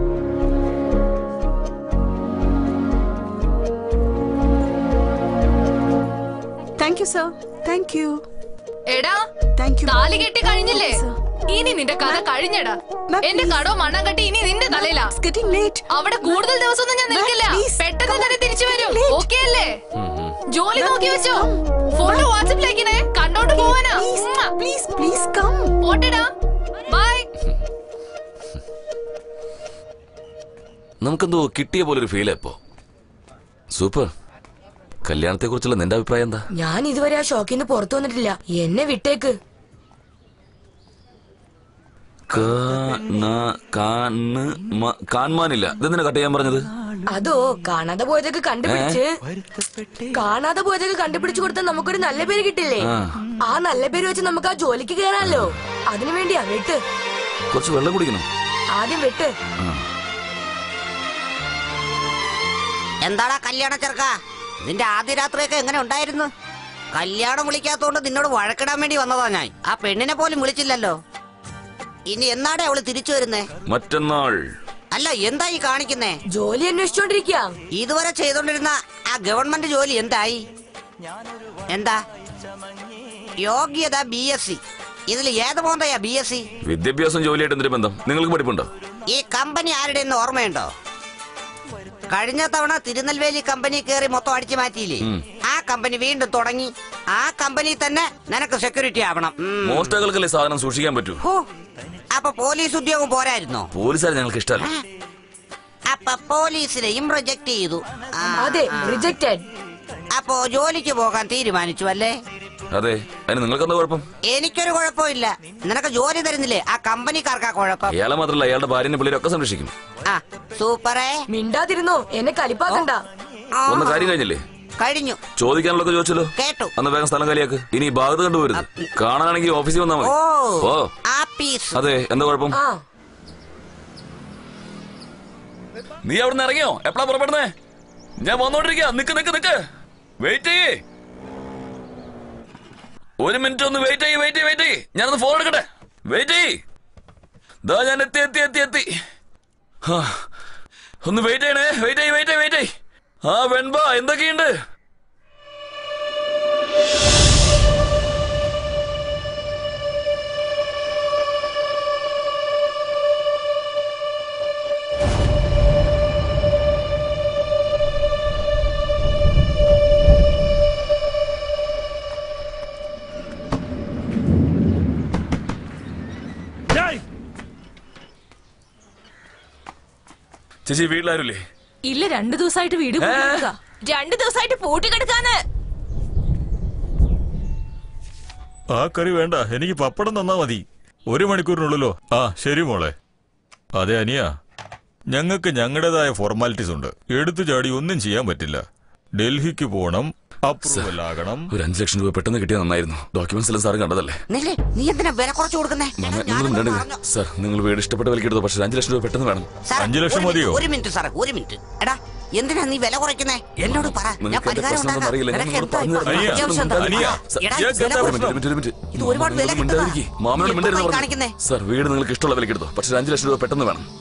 thank you sir thank you എടാ താങ്ക് യു താലി കെട്ടി കഴിഞ്ഞില്ലേ ഇനി നിന്റെ കഥ കഴിഞ്ഞടാ എന്റെ കടോ മണ്ണം കെട്ടി ഇനി നിന്റെ തലയിലാ അവിടെ കൂടുതൽ ദിവസമൊന്നും ഞാൻ നിൽക്കില്ല പെട്ടെന്ന് തന്നെ തിരിച്ചു വരും ഓക്കെ അല്ലേ ജോലി നോക്കി വെച്ചോ ഫോട്ടോ വാട്സപ്പിലേക്കിനെ കണ്ടോണ്ട് പോവാനാ പ്ലീസ് പ്ലീസ് കം പോട്ടെടാ ബൈ നമുക്കെന്തോ കിട്ടിയ പോലെ ഒരു ഫീലാ ഇപ്പോ സൂപ്പർ കല്യാണത്തെ കുറിച്ചുള്ള നിന്റെ അഭിപ്രായം എന്താ ഞാൻ ഇതുവരെ ആ ഷോക്കിൽ നിന്ന് പുറത്തു വന്നിട്ടില്ല എന്നെ വിട്ടേക്ക് കാ- കാണ് മ- കാൺമാനില്ല ഇതെന്തിനാ കട്ട് ചെയ്യാൻ പറഞ്ഞത് അതോ കാണാതെ പോയതൊക്കെ കണ്ടുപിടിച്ച് കാണാതെ പോയതൊക്കെ കണ്ടുപിടിച്ചു കൊടുത്താൽ നമുക്കൊരു നല്ല പേര് കിട്ടില്ലേ ആ. ആ നല്ല പേര് വെച്ച് നമുക്ക് ആ ജോലിക്ക് കയറാമല്ലോ അതിനു വേണ്ടിയാ വെട്ട് കുറച്ച് വെള്ളം കുടിക്കണം ആദ്യം വെട്ട് ആ. എന്താടാ കല്യാണ ചെറുക്ക നിന്റെ ആദ്യ രാത്രിയൊക്കെ എങ്ങനെ ഉണ്ടായിരുന്നു കല്യാണം വിളിക്കാത്തോണ്ട് നിന്നോട് വഴക്കിടാൻ വേണ്ടി വന്നതാ ഞാൻ ആ പെണ്ണിനെ പോലും വിളിച്ചില്ലല്ലോ ഇനി എന്നാടെ അവള് തിരിച്ചു വരുന്നേ മറ്റന്നാൾ അല്ല എന്താ ഈ കാണിക്കുന്നേ ജോലി അന്വേഷിച്ചോണ്ടിരിക്കുക ഇതുവരെ ചെയ്തോണ്ടിരുന്ന ആ ഗവൺമെന്റ് ജോലി എന്തായി എന്താ യോഗ്യത ബി എസ് സി ഇതിൽ ഏത് മോന്തയാ ബി എസ് സി വിദ്യാഭ്യാസം ജോലിയായിട്ട് എന്തൊരു ബന്ധം നിങ്ങൾക്ക് പഠിപ്പുണ്ടോ ഈ കമ്പനി ആരുടെ എന്ന് ഓർമ്മയുണ്ടോ കഴിഞ്ഞ തവണ തിരുനെൽവേലി കമ്പനി കയറി മൊത്തം അടിച്ചു മാറ്റിയില്ലേ ഉം. ആ കമ്പനി വീണ്ടും തുടങ്ങി ആ കമ്പനി തന്നെ നിനക്ക് സെക്യൂരിറ്റി ആവണം ഉം. മോഷ്ടാക്കൾക്കല്ലേ സാധനം സൂക്ഷിക്കാൻ പറ്റൂ ഹോ, അപ്പൊ പോലീസ് ഉദ്യോഗം പോരായിരുന്നോ പോലീസുകാരെ ഞങ്ങൾക്ക് ഇഷ്ടമല്ല അപ്പൊ പോലീസിനെയും റിജക്ട് ചെയ്തു ആ, അതെ ആ. റിജക്റ്റഡ് അപ്പോ ജോലിക്ക് പോകാൻ തീരുമാനിച്ചു അല്ലേ അതെ അതിന് നിങ്ങൾക്ക് എന്താ കുഴപ്പം എനിക്കൊരു കുഴപ്പമില്ല നിനക്ക് ജോലി തരുന്നില്ലേ ആ കമ്പനിക്കാർക്കാ കുഴപ്പം അയാളെ മാത്രമല്ല അയാളുടെ ഭാര്യനെ പിള്ളേരൊക്കെ സംരക്ഷിക്കും ആ സൂപ്പറേ മിണ്ടാതിരുന്നോ എന്നെ കലിപ്പാക്കണ്ട ഒന്ന് കാര്യം കഴിഞ്ഞില്ലേ കഴിഞ്ഞു ചോദിക്കാനുള്ളതൊക്കെ ചോദിച്ചല്ലോ കേട്ടു അന്ന് വേഗം സ്ഥലം കാലിയാക്ക് ഇനി ഈ ഭാഗത്ത് കണ്ടുപോരുത് കാണാനാണെങ്കിൽ ഓഫീസിൽ വന്നാൽ മതി ഓ ഓ ആപ്പീസ് അതെ എന്താ കുഴപ്പം ആ നീ അവിടുന്ന് ഇറങ്ങിയോ എപ്പോഴാ പുറപ്പെടുന്നേ ഞാൻ വന്നോണ്ടിരിക്ക നിക്ക് നിക്ക് നിക്ക് വെയിറ്റ് ചെയ്യേ ഒരു മിനിറ്റ് ഒന്ന് വെയിറ്റ് ചെയ്യ് വെയിറ്റ് ചെയ്യ് വെയിറ്റ് ചെയ്യ് ഞാനൊന്ന് ഫോൺ എടുക്കട്ടെ വെയിറ്റ് ചെയ്യ് ദാ ഞാൻ എത്തി എത്തി എത്തി എത്തി ഹാ. ഒന്ന് വെയിറ്റ് ചെയ്യണേ വെയിറ്റ് ചെയ്യ് വെയിറ്റ് ചെയ്യ് വെയിറ്റ് ചെയ്യ് ആ വെൺബ എന്തൊക്കെയുണ്ട് ചേച്ചി വീട്ടിലാരുല്ലേ ഇല്ല രണ്ടു ദിവസമായിട്ട് വീട് പൂട്ടിക്കിടക്കാ. രണ്ടു ദിവസമായിട്ട് പൂട്ടിക്കിടക്കാന്ന് ആ കറി വേണ്ട എനിക്ക് പപ്പടം തന്നാ മതി ഒരു മണിക്കൂറിനുള്ളിലോ ആ ശരി മോളെ അതെ അനിയ ഞങ്ങൾക്ക് ഞങ്ങളുടേതായ ഫോർമാലിറ്റീസ് ഉണ്ട് എടുത്തു ചാടി ഒന്നും ചെയ്യാൻ പറ്റില്ല ഡൽഹിക്ക് പോകണം അപ്രൂവൽ ആകണം ഒരു അഞ്ചു ലക്ഷം രൂപ പെട്ടെന്ന് കിട്ടിയാൽ നന്നായിരുന്നു ഡോക്യുമെന്റ്സ് എല്ലാം സാറ് കണ്ടതല്ലേ നില്ലേ നീ എന്തിനാ വില കുറച്ച് കൊടുക്കുന്നേ മാമ നിങ്ങൾ മിണ്ടരുത് സാർ നിങ്ങൾ വീട് ഇഷ്ടപ്പെട്ട വിലക്ക് എടുത്തു പക്ഷേ അഞ്ചു ലക്ഷം രൂപ പെട്ടെന്ന് വേണം സാർ, അഞ്ച് ലക്ഷം ഒരു മിനിറ്റ്, മതിയോ? ഒരു മിനിറ്റ് സാറേ ഒരു മിനിറ്റ് എടാ എന്തിനാ നീ വില കുറയ്ക്കുന്നേ എന്നോട് പറ ഞാൻ നിങ്ങൾക്ക് എന്റെ പരിഹാരം പ്രശ്നം ഉണ്ടാക്കാം. അറിയില്ല ഞാൻ നിനക്ക് നിങ്ങളോട് എന്താ പറഞ്ഞു ഇപ്പൊ തരാം. അത്യാവശ്യം എന്താ? അനിയ, ആ, എടാ, ഞാൻ വില കേട്ടാ കുറച്ച് ഒരു മിനിറ്റ്, ഒരു മിനിറ്റ്. ഇത് ഒരുപാട് വില നിങ്ങൾ മിണ്ടാതിരിക്ക്. മാമനോട് നീ മിണ്ടരുത് എപ്പോ പറഞ്ഞു. കാണിക്കുന്നേ? സാർ വീട് നിങ്ങൾക്ക് ഇഷ്ടമുള്ള വിലക്ക് എടുത്തോ പക്ഷേ അഞ്ചു ലക്ഷം രൂപ പെട്ടെന്ന് വേണം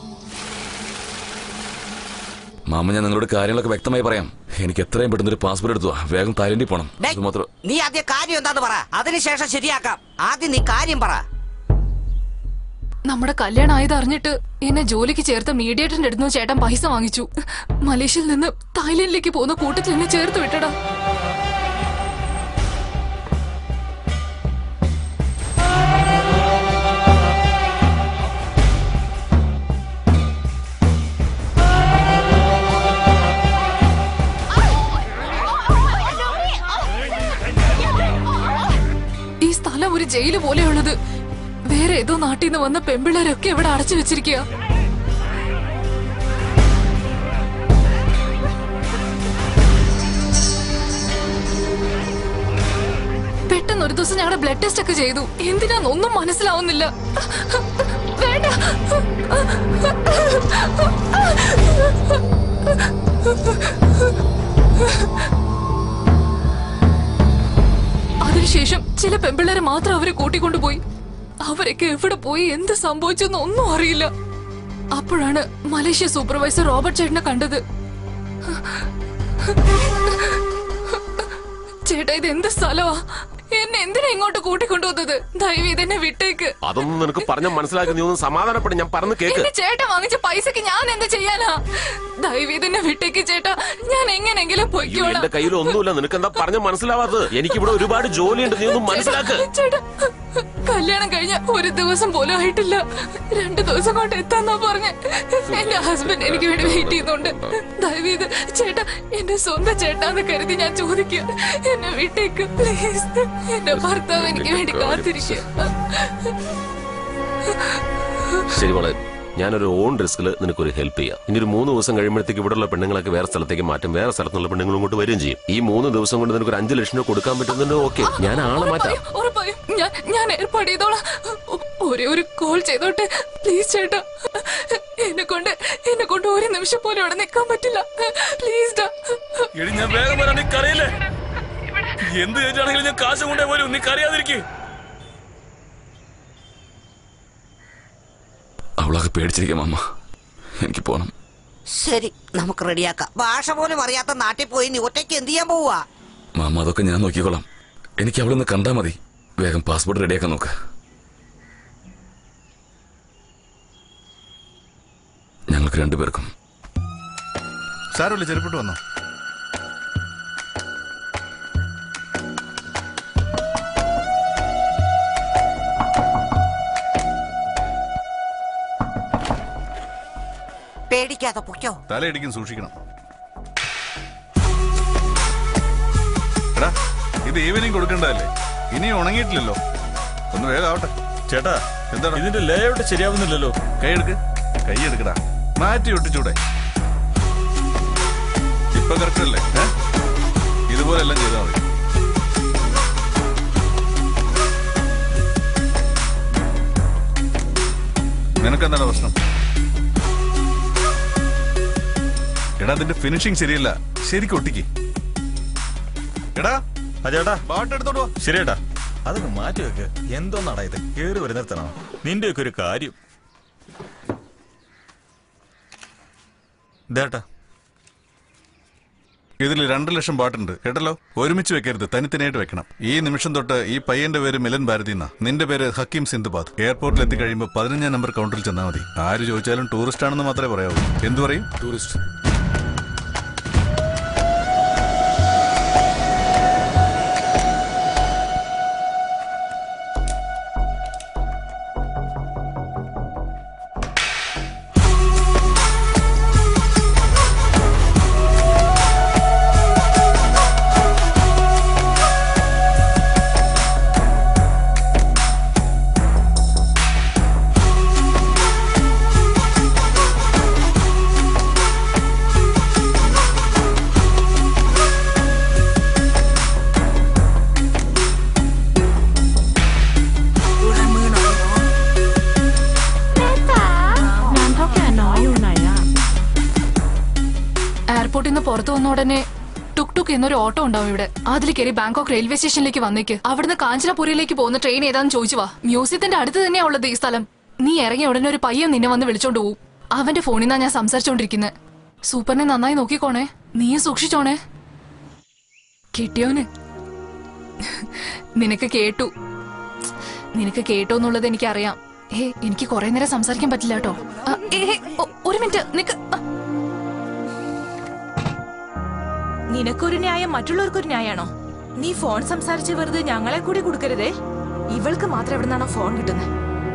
മാമ ഞാൻ നിങ്ങളോട് കാര്യങ്ങളൊക്കെ വ്യക്തമായി പറയാം എനിക്ക് എത്രയും പെട്ടെന്ന് ഒരു പാസ്പോർട്ട് എടുത്തു വേഗം തായ്ലൻഡിൽ പോകണം ഡേയ്, ഇത് മാത്രം നീ ആദ്യം കാര്യം എന്താന്ന് പറ അതിനുശേഷം ശരിയാക്കാം ആദ്യം നീ കാര്യം പറ നമ്മുടെ കല്യാണം ആയത് അറിഞ്ഞിട്ട് എന്നെ ജോലിക്ക് ചേർത്ത മീഡിയേറ്ററിന്റെ അടുത്ത് ചേട്ടൻ പൈസ വാങ്ങിച്ചു മലേഷ്യയിൽ നിന്ന് തായ്ലൻഡിലേക്ക് പോകുന്ന കൂട്ടത്തിൽ എന്നെ ചേർത്ത് വിട്ടടാ ഈ സ്ഥലം ഒരു ജയില് പോലെയുള്ളത് വേറെ ഏതോ നാട്ടിൽ നിന്ന് വന്ന പെമ്പിള്ളേരൊക്കെ ഇവിടെ അടച്ചു വെച്ചിരിക്കുക പെട്ടെന്ന് ഒരു ദിവസം ഞങ്ങളുടെ ബ്ലഡ് ടെസ്റ്റ് ഒക്കെ ചെയ്തു എന്തിനാന്നൊന്നും മനസ്സിലാവുന്നില്ല വേണ്ട അതിനുശേഷം ചില പെമ്പിള്ളേരെ മാത്രം അവരെ കൂട്ടിക്കൊണ്ടുപോയി അവരൊക്കെ എവിടെ പോയി എന്ത് സംഭവിച്ചെന്ന് ഒന്നും അറിയില്ല അപ്പോഴാണ് മലേഷ്യ സൂപ്പർവൈസർ റോബർട്ട് ചേട്ടനെ കണ്ടത് ചേട്ടാ ഇത് എന്ത് സ്ഥലമാ എന്നെ എന്തിനാ ഇങ്ങോട്ട് കൂട്ടിക്കൊണ്ടുവന്നത് ദയവ് ഇതെന്നെ വിട്ടേക്ക് അതൊന്നും നിനക്ക് പറഞ്ഞ മനസ്സിലാക്കി നീ ഒന്ന് സമാധാനപ്പെടും ഞാൻ പറഞ്ഞു കേക്ക് എന്റെ ചേട്ടൻ വാങ്ങിച്ച പൈസക്ക് ഞാൻ എന്ത് ചെയ്യാനാ ദയവ് ഇതെന്നെ വിട്ടേക്ക് ചേട്ടാ ഞാൻ എങ്ങനെങ്കിലും അയ്യോ, പൊയ്ക്കോളാം എന്റെ കയ്യിൽ ഒന്നുമില്ല നിനക്ക് എന്താ പറഞ്ഞ മനസ്സിലാവാത്തത് എനിക്കിവിടെ ഒരുപാട് ജോലിയുണ്ട് നീ ഒന്ന് മനസ്സിലാക്ക് ചേട്ടാ കല്യാണം കഴിഞ്ഞ ഒരു ദിവസം പോലും ആയിട്ടില്ല രണ്ടു ദിവസം കൊണ്ട് എത്താന്നാ പറഞ്ഞ് എന്റെ ഹസ്ബൻഡ് എനിക്ക് വേണ്ടി വെയിറ്റ് ചെയ്യുന്നുണ്ട് ദയവീത് ചേട്ടാ എന്റെ സ്വന്തം ചേട്ടാന്ന് കരുതി ഞാൻ ചോദിക്കുക എന്നെ വിട്ടേക്ക് പ്ലീസ് എന്റെ ഭർത്താവ് എനിക്ക് വേണ്ടി കാത്തിരിക്കുക ശരി മോളെ ഞാനൊരു ഓൺ റിസ്കിൽ നിനക്കൊരു ഹെൽപ്പ് ചെയ്യാം ഇനി ഒരു മൂന്ന് ദിവസം കഴിയുമ്പോഴത്തേക്ക് ഇവിടെയുള്ള പെണ്ണുങ്ങളൊക്കെ വേറെ സ്ഥലത്തേക്ക് മാറ്റും വേറെ സ്ഥലത്തുള്ള പെണ്ണുങ്ങൾ ഇങ്ങോട്ട് വരികയും ചെയ്യും ഈ മൂന്ന് ദിവസം കൊണ്ട് നിനക്ക് ഒരു അഞ്ച് ലക്ഷം രൂപ കൊടുക്കാൻ പറ്റുന്നുണ്ട് ഓക്കെ ഞാൻ ആളെ മാറ്റാം ഉറപ്പായും ഞാൻ ഞാൻ ഏർപ്പാട് ചെയ്തോളാം ഒ- ഒരേ ഒരു കോൾ ചെയ്തോട്ടെ പ്ലീസ് ചേട്ടാ എന്നെ കൊണ്ട് എന്നെ കൊണ്ട് ഒരു നിമിഷം പോലും ഇവിടെ നിൽക്കാൻ പറ്റില്ല പ്ലീസ് ഡാ എടി ഞാൻ വേഗം വരാൻ നീ കരയില്ലേ എന്ത് ചോദിച്ചാണെങ്കിലും ഞാൻ കാശ് കൊണ്ടേ പോലും നീ കരയാതിരിക്കേ അവളൊക്കെ പേടിച്ചിരിക്കാം അമ്മ എനിക്ക് പോണം ശരി നമുക്ക് റെഡിയാക്കാം ഭാഷ പോലും അറിയാത്ത നാട്ടിൽ പോയി നീ ഒറ്റയ്ക്ക് എന്ത് ചെയ്യാൻ പോവാ മാമ അതൊക്കെ ഞാൻ നോക്കിക്കോളാം എനിക്ക് അവളൊന്ന് കണ്ടാ മതി വേഗം പാസ്പോർട്ട് റെഡിയാക്കാൻ നോക്ക് ഞങ്ങൾക്ക് രണ്ടുപേർക്കും സാരമില്ല ചെരുപ്പിട്ട് വന്നോ പേടിക്കാതെ പൊയ്ക്കോ തലയിടിക്കും സൂക്ഷിക്കണം എടാ ഇത് ഈവനിങ് കൊടുക്കേണ്ടതല്ലേ ഇനി ഉണങ്ങിയിട്ടില്ലല്ലോ ഒന്ന് വേഗം ആവട്ടെ ചേട്ടാ എന്താണ് ഇതിന്റെ ലേഔട്ട് ശരിയാവുന്നില്ലല്ലോ കൈ എടുക്ക് കൈ എടുക്കടാ മാറ്റി ഒട്ടിച്ചൂടെ ഇപ്പൊ കറക്റ്റ് അല്ലേ ഏ? ഇതുപോലെ എല്ലാം ചെയ്താൽ മതി നിനക്കെന്താണ് പ്രശ്നം എടാ അതിന്റെ ഫിനിഷിംഗ് ശരിയല്ല ശരിക്കും ഒട്ടിക്ക് എടാ ആ ചേട്ടാ ബാട്ട് എടുത്തോട്ടോ ശരി ചേട്ടാ അതൊന്ന് മാറ്റി വെക്ക് എന്തോന്നാടാ ഇത് കേറി വരുന്നിടത്തണോ നിന്റെയൊക്കെ ഒരു കാര്യം ഇതേട്ടാ ഇതിൽ രണ്ടു ലക്ഷം പാട്ടുണ്ട് കേട്ടല്ലോ ഒരുമിച്ച് വെക്കരുത് തനിത്തനായിട്ട് വെക്കണം ഈ നിമിഷം തൊട്ട് ഈ പയ്യന്റെ പേര് മിലൻ ഭാരതി എന്നാ നിന്റെ പേര് ഹക്കീം സിന്ധുബാദ് എയർപോർട്ടിൽ എത്തി കഴിയുമ്പോൾ പതിനഞ്ചാം നമ്പർ കൗണ്ടറിൽ ചെന്നാൽ മതി ആര് ചോദിച്ചാലും ടൂറിസ്റ്റ് ആണെന്ന് മാത്രമേ പറയാവൂ എന്തു പറയും ടൂറിസ്റ്റ് എയർപോർട്ടിൽ നിന്ന് പുറത്തു വന്ന ഉടനെ ടുക് ടുക് എന്നൊരു ഓട്ടോ ഉണ്ടാവും ഇവിടെ അതിൽ കയറി ബാങ്കോക്ക് റെയിൽവേ സ്റ്റേഷനിലേക്ക് വന്നേക്ക് അവിടുന്ന് കാഞ്ചനപുരയിലേക്ക് പോകുന്ന ട്രെയിൻ ഏതാന്ന് ചോദിച്ചു വാ മ്യൂസിയത്തിന്റെ അടുത്ത് തന്നെയാ ഉള്ളത് ഈ സ്ഥലം നീ ഇറങ്ങിയ ഉടനെ ഒരു പയ്യൻ നിന്നെ വന്ന് വിളിച്ചോണ്ട് പോവും അവന്റെ ഫോണിൽ നിന്നാ ഞാൻ സംസാരിച്ചോണ്ടിരിക്കുന്നത് സൂപ്പറിനെ നന്നായി നോക്കിക്കോണേ നീയും സൂക്ഷിച്ചോണേ കിട്ടിയോന് നിനക്ക് കേട്ടു നിനക്ക് കേട്ടോ എന്നുള്ളത് എനിക്കറിയാം ഏ എനിക്ക് കുറെ നേരം സംസാരിക്കാൻ പറ്റില്ല കേട്ടോ ആ, ഏ, ഏ, ഒ- ഒരു മിനിറ്റ് നിക്ക് ആ, നിനക്കൊരു ന്യായം മറ്റുള്ളവർക്കൊരു ന്യായാണോ നീ ഫോൺ സംസാരിച്ച് വെറുതെ ഞങ്ങളെ കൂടി കൊടുക്കരുതേ ഇവൾക്ക് മാത്രം എവിടുന്നാണോ ഫോൺ കിട്ടുന്നത്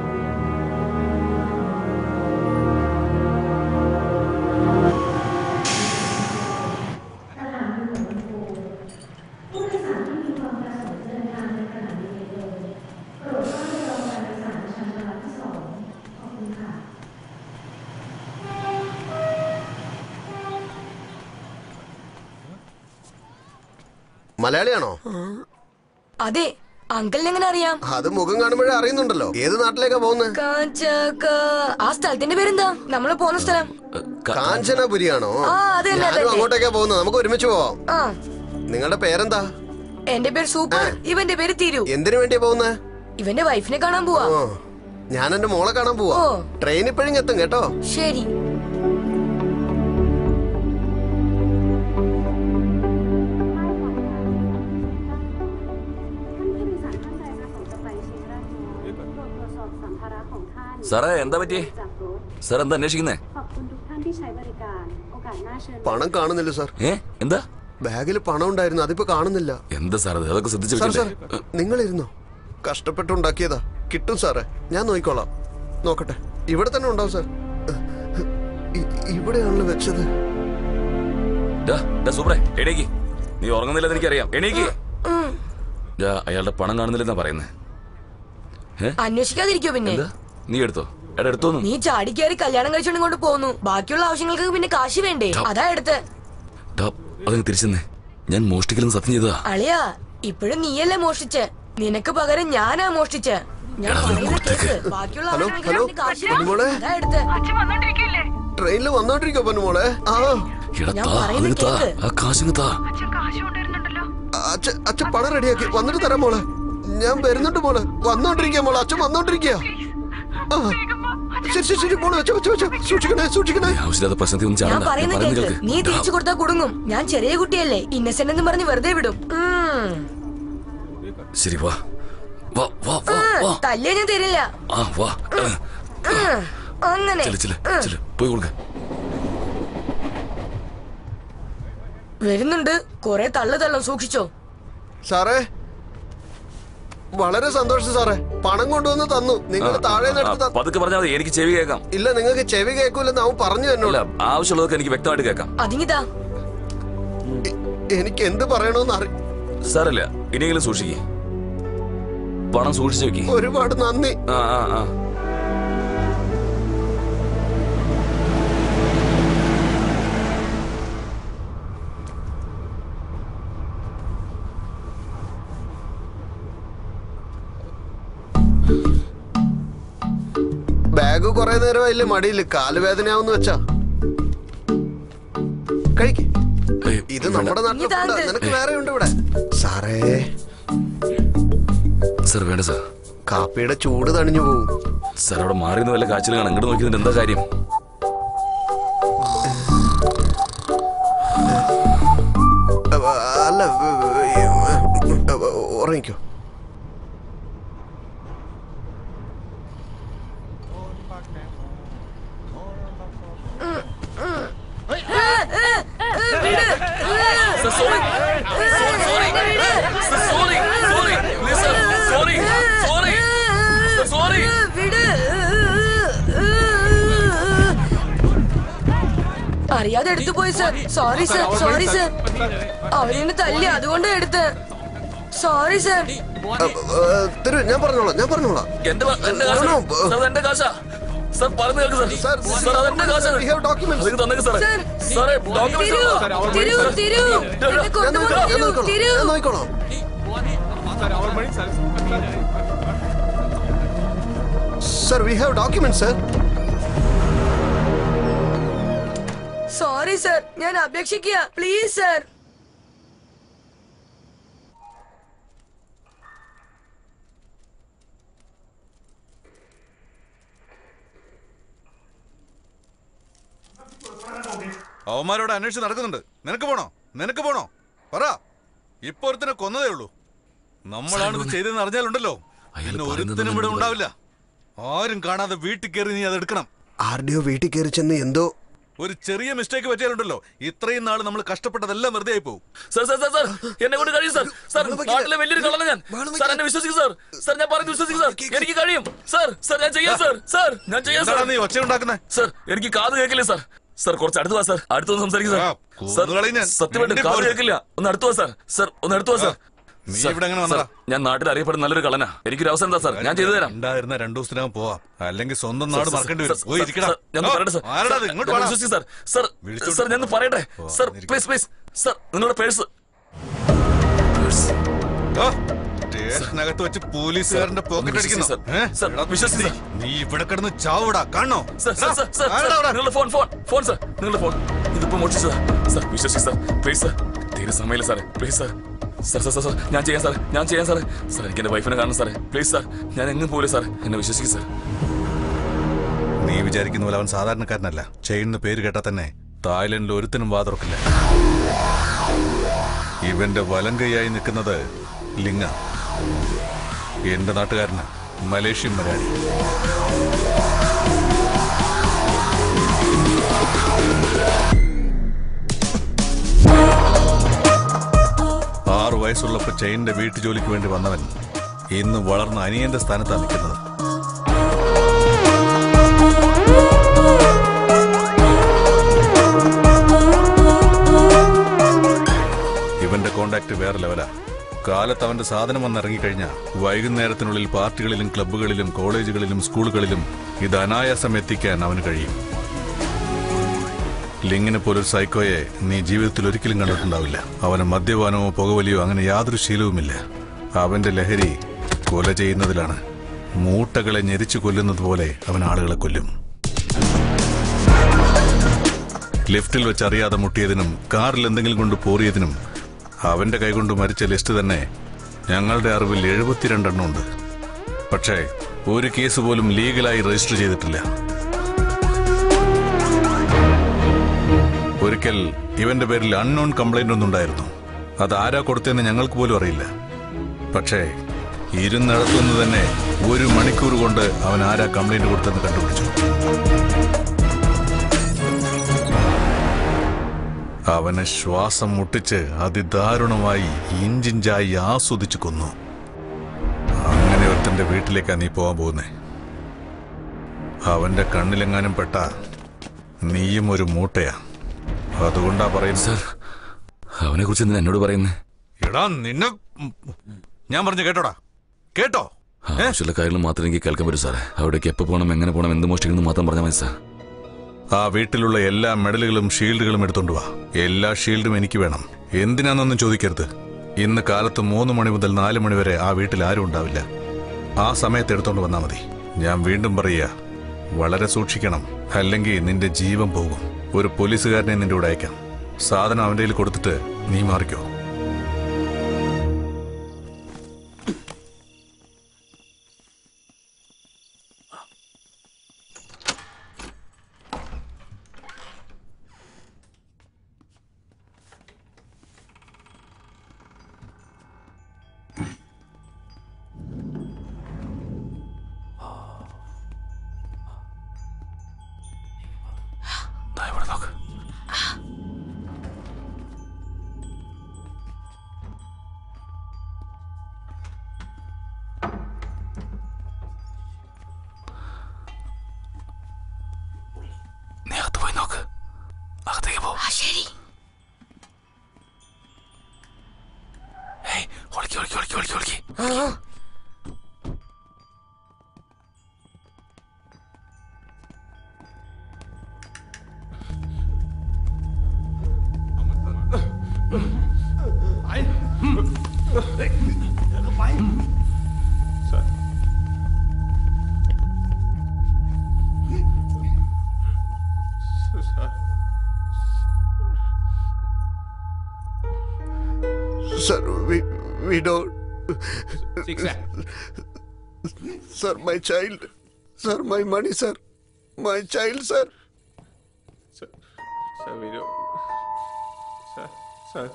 മലയാളിയാണോ അതെ അങ്കിളിന് എങ്ങനെ അറിയാം അത് മുഖം കാണുമ്പോഴേ അറിയുന്നുണ്ടല്ലോ ഏത് നാട്ടിലേക്കാ പോകുന്നത് കാഞ്ചക ആ സ്ഥലത്തിന്റെ പേരെന്താ നമ്മള് പോകുന്ന സ്ഥലം കാഞ്ചനപുരിയാണോ ആ, അത് തന്നെ, അത് ഞാനും തന്നെ. അങ്ങോട്ടേക്കാ പോകുന്നത് നമുക്ക് ഒരുമിച്ച് പോവാം ആ നിങ്ങളുടെ പേരെന്താ എന്റെ പേര് സൂപ്പർ ഇവന്റെ പേര് തിരു എന്തിനു വേണ്ടിയാ പോകുന്നത് ഇവന്റെ വൈഫിനെ കാണാൻ പോവാ ഓ ഞാൻ എന്റെ മോളെ കാണാൻ പോവാ ഓ. ട്രെയിൻ ഇപ്പോഴും എത്തും കേട്ടോ ശരി സാറേ എന്താ പറ്റി സാർ എന്താ അന്വേഷിക്കുന്നേ പണം കാണുന്നില്ല സാർ ഏ എന്താ ബാഗിൽ പണം ഉണ്ടായിരുന്നു അതിപ്പോ കാണുന്നില്ല എന്താ സാർ അത് അതൊക്കെ ശ്രദ്ധിച്ചു സാർ സാർ വെക്കണ്ടേ നിങ്ങളിരുന്നോ കഷ്ടപ്പെട്ടുണ്ടാക്കിയതാ കിട്ടും സാറേ ഞാൻ നോക്കിക്കോളാം നോക്കട്ടെ ഇവിടെ തന്നെ ഉണ്ടാവും സാർ ഇ- ഇവിടെയാണല്ലോ വെച്ചത് ഡാ, ഡാ സൂപ്പറേ എണീക്ക് നീ ഉറങ്ങുന്നില്ലെന്ന് എനിക്കറിയാം എണീക്ക് ഡാ, അയാളുടെ പണം കാണുന്നില്ലെന്നാ പറയുന്നേ ഏ അന്വേഷിക്കാതിരിക്കോ പിന്നെ എന്താ നീ എടുത്തോ എടാ എടുത്തോന്നു നീ ചാടിക്കേറി കല്യാണം കഴിച്ചോണ്ട് കൊണ്ട് പോന്നു ബാക്കിയുള്ള ആവശ്യങ്ങൾക്ക് പിന്നെ കാശ് വേണ്ടേ അതാ എടുത്ത് ഡാ, അതങ്ങ് തിരിച്ചെന്നേ ഞാൻ മോഷ്ടിക്കലെന്ന് സത്യം ചെയ്തതാ അളിയാ ഇപ്പോഴും നീയല്ലേ മോഷ്ടിച്ച് നിനക്ക് പകരം ഞാനാ മോഷ്ടിച്ച് ഞാൻ എടാ, അതൊന്ന് പറയുന്ന കൊടുത്തേക്ക്. കേക്ക് ബാക്കിയുള്ള ഹലോ, ആവശ്യങ്ങൾക്ക് ഹലോ, വേണ്ടി കാശ് പൊന്നുമോളെ. അതാ എടുത്ത് ട്രെയിനിൽ വന്നോണ്ടിരിക്കോ പൊന്നുമോളെ ആ എടാ ഞാൻ താ പറയുന്നത് അതിന് താ കേക്ക്. ആ കാശിന് താ അച്ഛൻ അച്ഛൻ പണം റെഡിയാക്കി വന്നിട്ട് തരാം മോളെ ഞാൻ വരുന്നുണ്ട് മോളെ വന്നോണ്ടിരിക്കുക മോളെ അച്ഛൻ വന്നോണ്ടിരിക്കുക ആ. ശരി ശരി ശരി മോളെ വെച്ചോ വെച്ചോ വെച്ചോ സൂക്ഷിക്കണേ സൂക്ഷിക്കണേ ആവശ്യമില്ലാത്ത പ്രശ്നത്തിൽ ഒന്നും ഞാൻ ചാടണ്ട ഞാൻ പറയുന്ന പറയുന്നത് കേക്ക് കേൾക്ക് നീ തിരിച്ചു കൊടുത്താ കുടുങ്ങും ഞാൻ ചെറിയ കുട്ടിയല്ലേ ഇന്നസെന്റ് എന്ന് പറഞ്ഞ് വെറുതെ വിടും ഉം. ശരി വാ വാ വാ വാ ഉം. വാ തല്ലിയ ഞാൻ തരില്ല ആ വാ ഉം. അങ്ങനെ ചെല് ചെല് ഉം. ചെല് പോയി കൊടുക്ക വരുന്നുണ്ട് കൊറേ തള്ളു തള്ളും സൂക്ഷിച്ചോ സാറേ വളരെ സന്തോഷം സാറേ പണം കൊണ്ടുവന്ന് തന്നു നിങ്ങൾ താഴെ നിന്ന് എടുത്ത് ത- പതുക്കെ പറഞ്ഞാൽ മതി എനിക്ക് ചെവി കേൾക്കാം ഇല്ല നിങ്ങൾക്ക് ചെവി കേൾക്കൂലെന്ന് അവൻ പറഞ്ഞു അല്ല എന്നോട് ആവശ്യമുള്ളതൊക്കെ എനിക്ക് വ്യക്തമായിട്ട് കേൾക്കാം അതിങ്ങിതാ എനിക്ക് എന്ത് പറയണമെന്ന് അറി സാരല്ല ഇനിയെങ്കിലും സൂക്ഷിക്കേ പണം സൂക്ഷിച്ചു വെക്കി ഒരുപാട് നന്ദി ആ ആ ആ ബാഗ് കുറെ നേരമായില്ലേ മടിയില് കാലുവേദനയാവുന്ന വെച്ചാ കഴിക്ക് ഇത് നമ്മുടെ നാട്ടിലെ ഫുഡാ. നിനക്ക് വേറെ ഉണ്ട് ഇവിടെ സാറേ സാർ വേണ്ട സാർ കാപ്പിയുടെ ചൂട് തണിഞ്ഞു പോകും സാർ അവിടെ മാറിയെന്ന് വല്ല കാച്ചിൽ കാണാം ഇങ്ങോട്ട് നോക്കിയതിന്റെ എന്താ കാര്യം അവ- അല്ല വ- വ- അവ- ഉറങ്ങിക്കോ അറിയാതെ എടുത്തു പോയി sir sorry sir sorry sir അവരെന്നെ തല്ലി അതുകൊണ്ട് എടുത്ത് സോറി സർ തിരു ഞാൻ പറഞ്ഞോളാം ഞാൻ പറഞ്ഞോളാം എന്റെ വ- എന്റെ കാശാ. സാർ, അത് എന്റെ കാശാ സാർ പറഞ്ഞു കേൾക്ക് സാർ സാർ അതെന്റെ കാശാ അതിന് തന്നേക്ക് സാറേ സാറേ തിരു തിരു തിരു എന്നെ കൊണ്ടുപോകുന്നു തിരു നോക്കിക്കോളാം sir we have document sir sorry sir ഞാൻ അപേക്ഷിക്കുക പ്ലീസ് സർ അവന്മാരോട് അന്വേഷിച്ച് നടക്കുന്നുണ്ട് നിനക്ക് പോണോ നിനക്ക് പോണോ പറ ഇപ്പൊ ഒരുത്തനെ കൊന്നതേ ഉള്ളൂ നമ്മളാണ് ഇത് ചെയ്തതെന്ന് അറിഞ്ഞാലുണ്ടല്ലോ പിന്നെ ഒരുത്തനും ഇവിടെ ഉണ്ടാവില്ല ആരും കാണാതെ വീട്ടിൽ കയറി നീ അത് എടുക്കണം ആർ ഡി ഒ വീട്ടിൽ കയറി ചെന്ന് എന്തോ ഒരു ചെറിയ മിസ്റ്റേക്ക് പറ്റിയാലുണ്ടല്ലോ ഇത്രയും നാൾ നമ്മൾ കഷ്ടപ്പെട്ടതെല്ലാം വെറുതെ ആയി പോകും സാർ സാർ സാർ സാർ എന്നെ കൊണ്ട് കഴിയും സാർ സാർ നാട്ടിലെ വലിയൊരു കള്ളന ഞാൻ സാർ എന്നെ വിശ്വസിക്കും സാർ സാർ ഞാൻ പറഞ്ഞു വിശ്വസിക്കും സാർ എനിക്ക് കഴിയും സാർ സാർ ഞാൻ ചെയ്യാം സാർ സാർ ഞാൻ ചെയ്യാം സാർ എന്താണ് നീ ഒച്ച ഉണ്ടാക്കുന്നത് സാർ എനിക്ക് കാത് കേൾക്കില്ല സാർ സാർ കുറച്ച് അടുത്ത് വാ സാർ അടുത്തൊന്ന് സംസാരിക്കും സാർ സാർ കൊന്നുകളയും ഞാൻ. സത്യമായിട്ട് മിണ്ടി കാത് പോരുത്. കേൾക്കില്ല ഒന്ന് അടുത്ത് വാ സാർ സാർ ഒന്ന് അടുത്ത് വാ സാർ നീ സാർ, ഇവിടെ എങ്ങനെ സാർ, വന്നതാ? ഞാൻ നാട്ടിൽ അറിയപ്പെടുന്ന നല്ലൊരു കളനാ എനിക്കൊരു അവസരം എന്താ സാർ ഞാൻ ചെയ്തു തരാം ഉണ്ടായിരുന്ന രണ്ടു ദിവസത്തിനകം പോവാം അല്ലെങ്കിൽ സ്വന്തം സാർ, നാട് സാർ, മറക്കേണ്ടി സാർ, വരും പോയി സാർ, ഇരിക്കടാ. സാർ, ഞാൻ ഒന്ന് ഓ, പറയട്ടെ സാർ ആരെടാ അത്? സാർ, ഇങ്ങോട്ട് ഞാൻ വാടാ. വിശ്വസിക്കും സാർ സാർ വിളിച്ചോണ്ട് സാർ ഞാൻ ഒന്ന് പറയട്ടെ സാർ പ്ലീസ് പ്ലീസ് സാർ നിങ്ങളുടെ പേഴ്സ് ഓ, സ്റ്റേഷനകത്ത് വെച്ച് പോലീസുകാരന്റെ പോക്കറ്റ് അടിക്കുന്നു സാർ. ഏ? സാർ, എടാ, വിശ്വസിക്ക് നീ- നീ ഇവിടെ കിടന്ന് ചാവടാ കാണോ സാർ സാർ സാർ സാർ ആരെടാ സാർ, അവിടെ? നിങ്ങളുടെ ഫോൺ ഫോൺ ഫോൺ സാർ നിങ്ങളുടെ ഫോൺ ഇതിപ്പോ മോഷിച്ചതാ സാർ വിശ്വസിക്ക് സാർ പ്ലീസ് സാർ തീരെ സമയമില്ല സാറേ please sir sir sir sir sir ഞാൻ ചെയ്യാം സാർ ഞാൻ ചെയ്യാം സാറേ സാർ എനിക്ക് എന്റെ വൈഫിനെ കാണണം സാറേ പ്ലീസ് സാർ ഞാൻ എങ്ങും പോലും സാർ എന്നെ വിശ്വസിക്കും സാർ നീ വിചാരിക്കുന്ന പോലെ അവൻ സാധാരണക്കാരനല്ല ചെയ്യുന്ന പേര് കേട്ടാ തന്നെ തായ്ലൻഡിൽ ഒരുത്തനും വാതുറക്കില്ല ഇവന്റെ വലം കൈയായി നിൽക്കുന്നത് ലിംഗ എന്റെ നാട്ടുകാരന് മലേഷ്യൻ മലയാളി ആറു വയസ്സുള്ളപ്പോ ചെയിന്റെ വീട്ടു ജോലിക്ക് വേണ്ടി വന്നവൻ ഇന്ന് വളർന്ന അനിയന്റെ സ്ഥാനത്താണ് നിൽക്കുന്നത് ഇവന്റെ കോണ്ടാക്ട് വേറെ ലെവലാ കാലത്ത് അവന്റെ സാധനം വന്ന് ഇറങ്ങിക്കഴിഞ്ഞാൽ വൈകുന്നേരത്തിനുള്ളിൽ പാർട്ടികളിലും ക്ലബ്ബുകളിലും കോളേജുകളിലും സ്കൂളുകളിലും ഇത് അനായാസം എത്തിക്കാൻ അവന് കഴിയും ലിങ്ങിനെ പോലൊരു സൈക്കോയെ നീ ജീവിതത്തിൽ ഒരിക്കലും കണ്ടിട്ടുണ്ടാവില്ല അവന് മദ്യപാനമോ പുകവലിയോ അങ്ങനെ യാതൊരു ശീലവുമില്ല അവന്റെ ലഹരി കൊല ചെയ്യുന്നതിലാണ് മൂട്ടകളെ ഞെരിച്ചു കൊല്ലുന്നത് പോലെ അവൻ ആളുകളെ കൊല്ലും ലിഫ്റ്റിൽ വെച്ച് അറിയാതെ മുട്ടിയതിനും കാറിൽ എന്തെങ്കിലും കൊണ്ട് പോറിയതിനും അവന്റെ കൈകൊണ്ട് മരിച്ച ലിസ്റ്റ് തന്നെ ഞങ്ങളുടെ അറിവിൽ എഴുപത്തിരണ്ടെണ്ണം ഉണ്ട് പക്ഷേ ഒരു കേസ് പോലും ലീഗലായി രജിസ്റ്റർ ചെയ്തിട്ടില്ല ഒരിക്കൽ ഇവന്റെ പേരിൽ അൺനോൺ കംപ്ലൈന്റ് ഒന്നുണ്ടായിരുന്നു അത് ആരാ കൊടുത്തതെന്ന് ഞങ്ങൾക്ക് പോലും അറിയില്ല പക്ഷേ ഇരുന്നിടത്തുനിന്ന് തന്നെ ഒരു മണിക്കൂർ കൊണ്ട് അവൻ ആരാ കംപ്ലൈന്റ് കൊടുത്തെന്ന് കണ്ടുപിടിച്ചു അവനെ ശ്വാസം മുട്ടിച്ച് അതിദാരുണമായി ഇഞ്ചിഞ്ചായി ആസ്വദിച്ചു കൊന്നു അങ്ങനെ ഒരുത്തന്റെ വീട്ടിലേക്കാ നീ പോവാൻ പോകുന്നേ അവന്റെ കണ്ണിലെങ്ങാനും പെട്ട നീയും ഒരു മൂട്ടയാ അതുകൊണ്ടാ പറയുന്നത് സാർ അവനെ കുറിച്ച് എന്തിനാ എന്നോട് പറയുന്നേ എടാ നിന്നെ ഞാൻ പറഞ്ഞു കേട്ടോടാ കേട്ടോ ആവശ്യമുള്ള കാര്യങ്ങൾ മാത്രമേ എനിക്ക് കേൾക്കാൻ പറ്റൂ സാറേ അവിടേക്ക് എപ്പോൾ പോകണം എങ്ങനെ പോകണം എന്ത് മോഷ്ടിക്കണം മാത്രം പറഞ്ഞാൽ മതി സാർ ആ വീട്ടിലുള്ള എല്ലാ മെഡലുകളും ഷീൽഡുകളും എടുത്തോണ്ട് വാ എല്ലാ ഷീൽഡും എനിക്ക് വേണം എന്തിനാന്നൊന്നും ചോദിക്കരുത് ഇന്ന് കാലത്ത് മൂന്ന് മണി മുതൽ നാല് മണി വരെ ആ വീട്ടിൽ ആരും ഉണ്ടാവില്ല ആ സമയത്ത് എടുത്തോണ്ട് വന്നാ മതി ഞാൻ വീണ്ടും പറയുക വളരെ സൂക്ഷിക്കണം അല്ലെങ്കിൽ നിന്റെ ജീവൻ പോകും ഒരു പോലീസുകാരനെ നിന്റെ കൂടെ അയക്കാം സാധനം അവന്റെ കയ്യിൽ കൊടുത്തിട്ട് നീ മാറിക്കോ നീ അകത്ത് പോയി നോക്ക് അകത്തേക്ക് പോ ശരി ഏയ് ഒളിക്കി ഒളിക്കി ഒളിക്കി ഒളിക്കി ഒളിക്കി ആ Sir, we, we don't. Sir, my child. Sir, my money, sir. My child, sir. Sir, sir, we don't. Sir, sir.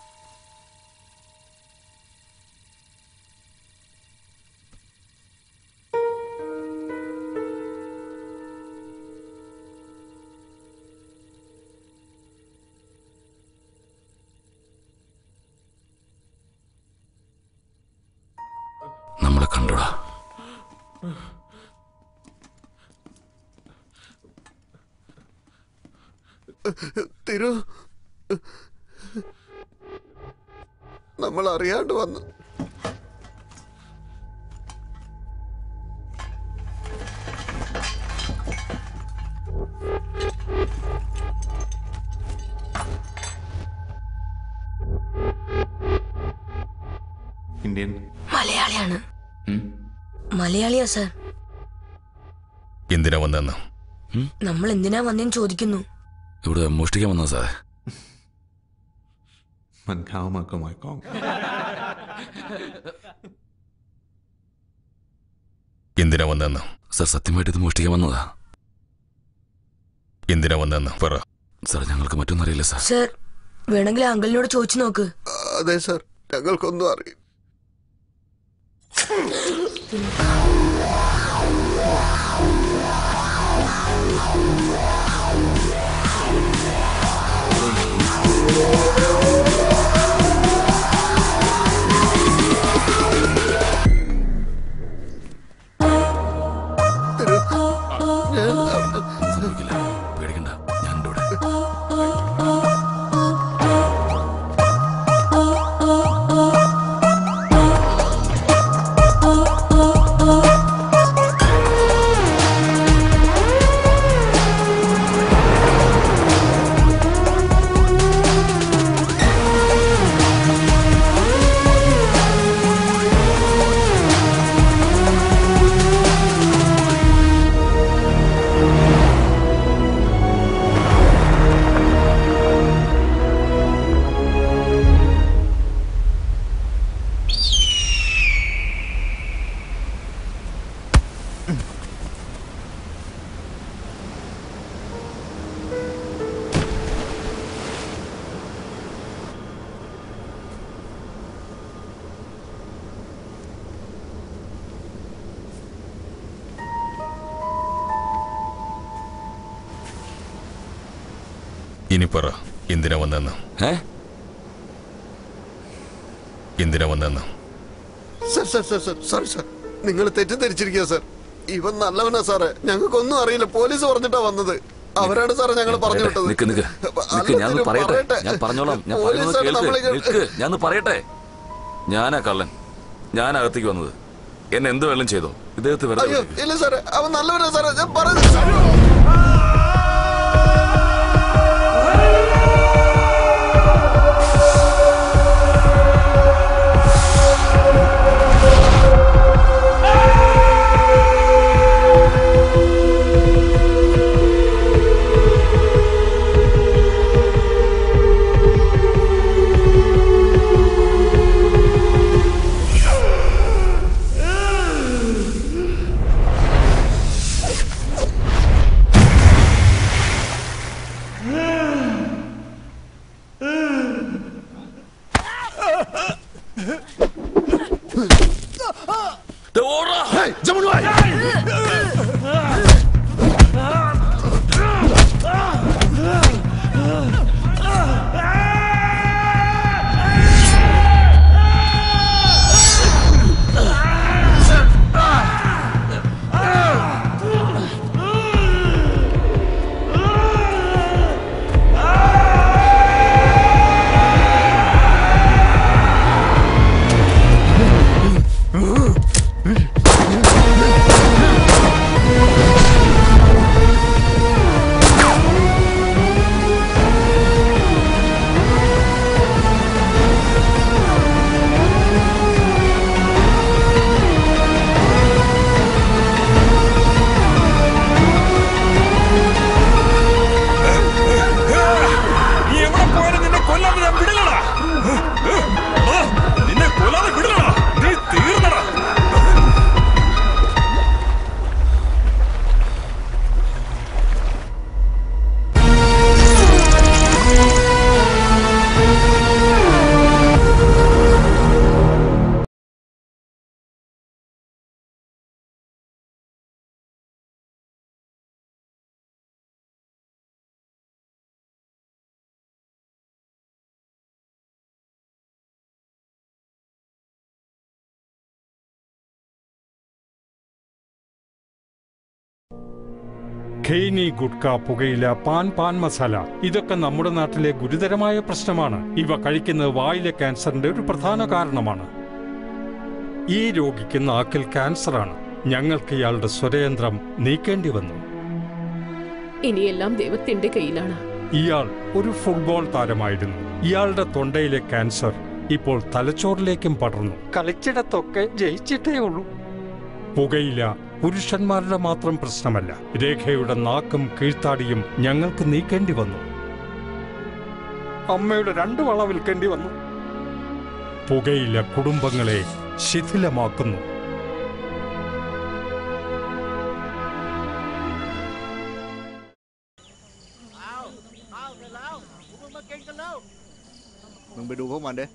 നമ്മളെ കണ്ടോടാ തിരു നമ്മൾ അറിയാണ്ട് വന്നു ഇന്ത്യൻ മലയാളിയാണ് മലയാളിയാ സർ എന്തിനാ വന്നെന്ന് നമ്മൾ എന്തിനാ വന്നേന്ന് ചോദിക്കുന്നു ഇവിടെ മോഷ്ടിക്കാൻ വന്നാ സാറേ Mình khao mà cơ mọi con. എന്തിനാ വന്നെന്ന് സാർ സത്യമായിട്ട് ഇത് മോഷ്ടിക്കാൻ വന്നതാ എന്തിനാ വന്നെന്ന് പറ സാർ ഞങ്ങൾക്ക് മറ്റൊന്നും അറിയില്ല സാർ സർ വേണമെങ്കിൽ അങ്കിളിനോട് ചോദിച്ചു നോക്ക് അതെ സർ ഞങ്ങൾക്കൊന്നും അറിയും സംഭവിക്കില്ല പേടിക്കണ്ട ഞാനുണ്ട് ഇവിടെ ഇനി പറ എന്തിനാ വന്നെന്ന് ഏ എന്തിനാ വന്നെന്ന് sir sir sir sir sorry sir നിങ്ങൾ തെറ്റിദ്ധരിച്ചിരിക്കുക സർ ഇവൻ നല്ലവനാ സാറേ ഞങ്ങൾക്കൊന്നും അറിയില്ല പോലീസ് പറഞ്ഞിട്ടാ വന്നത് അവരാണ് സാറേ ഞങ്ങൾ പറഞ്ഞു വിട്ടത് നിക്ക് നിക്ക് നിക്ക് ഞാൻ അല്ല, പറയട്ടെ പറയട്ടെ. ഞാൻ പറഞ്ഞോളാം ഞാൻ പറയുന്നത് പോലീസാണ് കേൾക്ക് നമ്മളെ ഇങ്ങ- നിക്ക് ഞാൻ പറയട്ടെ ഞാനാ കള്ളൻ ഞാൻ അകത്തേക്ക് വന്നത് എന്നെ എന്ത് വേണം ചെയ്തോ ഇദ്ദേഹത്തെ വെറുതെ അയ്യോ വിട്ടേക്ക്. ഇല്ല സാറേ അവൻ നല്ലവനാ സാറേ ഞാൻ പറയുന്നത് നീ എവിടെ പോയാലും നിന്നെ കൊല്ലാതെ ഞാൻ വിടില്ലടാ ആ, നിന്നെ കൊല്ലാതെ വിടില്ലടാ നീ തീർന്നടാ ഖെയ്നി ഗുഡ്ക പുകയില പാൻ പാൻ മസാല ഇതൊക്കെ നമ്മുടെ നാട്ടിലെ ഗുരുതരമായ പ്രശ്നമാണ് ഇവ കഴിക്കുന്നത് വായിലെ ക്യാൻസറിന്റെ ഒരു പ്രധാന കാരണമാണ് ഈ രോഗിക്ക് നാക്കിൽ ക്യാൻസറാണ് ഞങ്ങൾക്ക് ഇയാളുടെ സ്വരയന്ത്രം നീക്കേണ്ടി വന്നു ഇനിയെല്ലാം ദൈവത്തിന്റെ കയ്യിലാണ് ഇയാൾ ഒരു ഫുട്ബോൾ താരമായിരുന്നു ഇയാളുടെ തൊണ്ടയിലെ ക്യാൻസർ ഇപ്പോൾ തലച്ചോറിലേക്കും പടർന്നു കളിച്ചിടത്തൊക്കെ ജയിച്ചിട്ടേ ഉള്ളൂ പുകയില പുരുഷന്മാരുടെ മാത്രം പ്രശ്നമല്ല രേഖയുടെ നാക്കും കീഴ്ത്താടിയും ഞങ്ങൾക്ക് നീക്കേണ്ടി വന്നു അമ്മയുടെ രണ്ട് വള വിൽക്കേണ്ടി വന്നു പുകയില കുടുംബങ്ങളെ ശിഥിലമാക്കുന്നു Mừng bị đu của mình đi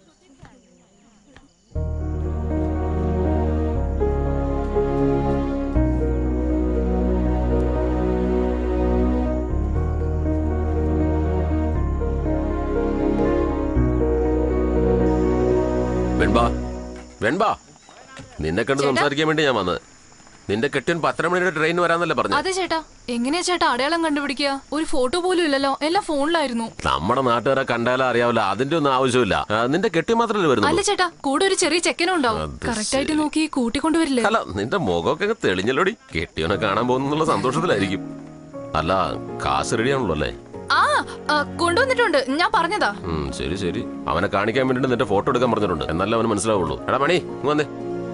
വെൺബാ വെൺബാ നിന്നെ കണ്ട് ചേട്ടാ? സംസാരിക്കാൻ വേണ്ടി ഞാൻ വന്നത് നിന്റെ കെട്ടിയൻ പത്തര മണിയുടെ ട്രെയിൻ വരാന്നല്ലേ പറഞ്ഞു അതെ ചേട്ടാ എങ്ങനെയാ ചേട്ടാ അടയാളം കണ്ടുപിടിക്കുക ഒരു ഫോട്ടോ പോലും ഇല്ലല്ലോ എല്ലാം ഫോണിലായിരുന്നു നമ്മുടെ നാട്ടുകാരെ കണ്ടാലും അറിയാവില്ല അതിന്റെ ഒന്നും ആവശ്യമില്ല ആ, നിന്റെ കെട്ടി മാത്രമല്ലേ അല്ല വരുന്നുള്ളൂ ചേട്ടാ കൂടെ ഒരു ചെറിയ ചെക്കനും ഉണ്ടാവും അത് കറക്റ്റ് ആയിട്ട് നോക്കി കൂട്ടിക്കൊണ്ടുവരില്ലേ അല്ല നിന്റെ മുഖമൊക്കെ അങ്ങ് തെളിഞ്ഞല്ലോടി കെട്ടിയവനെ കാണാൻ പോകുന്നുള്ള സന്തോഷത്തിലായിരിക്കും അല്ല കാശ് റെഡിയാണല്ലോ അല്ലേ ആ ആ, കൊണ്ടുവന്നിട്ടുണ്ട് ഞാൻ പറഞ്ഞതാ ഉം, ശരി ശരി അവനെ കാണിക്കാൻ വേണ്ടിട്ട് നിന്റെ ഫോട്ടോ എടുക്കാൻ പറഞ്ഞിട്ടുണ്ട് എന്നാലേ അവന് മനസ്സിലാവുള്ളൂ എടാ മണി ഇങ്ങ് വന്നേ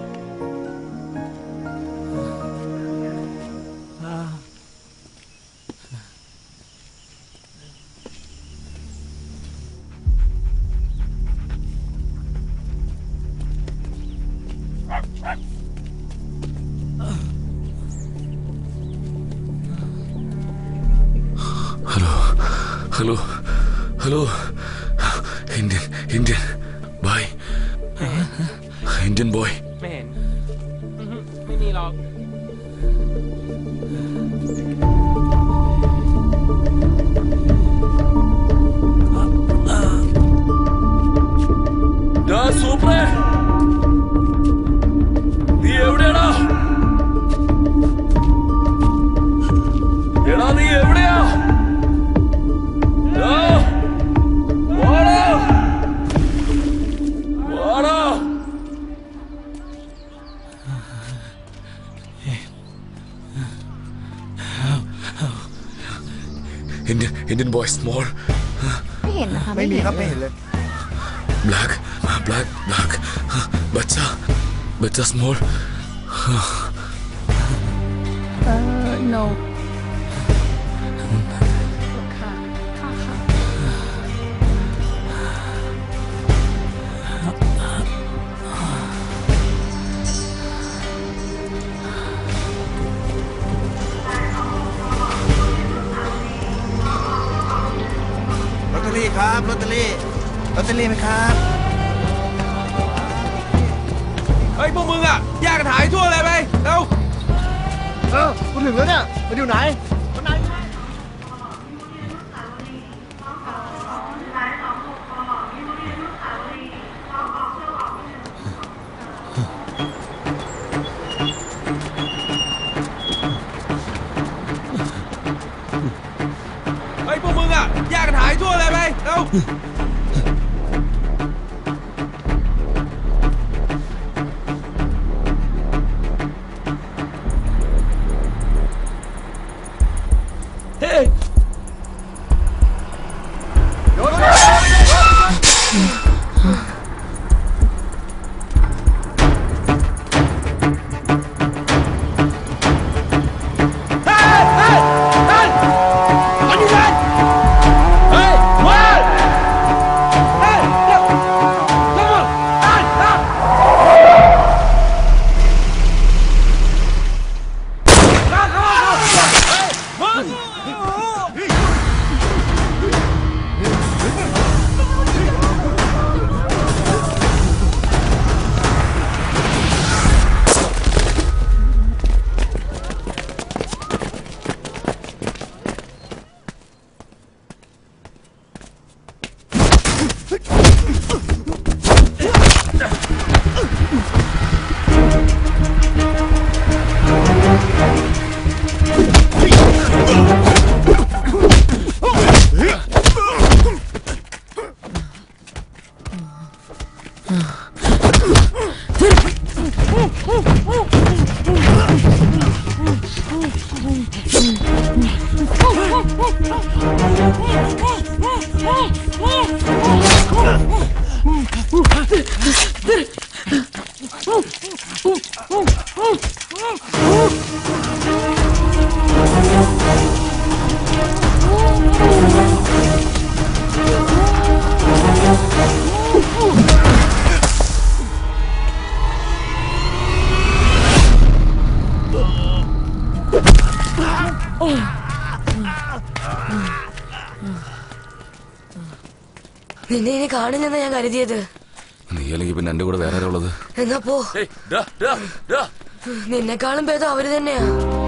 hello hello hello Indian Indian boy Indian boy ไม่เห็นอือฮึไม่มีหรอก ആ സൂപ്പറേ നീ എവിടെയാടാ എടാ നീ എവിടെയാ ആ, വാടാ. വാടാ. Indian Indian boy small ไม่เห็นนะคะไม่มีครับไม่เห็นเลย black black black बच्चा बच्चा small เออ no ลอตเตอรี่ครับลอตเตอรี่ลอตเตอรี่ไหมครับเฮ้ยพวกมึงอ่ะแยกกันหายทั่วเลยไปเร็วเออกูถึงแล้วเนี่ยมันอยู่ไหนเฮ้ยพวกมึงอ่ะแยกกันหายทั่วเลยไปเร็วเฮ้ย നിന്നെ ഇനി കാണില്ലെന്നാ ഞാൻ കരുതിയത് നീ അല്ലെങ്കിൽ പിന്നെ എന്റെ കൂടെ വേറെ ആരാ ഉള്ളത് എന്നാ പോ ഡാ, ഡാ, ഡാ. നിന്നെക്കാളും ഭേദം അവര് തന്നെയാ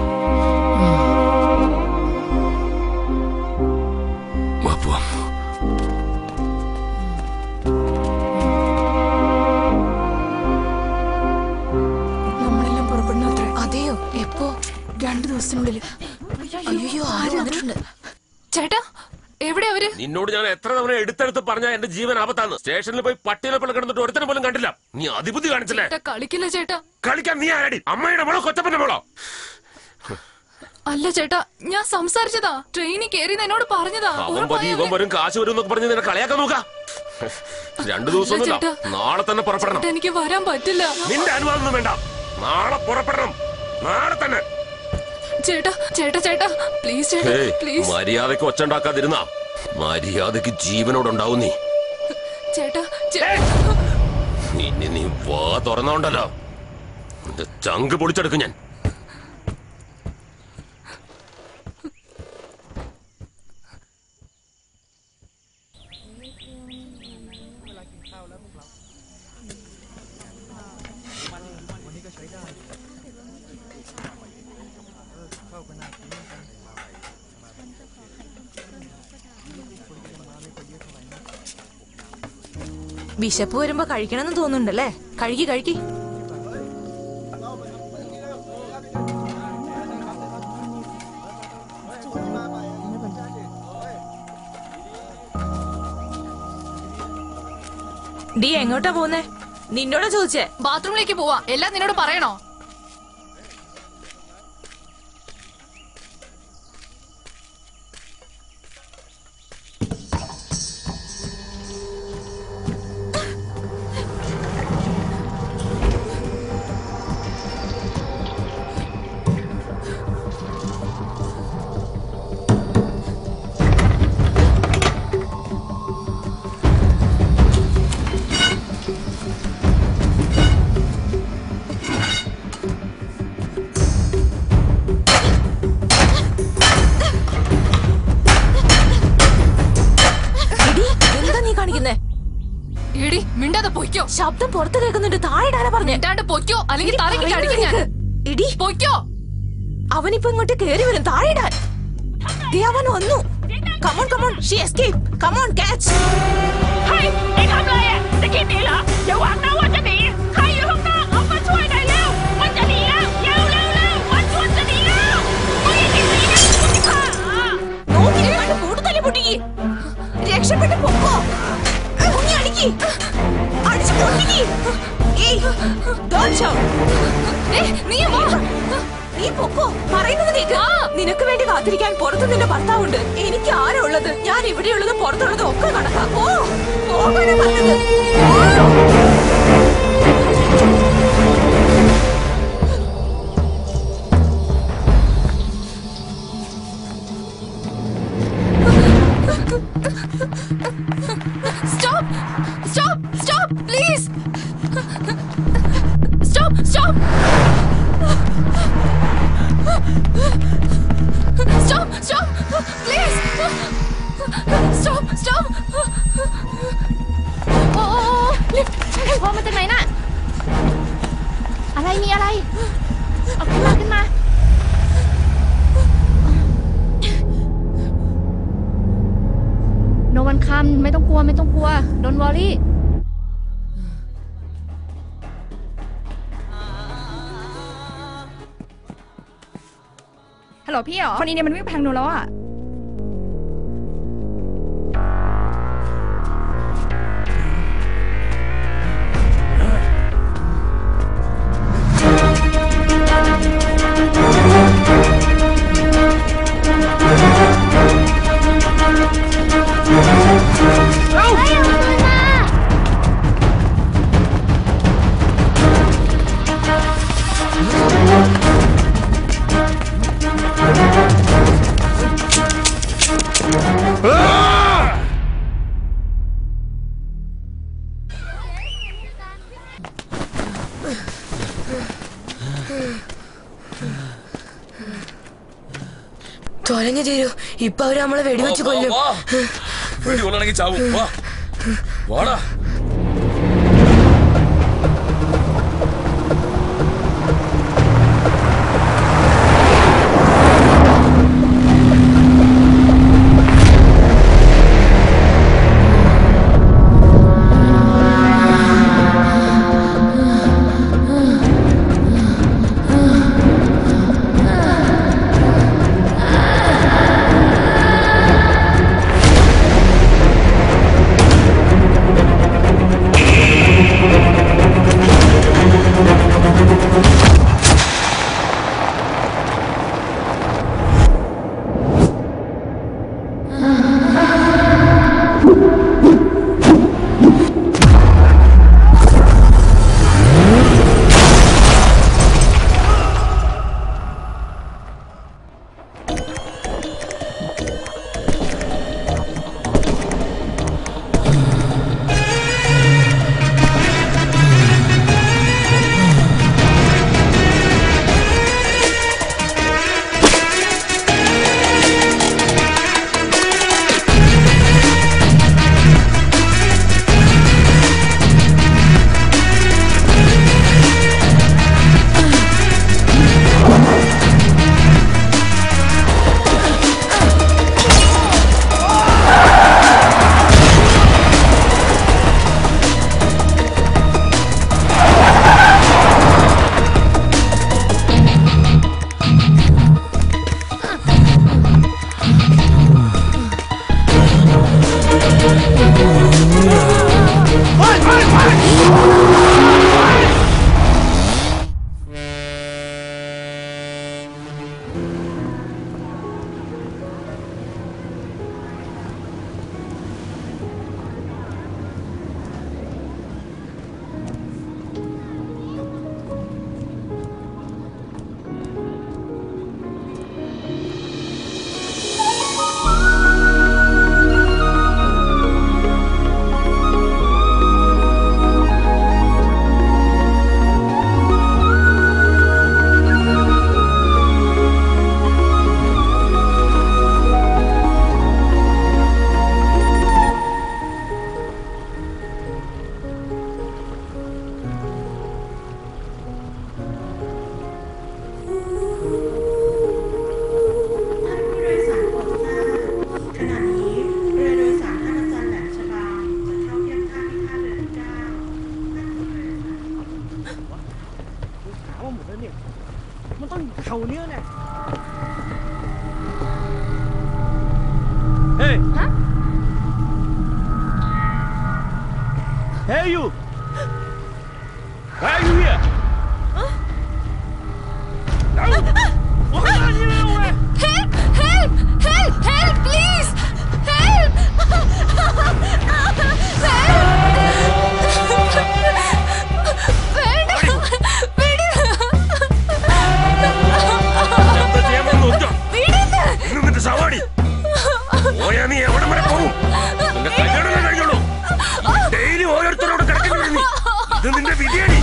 വാ പോവാം നമ്മളെല്ലാം പുറപ്പെടുന്ന അത്ര അതെയോ എപ്പോ രണ്ടു ദിവസത്തിനുള്ളിൽ അയ്യോ ആര് വന്നിട്ടുണ്ട് ചേട്ടാ എവിടെ അവര് നിന്നോട് ഞാൻ എത്ര തവണ എടുത്തെടുത്ത് പറഞ്ഞ എന്റെ ജീവൻ ആപത്താണ് സ്റ്റേഷനിൽ പോയി പട്ടിയെ പോലെ കിടന്നിട്ട് ഒരുത്തനെ പോലും കണ്ടില്ല നീ അതിബുദ്ധി കാണിച്ചില്ലേ ചേട്ടാ കളിക്കില്ല ചേട്ടാ കളിക്കാൻ നീ ആരടി അമ്മയുടെ മോളോ കൊച്ചപ്പന്റെ മോളോ അല്ല ചേട്ടാ ഞാൻ സംസാരിച്ചതാ ട്രെയിനിൽ കയറി എന്നോട് പറഞ്ഞതാ അവൻ പതി ഇവൻ വരും കാശ് വരും എന്നൊക്കെ പറഞ്ഞ് നിന്നെ കളിയാക്കാൻ നോക്ക രണ്ടു ദിവസം ഒന്നുമില്ല ചേട്ടാ. നാളെ തന്നെ പുറപ്പെടണം ചേട്ടാ, എനിക്ക് വരാൻ പറ്റില്ല നിന്റെ അനുവാദം ഒന്നും വേണ്ട നാളെ പുറപ്പെടണം നാളെ തന്നെ ചേട്ടാ ചേട്ടാ ചേട്ടാ പ്ലീസ് ചേട്ടാ ഏയ്, പ്ലീസ് മര്യാദയ്ക്ക് ഒച്ച ഉണ്ടാക്കാതിരുന്ന മര്യാദയ്ക്ക് ജീവനോടുണ്ടാവും നീ ചേട്ടാ ചേ- ഇനി നീ വാ തുറന്നോണ്ടല്ലോ നിന്റെ ചങ്ക് പൊളിച്ചെടുക്കും ഞാൻ വിശപ്പ് വരുമ്പോ കഴിക്കണമെന്ന് തോന്നുന്നുണ്ടല്ലേ കഴുകി കഴുകി ഡി എങ്ങോട്ടാ പോകുന്നേ നിന്നോടാ ചോദിച്ചേ ബാത്റൂമിലേക്ക് പോവാ എല്ലാം നിന്നോട് പറയണോ എടി, എന്താ നീ കാണിക്കുന്നേ എടി മിണ്ടാതെ പൊയ്ക്കോ ശബ്ദം പുറത്ത് കേൾക്കുന്നുണ്ട് താഴെ ഇടാനാ പറഞ്ഞേ മിണ്ടാണ്ട് പൊയ്ക്കോ അല്ലെങ്കിൽ തലയ്ക്ക് അടിക്കും ഞാൻ ഇടി പൊയ്ക്കോ അവനിപ്പോ ഇങ്ങോട്ട് കേറി വരും താഴെ ഇടാൻ ദേ, അവൻ വന്നു come on come on she escape come on catch Hei, jeg har bleie! Det er biler! Jeg våkner over til bil! Hei, jeg hugger! Om man tror jeg er lav! Man er lav! Lav, lav, lav! Man tror jeg er lav! Og jeg er lav! നോക്കി നിൽക്കാണ്ട് കൂടുതൽ പൊട്ടിക്ക് രക്ഷപ്പെട്ട് പൊക്കോ മുങ്ങി അടിക്ക് അടിച്ച് പൊട്ടിക്ക് ഏയ് don't shout. ഏയ്, നീ വാ. നീ പൊക്കോ പറയുന്നത് കേക്ക് നിനക്ക് വേണ്ടി കാത്തിരിക്കാൻ പുറത്ത് നിന്റെ ഭർത്താവുണ്ട് എനിക്ക് ആരാ ഉള്ളത് ഞാൻ ഇവിടെയുള്ളതും പുറത്തുള്ളതും ഒക്കെ കണക്കാ ഓ പോകാനാ പറഞ്ഞത് Stop! Stop! Stop! Please! Stop! Stop! Stop! Stop! Please! Stop! Stop! โอ้ลิฟต์พอมาจากไหนน่ะ อะไรมีอะไร เอาขึ้นมาขึ้นมา โนวันคัมไม่ต้องกลัวไม่ต้องกลัว โดนวอรี่ ฮัลโหลพี่เหรอ คนนี้เนี่ยมันวิ่งไปทางโน้นแล้วอ่ะ തൊലഞ്ഞു തീരൂ ഇപ്പൊ അവര് നമ്മളെ വെടിവെച്ച് കൊല്ലും വെടി കൊള്ളണമെങ്കിൽ ചാവും വാ വാടാ ആ มันต้องอยู่แถวเนี้ยแหละ Hey! Hey you! Why are you here? Help! Help! Help! Help! Please! Help! നിന്റെ സവാടി പോയാ നീ എവിടെ വരെ പോകും നിന്റെ കല്യാണം കഴിഞ്ഞോളൂ ഡെയിലി ഓരോരുത്തരോട് കിടക്കുന്നു നീ ഇത് നിന്റെ വിധിയടി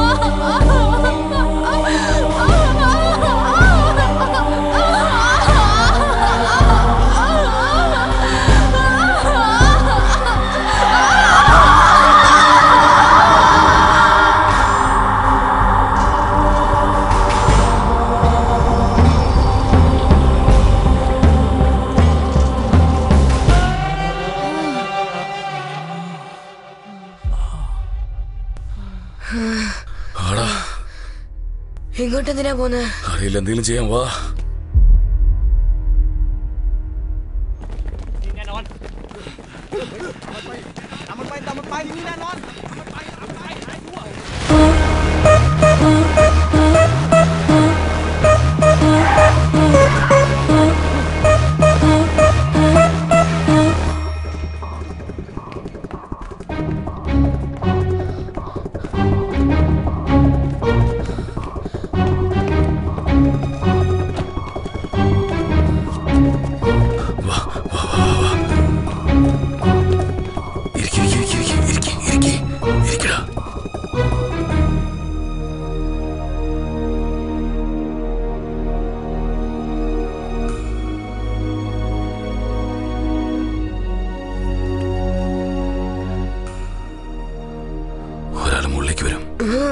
ആടാ ഇങ്ങോട്ട് എന്തിനാ പോന്നെ അറിയില്ല എന്തെങ്കിലും ചെയ്യാൻ വാ ഇരിക്കി ഇരിക്കി ഇരിക്കി ഇരിക്കി ഇരിക്കി ഇരിക്കടാ ഒരാൾ മുകളിലേക്ക് വരും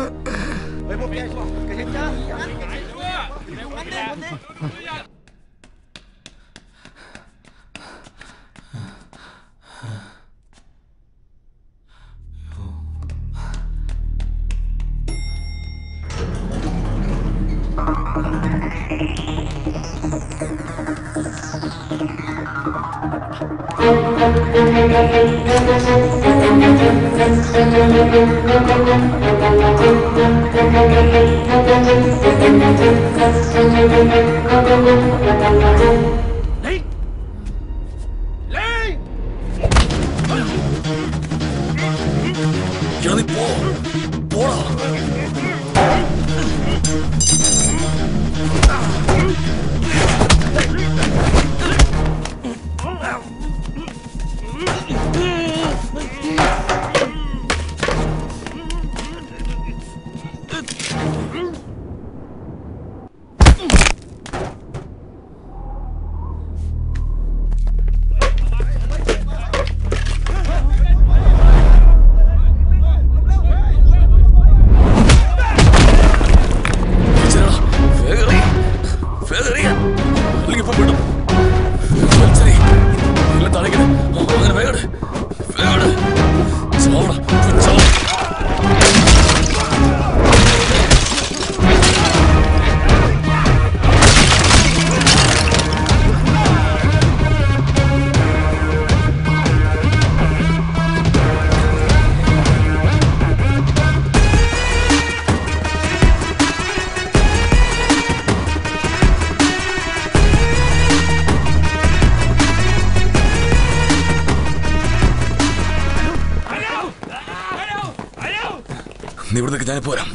എടാ നീ പോ പോടാ ചെല്ലടാ. വേഗം എറി. വേഗം എറിയാൻ. അല്ലെങ്കിൽ ഇപ്പൊ പെടും. വലിച്ചെറി. എല്ലാം താഴേക്കിട്. ആ, അങ്ങനെ വേഗം ഇട്. വേഗം ഇട്. ചാവടാ. പോയി ചാവ്. നീ ഇവിടെ നിൽക്ക് ഞാൻ പോരാം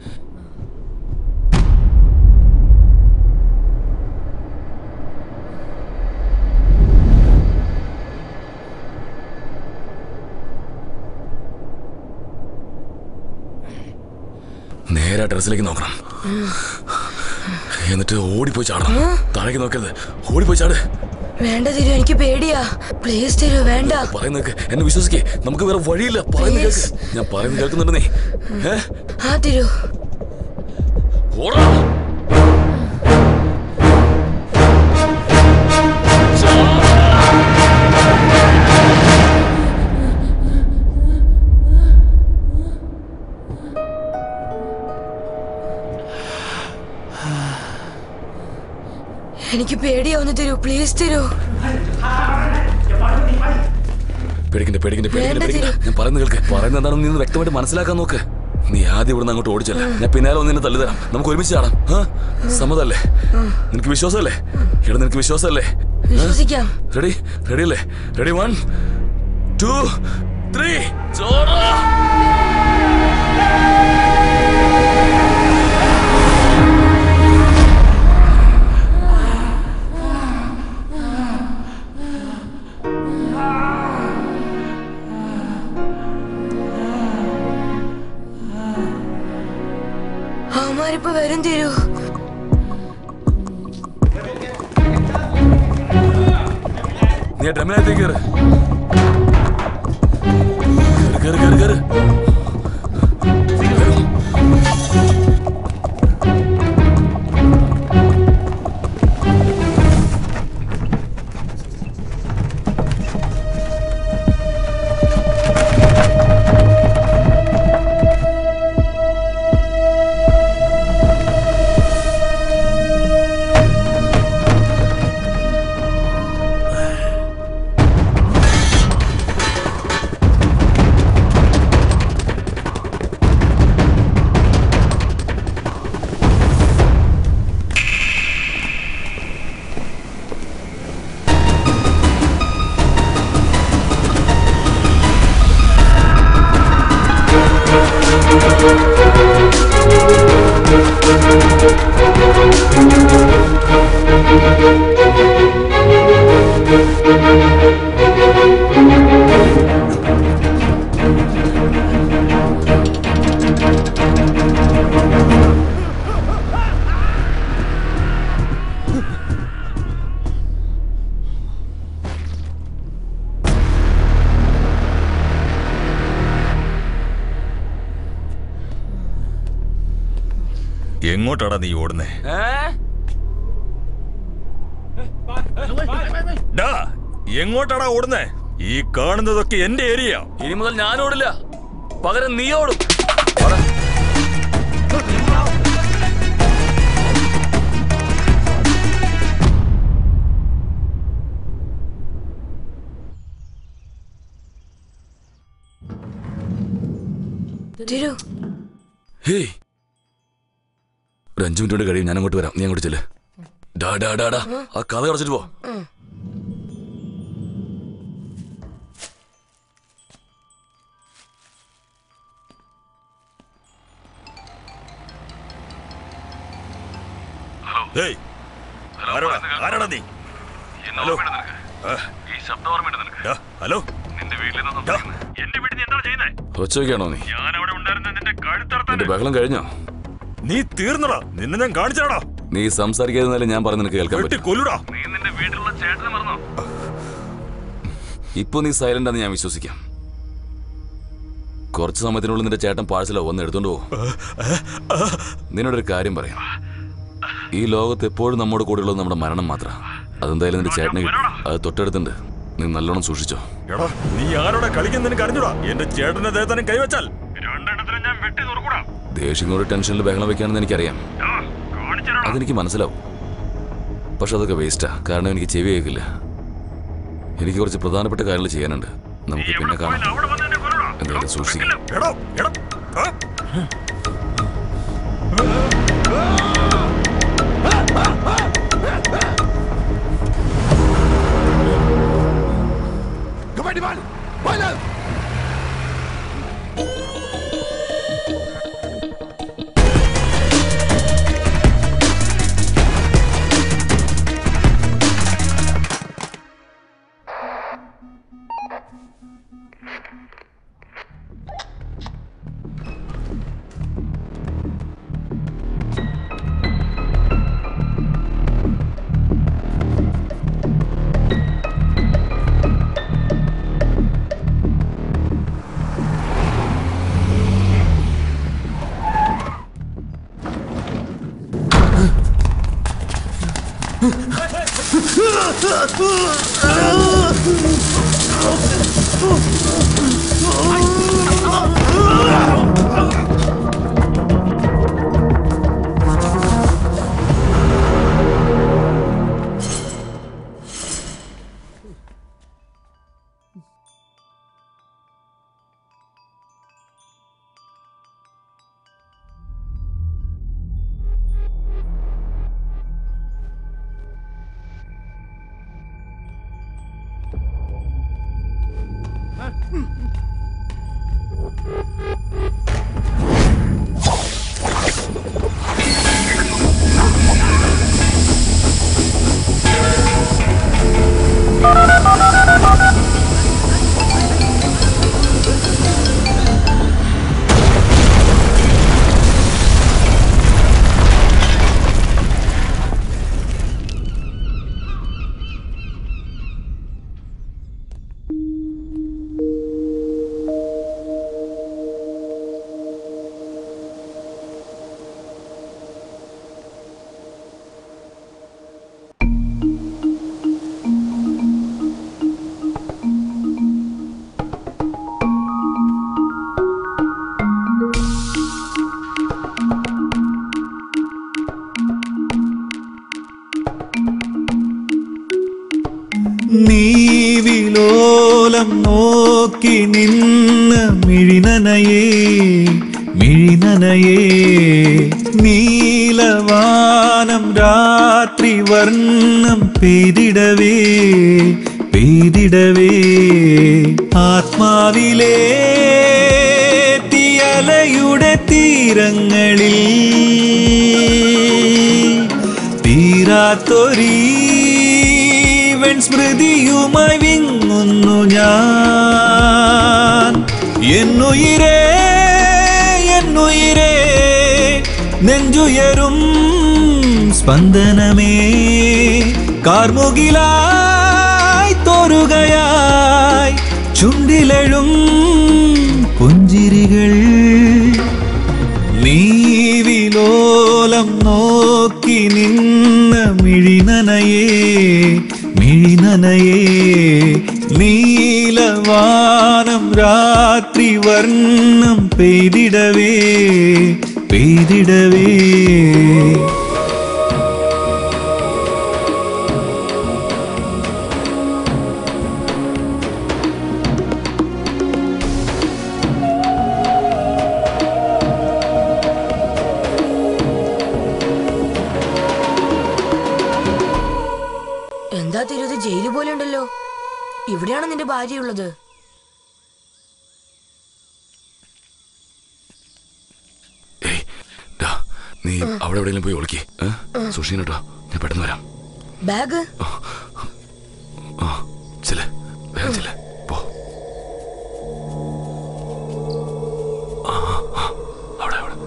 നേരെ ഡ്രസ്സിലേക്ക് നോക്കണം എന്നിട്ട് ഓടിപ്പോയി ചാടണം താഴേക്ക് നോക്കരുത് ഓടിപ്പോയി ചാട് വേണ്ട തിരു എനിക്ക് പേടിയാ പ്ലീസ് തിരു വേണ്ട പറയുന്നത് എന്നെ വിശ്വസിക്കേ നമുക്ക് വേറെ വഴിയില്ല പറയുന്നത് കേൾക്ക് ഞാൻ പറയുന്നത് കേൾക്കുന്നുണ്ട് നീ ഏ ആ തിരു ഓടാ എനിക്ക് പേടിയാവുന്നു തരൂ പ്ലീസ് തരൂ പേടിക്കണ്ട പേടിക്കണ്ട പേടിക്കണ്ട വേണ്ട, പേടിക്കണ്ട ഞാൻ പറയുന്നത് കേൾക്ക് പറയുന്നത് എന്താണെന്ന് നീ ഒന്ന് വ്യക്തമായിട്ട് മനസ്സിലാക്കാൻ നോക്ക് നീ ആദ്യം ഇവിടുന്ന് അങ്ങോട്ട് ഓടിച്ചല്ല ഞാൻ പിന്നാലെ ഒന്ന് നിന്നെ തള്ളി തരാം നമുക്ക് ഒരുമിച്ച് ചാടാം ആ സമ്മതല്ലേ നിനക്ക് വിശ്വാസമല്ലേ എടാ നിനക്ക് വിശ്വാസമല്ലേ വിശ്വസിക്കാം റെഡി റെഡി അല്ലേ റെഡി വൺ ടു ത്രീ ചോടാ അവന്മാരിപ്പോ വരും തരൂ നീ ഡ്രമ്മിനകത്തേക്ക് കയറ് കയറ് കയറ് കയറ് എങ്ങോട്ടാടാ നീ ഓടുന്നേ ഡാ എങ്ങോട്ടാടാ ഓടുന്നേ ഈ കാണുന്നതൊക്കെ എന്റെ ഏരിയ ഇനി മുതൽ ഞാൻ ഓടില്ല പകരം നീ ഓടും തരൂ ഹേയ് ഒരു അഞ്ചു മിനിറ്റ് കൊണ്ട് കഴിയും ഞാൻ അങ്ങോട്ട് വരാം നീ അങ്ങോട്ട് ചെല്ല് ഡാ ഡാ ഡാ ഡാ ആ കഥ കടച്ചിട്ട് പോ ഏയ്, ആരോടാ ആരാടാ നീ ഹലോ ആ, ഈ ശബ്ദം ഓർമ്മയുണ്ട് നിനക്ക് ഡാ, ഹലോ നിന്റെ വീട്ടിൽ നിന്ന് സംസാരിക്കുന്നത്. എന്റെ വീട്ടിൽ നീ എന്താണ് ചെയ്യുന്നത് ഒച്ച വയ്ക്കാണോ നീ ഞാൻ അവിടെ ഉണ്ടായിരുന്ന നിന്റെ കഴുത്തറ നിന്റെ ബഹളം കഴിഞ്ഞോ നീ തീർന്നടാ നിന്നെ ഞാൻ കാണിച്ചാടാ നീ സംസാരിക്കാതിരുന്നാലും ഞാൻ പറയുന്നത് നിനക്ക് കേൾക്കാൻ പറ്റും കൊല്ലുടാ നീ നിന്റെ വീട്ടിലുള്ള ചേട്ടനെ മറന്നോ ഇപ്പൊ നീ സൈലന്റ് ആണെന്ന് ഞാൻ വിശ്വസിക്കാം കുറച്ച് സമയത്തിനുള്ളിൽ നിന്റെ ചേട്ടൻ പാഴ്സലോ വന്ന് എടുത്തോണ്ട് പോകും നിന്നോടൊരു കാര്യം പറയാം ഈ ലോകത്ത് എപ്പോഴും നമ്മോട് കൂടെയുള്ളത് നമ്മുടെ മരണം മാത്രം അതെന്തായാലും നിന്റെ ചേട്ടനെ കിട്ടും അത് തൊട്ടടുത്തുണ്ട് നീ നല്ലോണം സൂക്ഷിച്ചോ എടാ നീ ആരോടാ കളിക്കുന്ന നിനക്ക് അറിഞ്ഞൂടാ എന്റെ ചേട്ടന്റെ ദേഹത്താനും കൈവച്ചാൽ രണ്ടെണ്ണത്തിനും ഞാൻ വെട്ടി തുറക്കൂടാ ദേഷ്യം കൊണ്ട് ടെൻഷനിൽ ബഹളം വെക്കാണെന്ന് എനിക്കറിയാം അതെനിക്ക് മനസ്സിലാവും പക്ഷെ അതൊക്കെ വേസ്റ്റാ കാരണം എനിക്ക് ചെവി കേൾക്കില്ല എനിക്ക് കുറച്ച് പ്രധാനപ്പെട്ട കാര്യങ്ങൾ ചെയ്യാനുണ്ട് നമുക്ക് പിന്നെ കാണാം എന്തായാലും സൂക്ഷിക്കാം എടോ എടോ ആ? Gewalt, Mann! Beine! നീവിലോലം നോക്കി നിന്ന് മിഴിനനയേ മിഴിനനയേ നീലവാനം രാത്രി വർണ്ണം പെയ്തിടവേ പെയ്തിടവേ ആത്മാവിലേ തീയലയുടെ തീരങ്ങളിൽ തീരാത്തൊരീ സ്മൃതിയുമായി വിങ്ങുന്നു ഞാൻ എന്നുയിരേ എന്നുയിരേ നെഞ്ചുയരും സ്പന്ദനമേ കാർമുകിലായി തോറുകയായി ചുണ്ടിലെഴും പുഞ്ചിരികൾ നീവിലോലം നോക്കി നിന്ന മിഴിനനയേ മിഴിനനയേ നീലവാനം രാത്രി വർണ്ണം പെയ്തിടവേ പെയ്തിടവേ എന്താ തിരുത് ജയില് പോലെ ഉണ്ടല്ലോ ഇവിടെയാണ് നിന്റെ ഭാര്യ ഉള്ളത് ഡാ, നീ അവിടെ എവിടെയെങ്കിലും പോയി ഒളിക്കേ സൂക്ഷിക്കണം കേട്ടോ ഞാൻ പെട്ടെന്ന് വരാം ബാഗ് ആ ചില വേഗം ചില പോ ആ, ആ, അവിടെ അവിടെ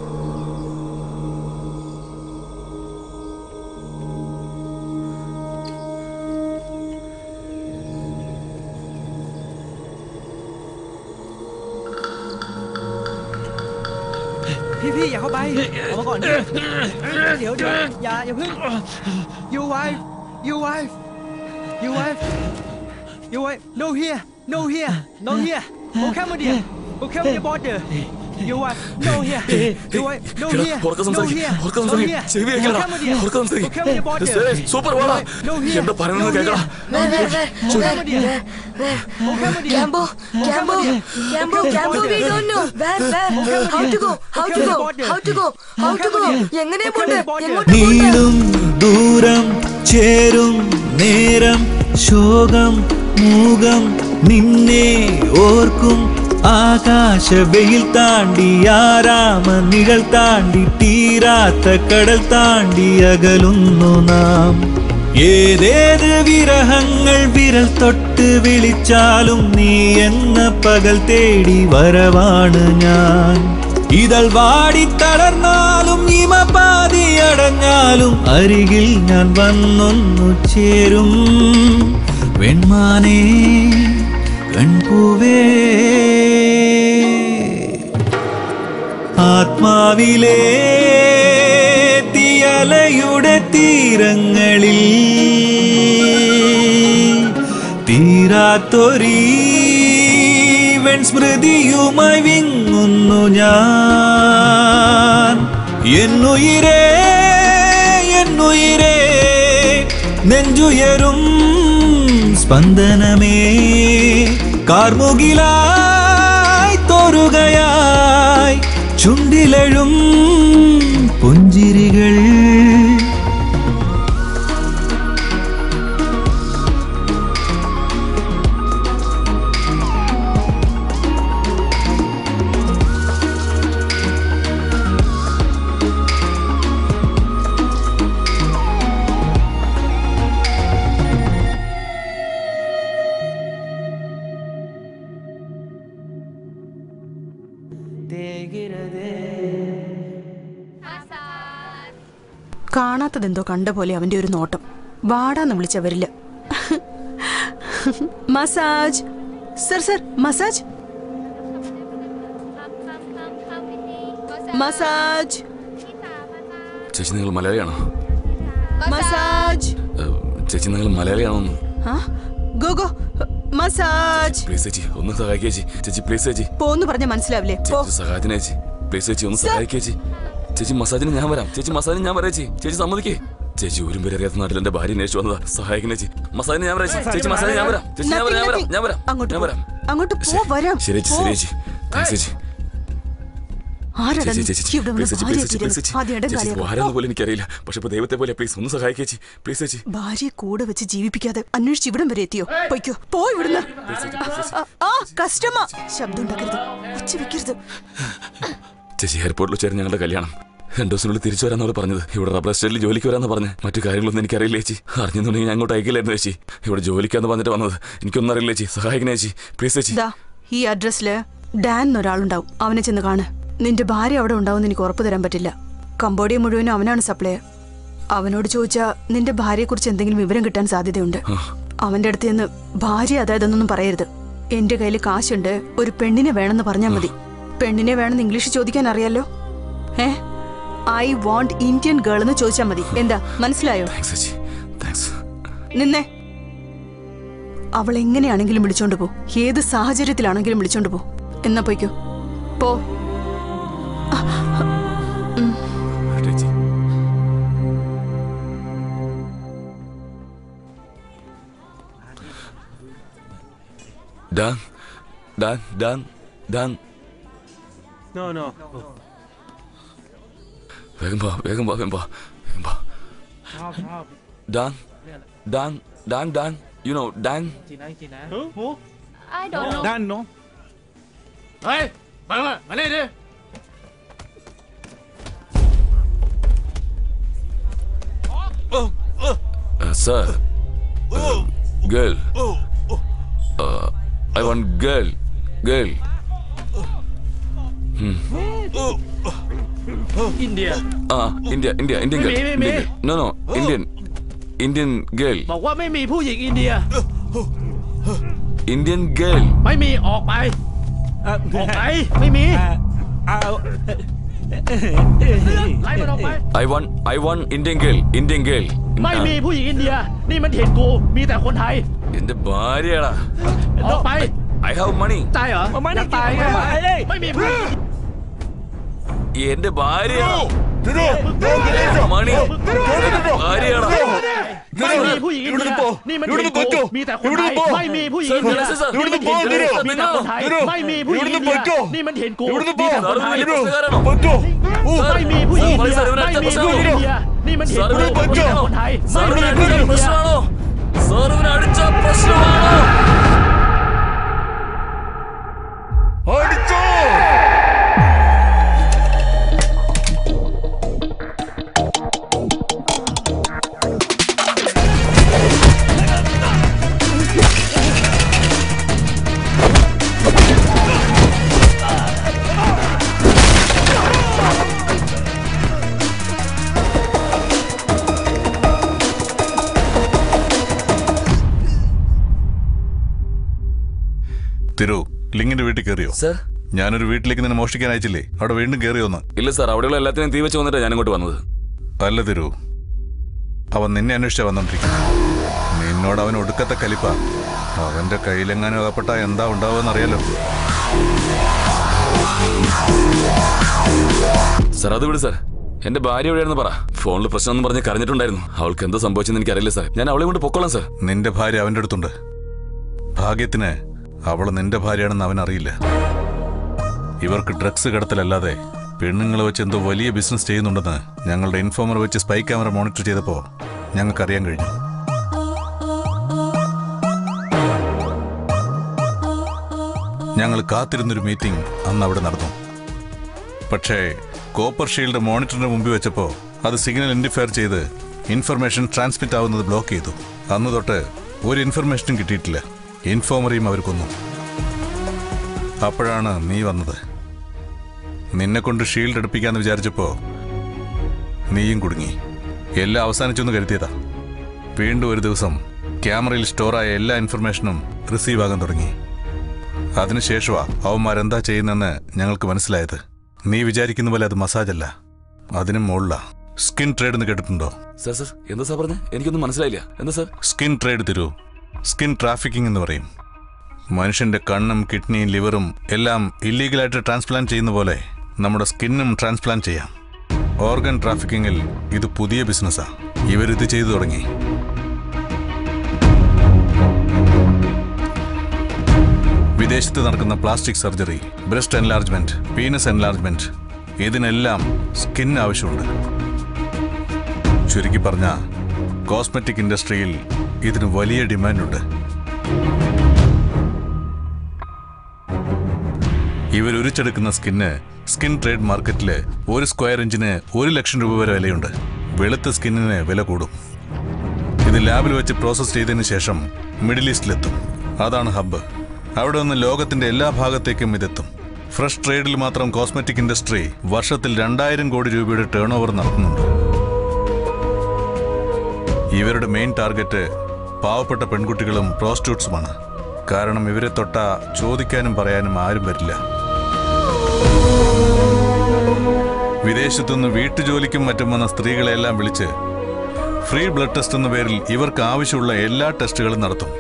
Phi Phi, dạ không bay Ở còn Điệu điệu Dạ dạ Hương You wife You wife You wife You wife No here No here No here Go come dear Go come the border You wife No here You wife No എടാ, here ഉറക്കെ No സംസാരിക്ക്, here ഉറക്കെ No സംസാരിക്ക്. here ചെവി Go കേൾക്കടാ. come dear ഉറക്കെ സംസാരിക്ക്. Go come the border say, super വാടാ. No here എന്താ പറയുന്നത് No കേൾക്കടാ. here. Cambo, Cambo, Cambo, Cambo, we don't know. Where, where? How to go? How to go? How to go? How to go? എങ്ങനെ പോണ്ട് എങ്ങോട്ട് നീളും ദൂരം ചേരും നേരം ശോകം മൂകം നിന്നെ ഓർക്കും ആകാശ വെയിൽ താണ്ടി ആരാമ നിഴൽ താണ്ടി തീരാത്ത കടൽ താണ്ടി അകലുന്നു നാം ഏതേത് വിരഹങ്ങൾ വിരൽ തൊട്ട് വിളിച്ചാലും നീ എന്ന പകൽ തേടി വരവാണ് ഞാൻ ഇതൾ വാടി തളർന്നാലും ഇമ പാതി അടഞ്ഞാലും അരികിൽ ഞാൻ വന്നൊന്നു ചേരും വെൺമാനേ കൺപൂവേ ആത്മാവിലെ തീയലയുടെ തീരങ്ങളിൽ തീരാത്തൊരീ സ്മൃതിയുമായി വിങ്ങുന്നു ഞാൻ എന്നുയിരേ എന്നുയിരേ നെഞ്ചുയരും സ്പന്ദനമേ കാർമുകിലായി തോറുകയായി ചുണ്ടിലെഴും പുഞ്ചിരികൾ കാണാത്തതെന്തോ കണ്ട പോലെ അവന്റെ ഒരു നോട്ടം വാടാന്ന് വിളിച്ച വരില്ല massage sir sir massage massage ചേച്ചി നിങ്ങൾ മലയാളിയാണോ മസാജ് ഏഹ്, ചേച്ചി നിങ്ങൾ മലയാളിയാണോ ആ? ഗോ ഗോ മസാജ് പ്ലീസ് ചേച്ചി ഒന്ന് സഹായിക്കുക ചേച്ചി ചേച്ചി പ്ലീസ് ചേച്ചി പോന്ന് പറഞ്ഞ മനസ്സിലാവില്ലേ പോ ചേച്ചി സഹായത്തിന് ചേച്ചി പ്ലീസ് ചേച്ചി ഒന്ന് സഹായിക്കുക ചേച്ചി ചേച്ചി മസാജിന് ഞാൻ വരാം ചേച്ചി മസാജിന് ഞാൻ വരാം ചേച്ചി ചേച്ചി സമ്മതിക്കേ ചേച്ചി ഒരു പേര് അറിയാത്ത നാട്ടിൽ എന്റെ ഭാര്യ അന്വേഷിച്ചു വന്നതാ സഹായിക്കുന്ന ചേച്ചി മസാജിന് ഞാൻ വരാം ചേച്ചി. ചേച്ചി മസാജിന് ഞാൻ വരാം ചേച്ചി ഞാൻ വരാം ഞാൻ വരാം ഞാൻ വരാം അങ്ങോട്ട് ഞാൻ പോ. വരാം അങ്ങോട്ട് പോ വരാം ശരി ചേച്ചി പോ. ശരി ചേച്ചി താങ്ക്സ് ചേച്ചി ആരാടാ ചേച്ചി നീ? ചേച്ചി ഇവിടെ പ്ലീസ് വന്ന് ചേച്ചി പ്ലീസ് ഭാര്യയെ ചേച്ചി പ്ലീസ് ചേച്ചി ആദ്യം ഇടം ചേച്ചി കാലിയാക്കാം. ആരാന്ന് പോലും എനിക്കറിയില്ല പക്ഷെ ഇപ്പൊ ദൈവത്തെ പോലെ പ്ലീസ് ഒന്ന് സഹായിക്കുക ചേച്ചി പ്ലീസ് ചേച്ചി ഭാര്യയെ കൂടെ വെച്ച് ജീവിപ്പിക്കാതെ അന്വേഷിച്ച് ഇവിടം വരെ എത്തിയോ പൊയ്ക്കോ പോ ഇവിടുന്ന് ആ, ആ കസ്റ്റമർ ശബ്ദം ഉണ്ടാക്കരുത് ഉച്ച വെക്കരുത് ചേച്ചി എയർപോർട്ടിൽ വെച്ചായിരുന്നു ഞങ്ങളുടെ കല്യാണം രണ്ടു ദിവസത്തിനുള്ളിൽ തിരിച്ചു വരാന്നാണ് പറഞ്ഞത് ഇവിടെ റബ്ബർ എസ്റ്റേറ്റിൽ ജോലിക്ക് വരാന്ന് പറഞ്ഞ് മറ്റു കാര്യങ്ങളൊന്നും എനിക്കറിയില്ല ചേച്ചി അറിഞ്ഞെന്നുണ്ടെങ്കിൽ ഞാൻ അങ്ങോട്ട് അയക്കില്ലായിരുന്നു ചേച്ചി ഇവിടെ ജോലിക്കാന്ന് പറഞ്ഞിട്ട് വന്നത് എനിക്കൊന്നും അറിയില്ല ചേച്ചി സഹായിക്കണേ ചേച്ചി പ്ലീസ് ചേച്ചി ദാ ഈ അഡ്രസ്സില് ഡാൻ എന്നൊരാളുണ്ടാവും അവനെ ചെന്ന് കാണ് നിന്റെ ഭാര്യ അവിടെ ഉണ്ടാവും എനിക്ക് ഉറപ്പ് തരാൻ പറ്റില്ല കംബോഡിയ മുഴുവനും അവനാണ് സപ്ലയർ അവനോട് ചോദിച്ചാ നിന്റെ ഭാര്യയെക്കുറിച്ച് എന്തെങ്കിലും വിവരം കിട്ടാൻ സാധ്യതയുണ്ട് അവന്റെ അടുത്ത് നിന്ന് ഭാര്യ അതായതൊന്നും പറയരുത് എന്റെ കയ്യിൽ കാശുണ്ട് ഒരു പെണ്ണിനെ വേണമെന്ന് പറഞ്ഞാൽ മതി പെണ്ണിനെ വേണമെന്ന് ഇംഗ്ലീഷ് ചോദിക്കാൻ അറിയാലോ ഏ ഐ വാണ്ട് ഇന്ത്യൻ ഗേൾ എന്ന് ചോദിച്ചാൽ മതി എന്താ മനസ്സിലായോ താങ്ക്സ് ചേച്ചി താങ്ക്സ് നിന്നെ അവൾ എങ്ങനെയാണെങ്കിലും വിളിച്ചോണ്ട് പോ ഏത് സാഹചര്യത്തിലാണെങ്കിലും വിളിച്ചോണ്ട് പോ എന്നാ പോയിക്കോ പോ ചേച്ചി ഡാൻ ഡാൻ ഡാൻ ഡാൻ No, no. വേഗം പോ വേഗം പോ വേഗം പോ വേഗം പോ ഡാൻ ഡാൻ ഡാൻ ഡാൻ യു നോ ഡാൻ I don't know. Dan, no. Hey, bạn ơi, bạn đây đi. Sir girl I want girl girl India. ആ ഇന്ത്യ ഇന്ത്യ ഇന്ത്യൻ ഗേൾ മേ, മേ, മേ. No no Indian Indian girl บอกว่าไม่มีผู้หญิงอินเดีย Indian girl ไม่มีออกไป ออกไป ไม่มีไล่มันออกไป I want I want Indian girl Indian girl ไม่มีผู้หญิงอินเดีย นี่มันเห็นกู มีแต่คนไทย എന്റെ ഭാര്യയാടാ ออกไป I have money ตายเหรอไม่ได้ตายไงไม่มีผู้หญิง എന്റെ ഭാര്യയാടാ മണി ഭാര്യയാടാ ไม่มีผู้หญิงอินเดีย นี่มันเห็นกู มีแต่คนไทย ไม่มีผู้หญิงอินเดีย นี่มันเห็นกู มีแต่คนไทย ไม่มีผู้หญิงอินเดีย นี่มันเห็นกู มีแต่คนไทย ไม่มีผู้หญิงอินเดีย ไม่มีผู้หญิงอินเดีย นี่มันเห็นกู มีแต่คนไทย ไม่มีผู้หญิงอินเดีย പ്രശ്നമാണോ സാറിന് അടിച്ച പ്രശ്നമാണോ തിരു ലിങ്ങിന്റെ വീട്ടിൽ കയറിയോ സർ ഞാനൊരു വീട്ടിലേക്ക് നിന്നെ മോഷ്ടിക്കാൻ അയച്ചില്ലേ അവിടെ വീണ്ടും കയറിയോന്ന് ഇല്ല സാർ അവിടെയുള്ള എല്ലാത്തിനും തീ വെച്ച് വന്നിട്ടാണ് ഞാൻ ഇങ്ങോട്ട് വന്നത് അല്ല തിരു അവൻ നിന്നെ അന്വേഷിച്ച വന്നോണ്ടിരിക്കും നിന്നോട് അവൻ ഒടുക്കത്തെ കലിപ്പ അവന്റെ കയ്യിലെങ്ങാനും അകപ്പെട്ട എന്താ ഉണ്ടാവുമെന്ന് അറിയാലോ സാർ അത് വിട് സാർ എന്റെ ഭാര്യ എവിടെയാണെന്ന് പറ ഫോണിൽ പ്രശ്നം എന്ന് പറഞ്ഞ് കരഞ്ഞിട്ടുണ്ടായിരുന്നു അവൾക്ക് എന്തോ സംഭവിച്ചെന്ന് എനിക്കറിയില്ല സാർ ഞാൻ അവളെ കൊണ്ട് പൊക്കോളാം സാർ നിന്റെ ഭാര്യ അവന്റെ അടുത്തുണ്ട് ഭാഗ്യത്തിന് അവൾ നിന്റെ ഭാര്യയാണെന്ന് അവൻ അറിയില്ല ഇവർക്ക് ഡ്രഗ്സ് കടത്തലല്ലാതെ പെണ്ണുങ്ങളെ വെച്ച് എന്തോ വലിയ ബിസിനസ് ചെയ്യുന്നുണ്ടെന്ന് ഞങ്ങളുടെ ഇൻഫോമർ വെച്ച് സ്പൈ ക്യാമറ മോണിറ്റർ ചെയ്തപ്പോ ഞങ്ങൾക്ക് അറിയാൻ കഴിഞ്ഞു ഞങ്ങൾ കാത്തിരുന്നൊരു മീറ്റിംഗ് അന്ന് അവിടെ നടന്നു പക്ഷേ കോപ്പർ ഷീൽഡ് മോണിറ്ററിന് മുമ്പിൽ വെച്ചപ്പോ അത് സിഗ്നൽ ഇൻഡിഫയർ ചെയ്ത് ഇൻഫർമേഷൻ ട്രാൻസ്മിറ്റ് ആവുന്നത് ബ്ലോക്ക് ചെയ്തു അന്ന് തൊട്ട് ഒരു ഇൻഫർമേഷനും കിട്ടിയിട്ടില്ല ഇൻഫോമറിയും അവർ കൊന്നു അപ്പോഴാണ് നീ വന്നത് നിന്നെ കൊണ്ട് ഷീൽഡ് എടുപ്പിക്കാന്ന് വിചാരിച്ചപ്പോ നീയും കുടുങ്ങി എല്ലാം അവസാനിച്ചെന്ന് കരുതിയതാ വീണ്ടും ഒരു ദിവസം ക്യാമറയിൽ സ്റ്റോറായ എല്ലാ ഇൻഫർമേഷനും റിസീവ് ആകാൻ തുടങ്ങി അതിനുശേഷമാ അവന്മാരെന്താ ചെയ്യുന്നെന്ന് ഞങ്ങൾക്ക് മനസ്സിലായത് നീ വിചാരിക്കുന്ന പോലെ അത് മസാജ് അല്ല അതിനും മുകളിലാ സ്കിൻ ട്രേഡ് എന്ന് കേട്ടിട്ടുണ്ടോ സാർ സാർ എന്താ സാർ പറഞ്ഞത് എനിക്കൊന്നും മനസ്സിലായില്ല എന്താ സാർ സ്കിൻ ട്രേഡ് തരൂ സ്കിൻ ട്രാഫിക്കിംഗ് എന്ന് പറയും മനുഷ്യന്റെ കണ്ണും കിഡ്നിയും ലിവറും എല്ലാം ഇല്ലീഗലായിട്ട് ട്രാൻസ്പ്ലാന്റ് ചെയ്യുന്ന പോലെ നമ്മുടെ സ്കിന്നും ട്രാൻസ്പ്ലാന്റ് ചെയ്യാം ഓർഗൻ ട്രാഫിക്കിങ്ങിൽ ഇത് പുതിയ ബിസിനസ്സാ ഇവരിത് ചെയ്തു തുടങ്ങി വിദേശത്ത് നടക്കുന്ന plastic surgery breast enlargement penis enlargement ഇതിനെല്ലാം സ്കിൻ ആവശ്യമുണ്ട് ചുരുക്കി പറഞ്ഞ കോസ്മെറ്റിക് ഇൻഡസ്ട്രിയിൽ ഇതിന് വലിയ ഡിമാൻഡുണ്ട് ഇവർ ഉരിച്ചെടുക്കുന്ന സ്കിന്ന് സ്കിൻ ട്രേഡ് മാർക്കറ്റില് ഒരു സ്ക്വയർ ഇഞ്ചിന് ഒരു ലക്ഷം രൂപ വരെ വിലയുണ്ട് വെളുത്ത സ്കിന്നിന് വില കൂടും ഇത് ലാബിൽ വെച്ച് പ്രോസസ് ചെയ്തതിന് ശേഷം മിഡിൽ ഈസ്റ്റിലെത്തും അതാണ് ഹബ്ബ് അവിടെ നിന്ന് ലോകത്തിന്റെ എല്ലാ ഭാഗത്തേക്കും ഇതെത്തും ഫ്രഷ് ട്രേഡിൽ മാത്രം കോസ്മെറ്റിക് ഇൻഡസ്ട്രി വർഷത്തിൽ രണ്ടായിരം കോടി രൂപയുടെ ടേൺ ഓവർ നടത്തുന്നുണ്ട് ഇവരുടെ മെയിൻ ടാർഗറ്റ് പാവപ്പെട്ട പെൺകുട്ടികളും പ്രോസ്റ്റിറ്റ്യൂട്ട്സുമാണ് കാരണം ഇവരെ തൊട്ട ചോദിക്കാനും പറയാനും ആരും വരില്ല വിദേശത്തുനിന്ന് വീട്ടുജോലിക്കും മറ്റും വന്ന സ്ത്രീകളെല്ലാം വിളിച്ച് ഫ്രീ ബ്ലഡ് ടെസ്റ്റ് എന്ന പേരിൽ ഇവർക്ക് ആവശ്യമുള്ള എല്ലാ ടെസ്റ്റുകളും നടത്തും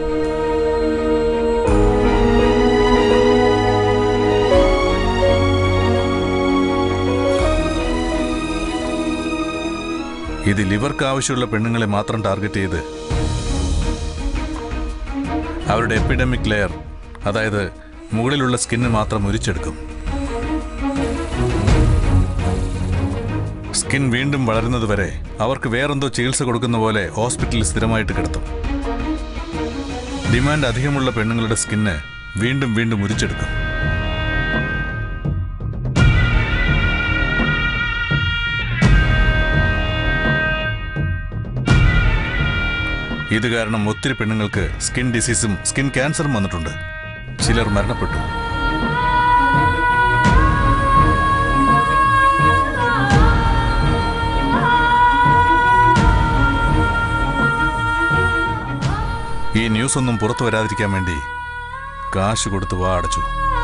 ഇതിൽ ഇവർക്ക് ആവശ്യമുള്ള പെണ്ണുങ്ങളെ മാത്രം ടാർഗറ്റ് ചെയ്ത് അവരുടെ എപ്പിഡമിക് ലെയർ അതായത് മുകളിലുള്ള സ്കിന്ന് മാത്രം ഉരിച്ചെടുക്കും സ്കിൻ വീണ്ടും വളരുന്നതുവരെ അവർക്ക് വേറെന്തോ ചികിത്സ കൊടുക്കുന്ന പോലെ ഹോസ്പിറ്റലിൽ സ്ഥിരമായിട്ട് കിടത്തും ഡിമാൻഡ് അധികമുള്ള പെണ്ണുങ്ങളുടെ സ്കിന്ന് വീണ്ടും വീണ്ടും ഉരിച്ചെടുക്കും ഇത് കാരണം ഒത്തിരി പെണ്ണുങ്ങൾക്ക് സ്കിൻ ഡിസീസും സ്കിൻ ക്യാൻസറും വന്നിട്ടുണ്ട് ചിലർ മരണപ്പെട്ടു ഈ ന്യൂസ് ഒന്നും പുറത്തു വരാതിരിക്കാൻ വേണ്ടി കാശ് കൊടുത്ത് വാ അടച്ചു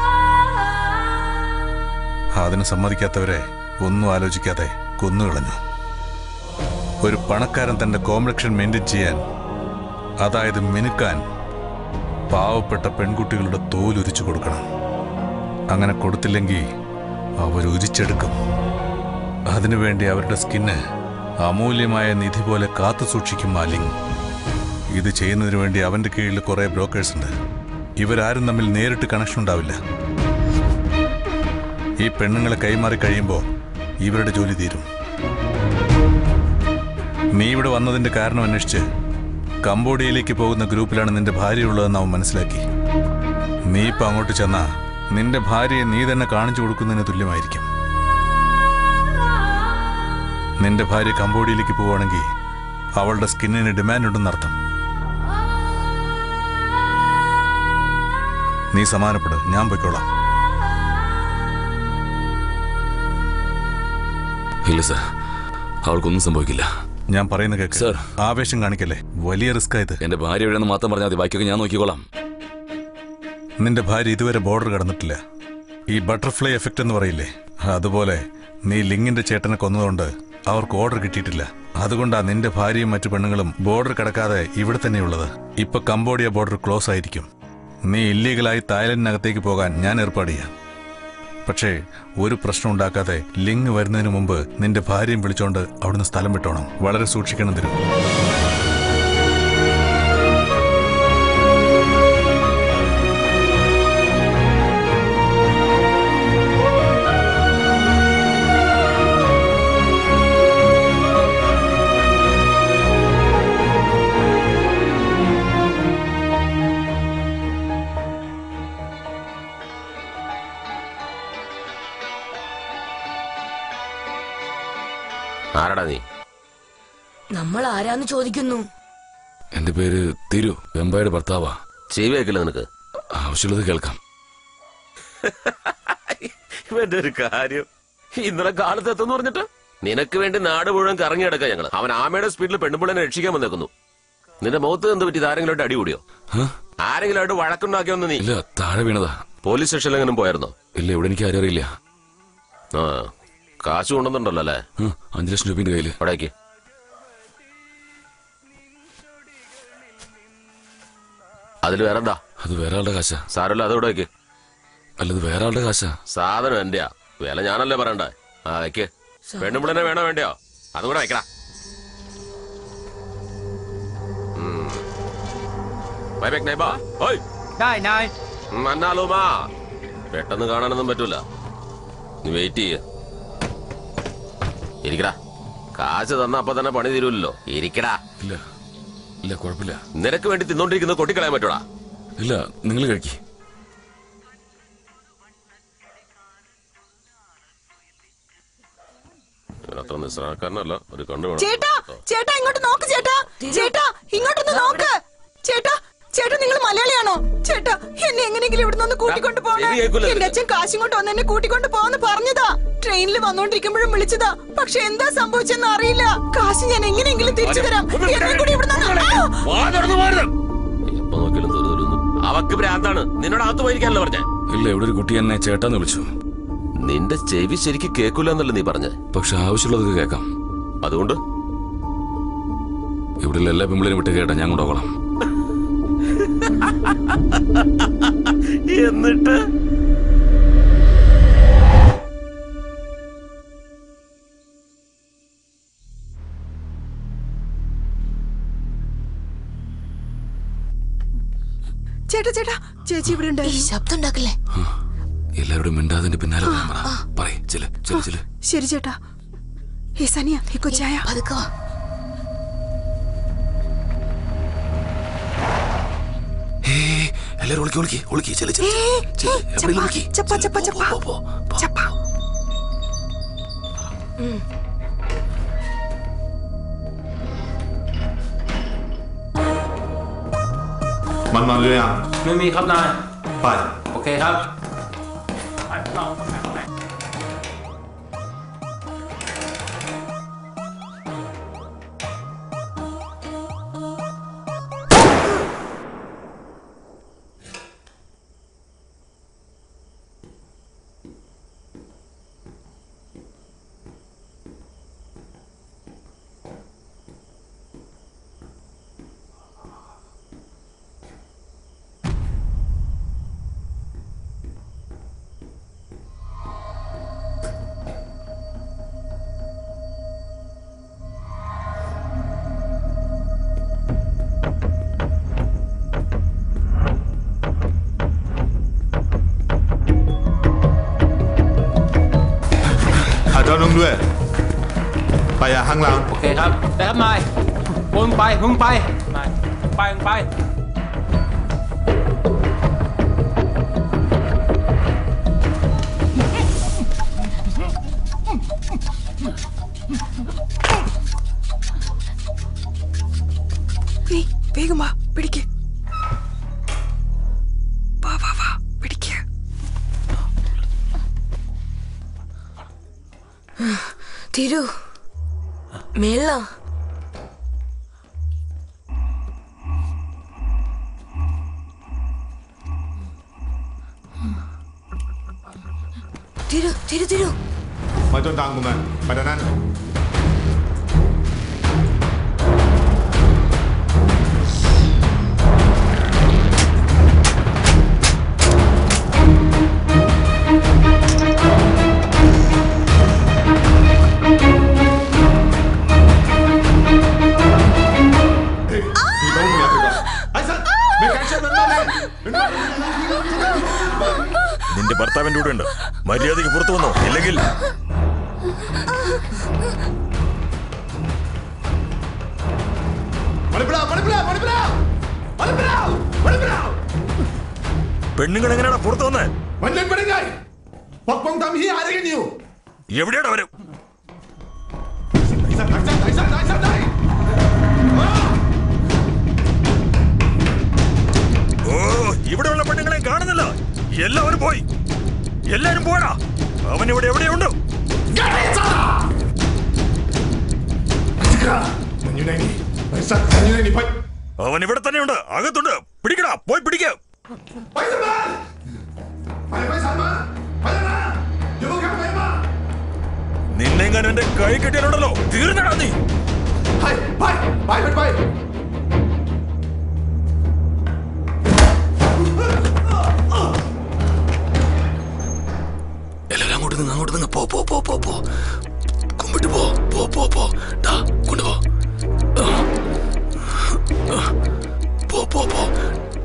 അതിന് സമ്മതിക്കാത്തവരെ ഒന്നും ആലോചിക്കാതെ കൊന്നുകളഞ്ഞു ഒരു പണക്കാരൻ തന്റെ കോംപ്ലക്ഷൻ മെയിൻറ്റെയിൻ ചെയ്യാൻ അതായത് മിനുക്കാൻ പാവപ്പെട്ട പെൺകുട്ടികളുടെ തോലുരിച്ചു കൊടുക്കണം അങ്ങനെ കൊടുത്തില്ലെങ്കിൽ അവർ ഉരിച്ചെടുക്കും അതിനുവേണ്ടി അവരുടെ സ്കിന്ന് അമൂല്യമായ നിധി പോലെ കാത്തു സൂക്ഷിക്കും മാലിംഗ് ഇത് ചെയ്യുന്നതിന് വേണ്ടി അവന്റെ കീഴിൽ കുറെ ബ്രോക്കേഴ്സ് ഉണ്ട് ഇവരാരും തമ്മിൽ നേരിട്ട് കണക്ഷൻ ഉണ്ടാവില്ല ഈ പെണ്ണുങ്ങളെ കൈമാറി കഴിയുമ്പോൾ ഇവരുടെ ജോലി തീരും നീ ഇവിടെ വന്നതിന്റെ കാരണം അന്വേഷിച്ച് കംബോഡിയയിലേക്ക് പോകുന്ന ഗ്രൂപ്പിലാണ് നിന്റെ ഭാര്യ ഉള്ളതെന്ന് അവൻ മനസ്സിലാക്കി നീ ഇപ്പൊ അങ്ങോട്ട് ചെന്നാ നിന്റെ ഭാര്യയെ നീ തന്നെ കാണിച്ചു കൊടുക്കുന്നതിന് തുല്യമായിരിക്കും നിന്റെ ഭാര്യ കംബോഡിയയിലേക്ക് പോവുകയാണെങ്കിൽ അവളുടെ സ്കിന്നിന് ഡിമാൻഡ് ഉണ്ടെന്നർത്ഥം നീ സമാനപ്പെട് ഞാൻ പൊയ്ക്കോളാം ഇല്ല സർ അവൾക്കൊന്നും സംഭവിക്കില്ല ഞാൻ പറയുന്ന കേക്ക് സർ ആവേശം കാണിക്കല്ലേ വലിയ റിസ്ക് ഇത് എന്റെ ഭാര്യ എവിടെയെന്ന് മാത്രം പറഞ്ഞാൽ മതി ബാക്കിയൊക്കെ ഞാൻ നോക്കിക്കോളാം നിന്റെ ഭാര്യ ഇതുവരെ ബോർഡർ കടന്നിട്ടില്ല ഈ ബട്ടർഫ്ലൈ എഫക്റ്റ് എന്ന് പറയില്ലേ അതുപോലെ നീ ലിങ്ങിന്റെ ചേട്ടനെ കൊന്നതുകൊണ്ട് അവർക്ക് ഓർഡർ കിട്ടിയിട്ടില്ല അതുകൊണ്ടാ നിന്റെ ഭാര്യയും മറ്റു പെണ്ണുങ്ങളും ബോർഡർ കടക്കാതെ ഇവിടെ തന്നെയുള്ളത് ഇപ്പൊ കംബോഡിയ ബോർഡർ ക്ലോസ് ആയിരിക്കും നീ ഇല്ലീഗലായി തായ്ലൻഡിനകത്തേക്ക് പോകാൻ ഞാൻ ഏർപ്പാട് ചെയ്യാം പക്ഷേ ഒരു പ്രശ്നം ഉണ്ടാക്കാതെ ലിങ് വരുന്നതിന് മുമ്പ് നിന്റെ ഭാര്യയും വിളിച്ചോണ്ട് അവിടുന്ന് സ്ഥലം വിട്ടോണം വളരെ സൂക്ഷിക്കണം തരും ആരടാ നീ നമ്മൾ ആരാന്ന് ചോദിക്കുന്നു എന്റെ പേര് തിരു വെമ്പായുടെ ഭർത്താവാ ചെവി വെക്കില്ല നിനക്ക് ആവശ്യമുള്ളത് കേൾക്കാം ഇവന്റെ ഒരു കാര്യം ഇന്നലെ കാലത്ത് എത്തുന്നു പറഞ്ഞിട്ട് നിനക്ക് വേണ്ടി നാട് മുഴുവൻ കറങ്ങി കിടക്കുക ഞങ്ങള് അവൻ ആമയുടെ സ്പീഡിൽ പെണ്ണുപിള്ളനെ രക്ഷിക്കാൻ വന്നേക്കുന്നു നിന്റെ മുഖത്ത് എന്ത് പറ്റി ആരെങ്കിലും അടി കൂടിയോ ആരെങ്കിലും ആയിട്ട് വഴക്കുണ്ടാക്കിയൊന്ന് നീ ഇല്ല താഴെ വീണതാ പോലീസ് സ്റ്റേഷനിലെങ്കിലും പോയായിരുന്നോ ഇല്ല ഇവിടെ എനിക്ക് ആരും അറിയില്ല ആ കാശ് കൊണ്ടുവന്നുണ്ടല്ലോ അല്ലേ അഞ്ചു ലക്ഷം രൂപ കയ്യില് അവിടേക്ക് അതിൽ വേറെന്താ അത് വേറെ ആളുടെ കാശാ സാരല്ല അതവിടെ വെക്ക് അല്ലത് വേറെ ആളുടെ കാശാ സാധനം എന്റെയാ വില ഞാനല്ലേ പറയണ്ടേ ആ വെക്ക് പെണ്ണുമ്പിളനെ വേണോ വേണ്ടയോ അതുകൂടെ വെക്കടാ ബൈ ബാക്ക് നൈബ ഓയ് മന്നാലുമാ പെട്ടെന്ന് കാണാനൊന്നും പറ്റൂല നീ വെയിറ്റ് ചെയ്യ ഇരിക്കടാ കാശ് തന്ന അപ്പൊ തന്നെ പണി തീരുമല്ലോ ഇരിക്കടാ ഇല്ല ഇല്ല കുഴപ്പമില്ല നിനക്ക് വേണ്ടി തിന്നോണ്ടിരിക്കുന്നത് കൊട്ടിക്കളയാൻ പറ്റൂടാ ഇല്ല നിങ്ങൾ കഴിക്കി അത്ര നിസ്സാരക്കാരനല്ല ഒരു കണ്ണു ചേട്ടാ ചേട്ടാ ഇങ്ങോട്ട് നോക്ക് ചേട്ടാ ചേട്ടാ ഇങ്ങോട്ടൊന്ന് നോക്ക് ചേട്ടാ ചേട്ടാ നിങ്ങൾ മലയാളിയാണോ ചേട്ടാ എന്നെ എങ്ങനെയെങ്കിലും ഇവിടെ നിന്ന് കൂട്ടിക്കൊണ്ട് പോകണേ ചെവി കേൾക്കൂല എന്റെ അച്ഛൻ കാശും കൊണ്ട് വന്ന് എന്നെ കൂട്ടിക്കൊണ്ട് പോവാന്ന് പറഞ്ഞതാ ട്രെയിനിൽ വന്നോണ്ടിരിക്കുമ്പോഴും വിളിച്ചതാ പക്ഷെ എന്താ സംഭവിച്ചെന്ന് അറിയില്ല കാശ് ഞാൻ എങ്ങനെയെങ്കിലും തിരിച്ചു തരാം എന്നെ കൂടി ഇവിടെ എപ്പോ നോക്കിയാലും തൊരുതൊരുന്നു അവക്ക് ഭ്രാന്താണ് നിന്നോട് അകത്ത് പോയിരിക്കാനല്ലോ പറഞ്ഞേ ഇല്ല ഇവിടെ ഒരു കുട്ടി എന്നെ ചേട്ടാന്ന് വിളിച്ചു നിന്റെ ചെവി ശരിക്ക് കേൾക്കൂല എന്നല്ലേ നീ പറഞ്ഞേ പക്ഷെ ആവശ്യമുള്ളത് കേൾക്കാം അതുകൊണ്ട് ഇവിടെ എല്ലാ പെമ്പിളിനും വിട്ട് കേട്ടാ ഞാൻ കൊണ്ടുപോകണം എന്നിട്ട് ചേട്ടാ ചേട്ടാ ചേച്ചി ഇവിടെ ഉണ്ട് ശബ്ദം ഉണ്ടാക്കില്ലേ എല്ലാവരോടും മിണ്ടാതിന്റെ പിന്നാലെ വരാൻ പറ പറയ് ചെല് ചെല് ചെല് ശരി ചേട്ടാ ഹേ സനിയ ഹേ കൊച്ചായ ഏയ്, എല്ലാവരും ഒളിക്കി ഒളിക്കി ഒളിക്കി ചെല് ചെല് ചെല്. എവിടെയെങ്കിലും ഒളിക്കി ചപ്പ ചപ്പ ചപ്പ ചപ്പ มันมาหรือยังไม่มีครับนายไปโอเคครับหาเจ้านุ่งด้วย ไปอ่ะข้างหลังโอเคครับได้ครับนายมึงไปมึงไปนายไปมึงไป ഏയ്, വേഗം വാ പിടിക്ക് വാ വാ വാ പിടിക്ക് തിരു മേള തിരു തിരു തിരു มาจนดังกูมันไปด้านนั้น 你都不要这个，哎森，没感谢人吗？ നിന്റെ ഭർത്താവിന്റെ കൂടെ ഉണ്ട് മര്യാദയ്ക്ക് പുറത്തു വന്നോ ഇല്ലെങ്കിൽ പെണ്ണുങ്ങൾ എങ്ങനെയാണ് പുറത്തു വന്നേ മഞ്ഞൻ പെടുങ്ങായി പക്വം തമ്മിയെ ആരെങ്കിലും എവിടെയാണ് അവര് ഓ ഇവിടെയുള്ള പെണ്ണുങ്ങളെ കാണുന്നില്ല എല്ലാവരും പോയി എല്ലാരും പോടാ അവൻ ഇവിടെ എവിടെയുണ്ട് അവൻ ഇവിടെ തന്നെയുണ്ട് അകത്തുണ്ട് പിടിക്കടാ പോയി പിടിക്ക നിന്നെങ്ങാനും എന്റെ കൈ കെട്ടിയാലുണ്ടല്ലോ തീർന്നടാ നീ എല്ലാവരും അങ്ങോട്ട് നിന്ന് അങ്ങോട്ട് നിന്ന് പോ പോ പോ പോ പോ കുമ്പിട്ട് പോ പോ പോ പോ ഡാ കൊണ്ടുപോ ആ. ആ. പോ പോ പോ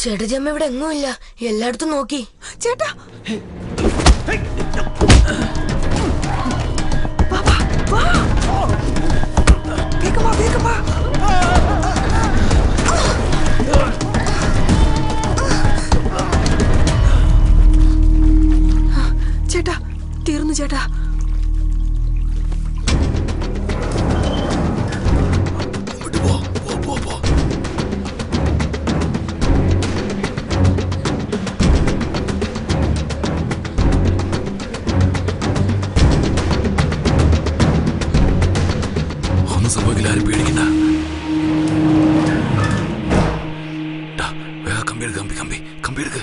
ചേട്ടത്തി അമ്മ ഇവിടെ എങ്ങും ഇല്ല എല്ലായിടത്തും നോക്കി ചേട്ടാ വേഗം വാ, വേഗം വാ. ചേട്ടാ തീർന്നു ചേട്ടാ ഒന്നും സംഭവിക്കില്ല ആരും പേടിക്കണ്ട ടാ, വേഗം കമ്പി എടുക്ക് കമ്പി കമ്പി കമ്പി എടുക്ക്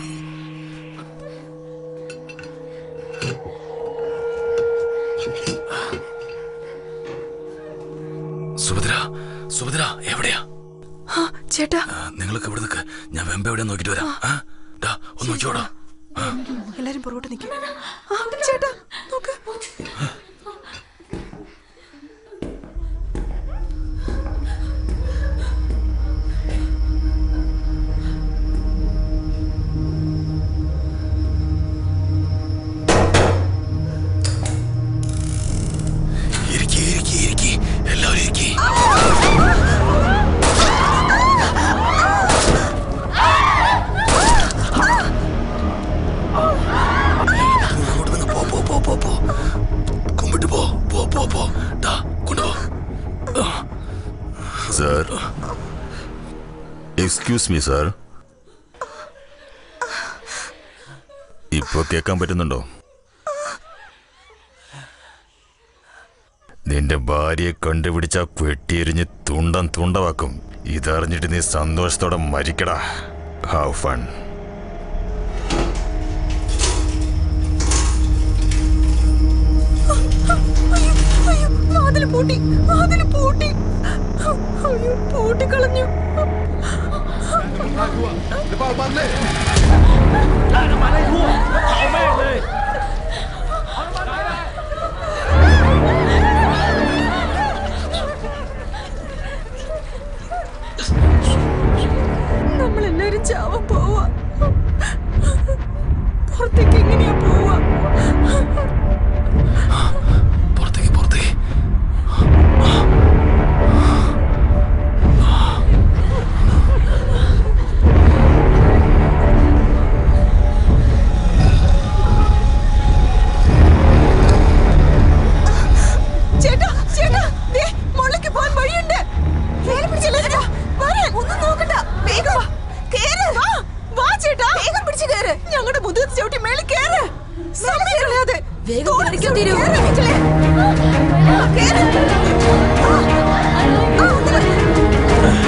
സുഭദ്ര സുഭദ്ര എവിടെയാ ആ, ചേട്ടാ ആ, നിങ്ങളൊക്കെ ഇവിടെ നിൽക്ക് ഞാൻ വെമ്പ എവിടെ നോക്കിട്ട് വരാം ആ? ടാ, ഒന്ന് നോക്കിയോടാ എല്ലാരും പുറകോട്ട് നിൽക്കും ആ ചേട്ടാ നോക്ക് ഇരിക്കി ഇരിക്കി ഇരിക്കി എല്ലാവരും ഇരിക്കി അങ്ങോട്ട് നിന്ന് പോ പോ പോ പോ പോ കുമ്പിട്ട് പോ പോ പോ പോ ടാ കൊണ്ടുപോ സാർ എക്സ്ക്യൂസ് മീ സാർ ഇപ്പൊ കേൾക്കാൻ പറ്റുന്നുണ്ടോ നിന്റെ ഭാര്യയെ കണ്ടുപിടിച്ച വെട്ടിയെരിഞ്ഞ് തുണ്ടം തുണ്ടവാക്കും ഇതറിഞ്ഞിട്ട് നീ സന്തോഷത്തോടെ മരിക്കടാ ഹാവ് ഫൺ അയ്യോ അയ്യോ വാതില് പൂട്ടി വാതില് പൂട്ടി അയ്യോ പൂട്ടി കളഞ്ഞു നമ്മളെല്ലാരും ചാവാൻ പോവാ പുറത്തേക്ക് എങ്ങനെയാ പോവാ പുറത്തേക്ക് പുറത്തേക്ക് ചേട്ടാ ചേട്ടാ ദേ മുകളിലേക്ക് പോകാൻ വഴിയുണ്ട് വേഗം പിടിച്ചില്ലേ ചേട്ടാ വരാൻ ഒന്നും നോക്കണ്ട വേഗം വാ കേറ് വാ വാ ചേട്ടാ വേഗം പിടിച്ച് കേറ് ഞങ്ങളുടെ മുതുകത്ത് ചവിട്ടി മേളിൽ കേറ് സമയം കളയാതെ വേഗം പിടിക്കാൻ തീരൂ. കേറ്, നിങ്ങളെ. ആ, കേറ്. ആ, ആ, അതില്.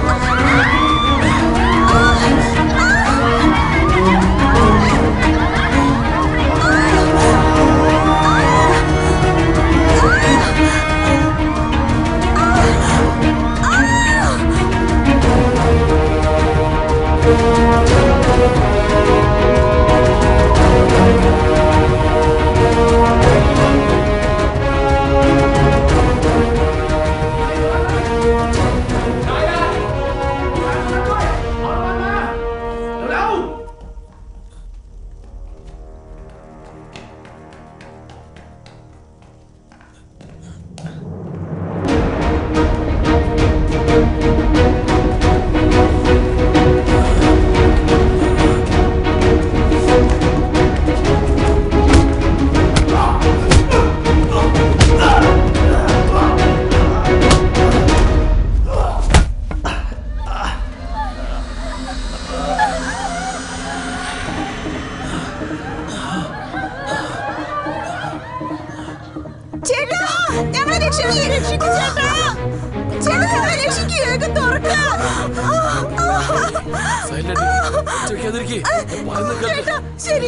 ചേട്ടാ ഞങ്ങളെ രക്ഷിക്ക് രക്ഷിക്ക് ചേട്ടാ ചേട്ടാ ഞങ്ങളെ രക്ഷിക്ക് വേഗം തുറക്ക് ചേട്ടാ ശരി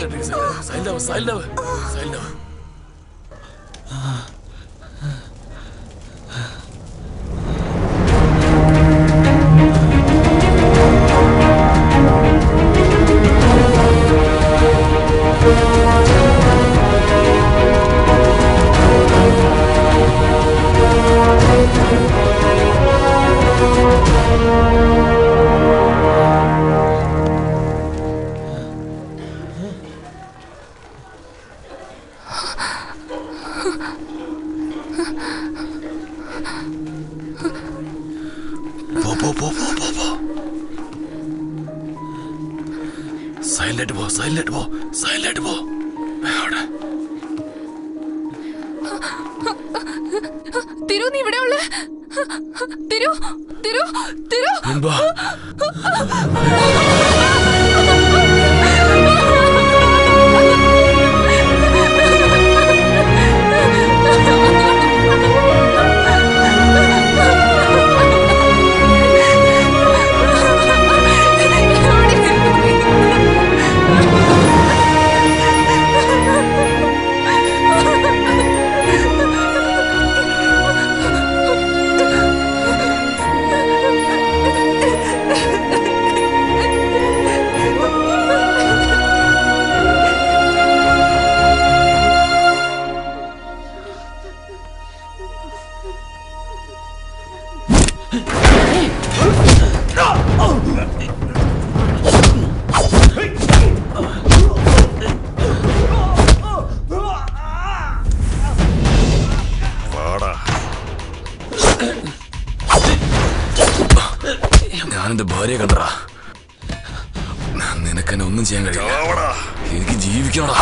പോ പോ പോ പോ പോ സൈലന്റ് പോ സൈലന്റ് പോ സൈലന്റ് പോ അവിടെ തിരു നീ ഇവിടെ ഉള്ള തിരു തിരു തിരു മുൻപാ വാടാ ഞാനെന്റെ ഭാര്യയെ കണ്ടടാ നിനക്കെന്നെ ഒന്നും ചെയ്യാൻ കഴിയില്ല എനിക്ക് ജീവിക്കണടാ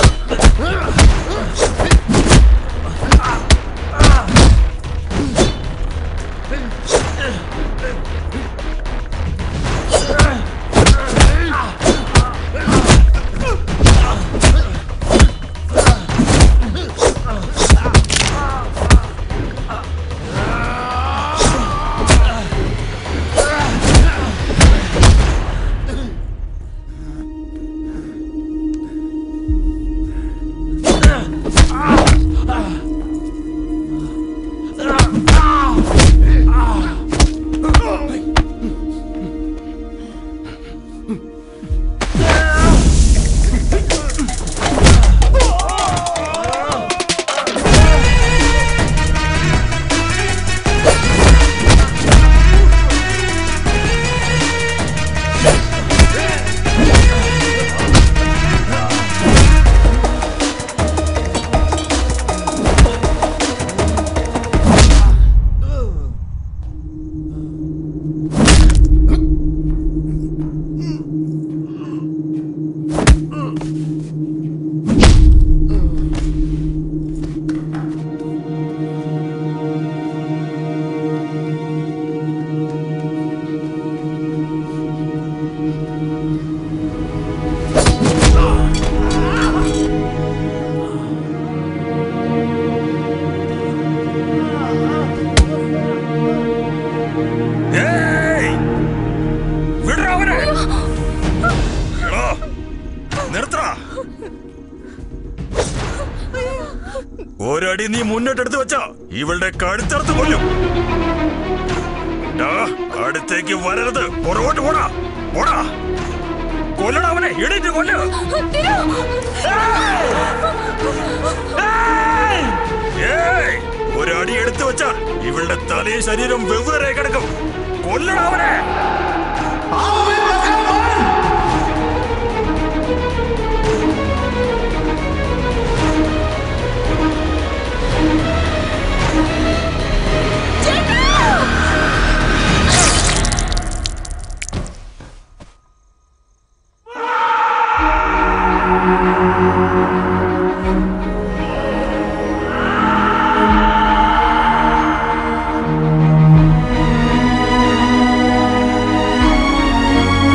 ഏയ്! വിടടാ അവനെ. എടാ, നിർത്തടാ. ഒരടി നീ മുന്നോട്ടെടുത്ത് വെച്ച ഇവളുടെ കഴുത്തറുത്ത് കൊല്ലും ഡാ, അടുത്തേക്ക് വരരുത് പുറകോട്ട് പോടാ പോടാ കൊല്ലടാ അവനെ എണീറ്റ് കൊല്ലു ഏയ്! ഒരടി എടുത്തു വെച്ചാൽ ഇവളുടെ തലയും ശരീരം വെവ്വേറെ കിടക്കും കൊല്ലടാ അവനെ ആ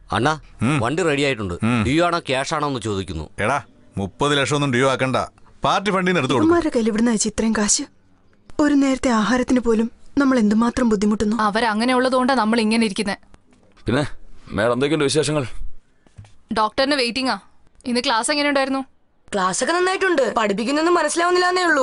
അണ്ണാ വണ്ടി റെഡി ആയിട്ടുണ്ട് ഡ്യൂ ആണോ ക്യാഷ് ആണോ എന്ന് ചോദിക്കുന്നു എടാ മുപ്പത് ലക്ഷം ഒന്നും ഡ്യൂ ആക്കണ്ട പാർട്ടി ഫണ്ടിൽ നിന്ന് എടുത്തു കൊടുക്കും ഇവന്മാരുടെ കയ്യിൽ ഇവിടുന്ന് അയച്ച ഇത്രയും കാശ് ഒരു നേരത്തെ ആഹാരത്തിന് പോലും നമ്മൾ എന്തുമാത്രം ബുദ്ധിമുട്ടുന്നു അവരങ്ങനെയുള്ളതുകൊണ്ടാ നമ്മൾ ഇങ്ങനെ ഇരിക്കുന്നത് പിന്നെ മേഡം എന്തൊക്കെയുണ്ട് വിശേഷങ്ങൾ ഡോക്ടറിന് വെയിറ്റിംഗാ ഇന്ന് ക്ലാസ് എങ്ങനെയുണ്ടായിരുന്നു ക്ലാസ് ഒക്കെ നന്നായിട്ടുണ്ട് പഠിപ്പിക്കുന്നൊന്നും മനസ്സിലാവുന്നില്ലെന്നേ ഉള്ളൂ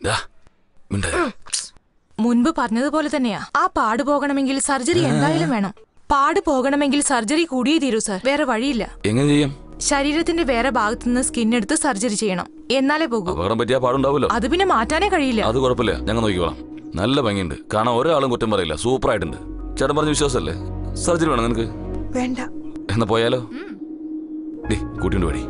മുൻപ് പറഞ്ഞതുപോലെ തന്നെയാ ആ പാട് പോകണമെങ്കിൽ സർജറി എന്തായാലും വേണം പാട് പോകണമെങ്കിൽ സർജറി കൂടിയേ തീരൂ സർ വേറെ വഴിയില്ല എങ്ങനെ ചെയ്യാം ശരീരത്തിന്റെ വേറെ ഭാഗത്തുനിന്ന് സ്കിൻ എടുത്ത് സർജറി ചെയ്യണം എന്നാലേ പോകൂ അപകടം പറ്റിയാ പാടുണ്ടാവുമല്ലോ അത് പിന്നെ മാറ്റാനേ കഴിയില്ല അത് കുഴപ്പമില്ല ഞങ്ങൾ നോക്കിക്കോളാം നല്ല ഭംഗിയുണ്ട് കാണാൻ ഒരാളും കുറ്റം പറയില്ല സൂപ്പർ ആയിട്ടുണ്ട് ചേട്ടൻ പറഞ്ഞ വിശ്വാസമല്ലേ സർജറി വേണം നിനക്ക് വേണ്ട എന്നാ പോയാലോ ഡേ കൂട്ടിണ്ട് പടി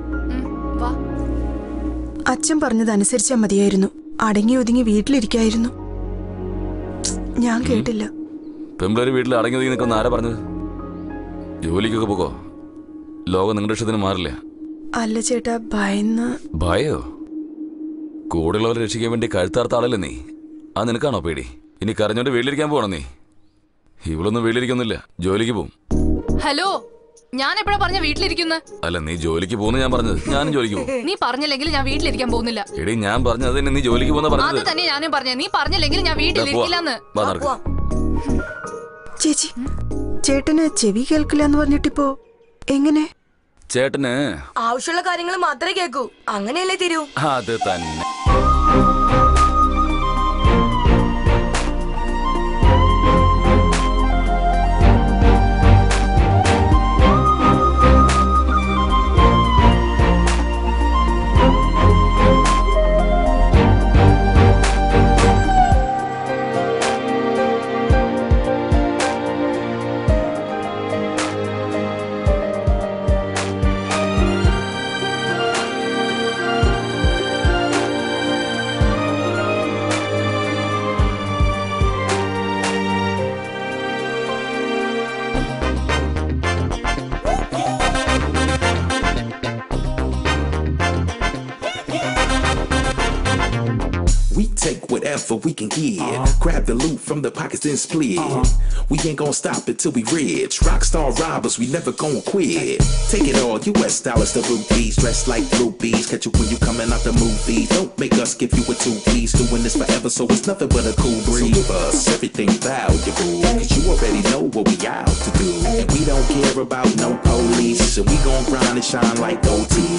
അച്ഛൻ പറഞ്ഞത് അനുസരിച്ചാ മതിയായിരുന്നു അടങ്ങി ഒതുങ്ങി വീട്ടിലിരിക്കായിരുന്നു ഞാൻ കേട്ടില്ല പെമ്പിളേര് വീട്ടിൽ അടങ്ങി ഒതുങ്ങി നിൽക്കുന്ന ആരാ പറഞ്ഞത് ജോലിക്കൊക്കെ പോകോ ലോകം നിങ്ങളുടെ ഇഷ്ടത്തിന് മാറില്ല അല്ല ചേട്ടാ ഭയന്ന് ഭയോ കൂടെയുള്ളവരെ രക്ഷിക്കാൻ വേണ്ടി കഴുത്താർത്ത ആളല്ലേ നീ ആ നിനക്കാണോ പേടി ഇനി കരഞ്ഞോണ്ട് വീട്ടിലിരിക്കാൻ പോകണം നീ ഇവളൊന്നും വീട്ടിലിരിക്കുന്നില്ല ജോലിക്ക് പോവും ഹലോ ഞാൻ എപ്പോഴാ പറഞ്ഞ വീട്ടിലിരിക്കുന്ന അല്ല നീ ജോലിക്ക് പോകുന്ന ഞാൻ പറഞ്ഞത് ഞാനും ജോലിക്ക് പോകും നീ പറഞ്ഞില്ലെങ്കിൽ ഞാൻ വീട്ടിലിരിക്കാൻ പോകുന്നില്ല എടി ഞാൻ പറഞ്ഞത് തന്നെ നീ ജോലിക്ക് പോകുന്ന അത് പറഞ്ഞത് തന്നെ ഞാനും പറഞ്ഞ നീ പറഞ്ഞില്ലെങ്കിൽ ഞാൻ ദാ പോവാ. വീട്ടിലിരിക്കില്ലെന്ന് വാ നടക്ക്. ചേച്ചി ചേട്ടന് ചെവി കേൾക്കില്ല എന്ന് പറഞ്ഞിട്ടിപ്പോ എങ്ങനെ ചേട്ടന് ആവശ്യമുള്ള കാര്യങ്ങൾ മാത്രമേ കേൾക്കൂ അങ്ങനെയല്ലേ തരൂ അത് തന്നെ We take whatever we can get. Grab the loot from the pockets and split. We ain't gonna stop it till we rich. Rockstar robbers, we never gonna quit. Take it all, US dollars, the rupees. Dressed like groupies. Catch you when you coming out the movie. Don't make us give you a two piece. Doing this forever, so it's nothing but a cool breeze. So give us everything valuable. Cause you already know what we out to do. And we don't care about no police. And we gon' grind and shine like OT.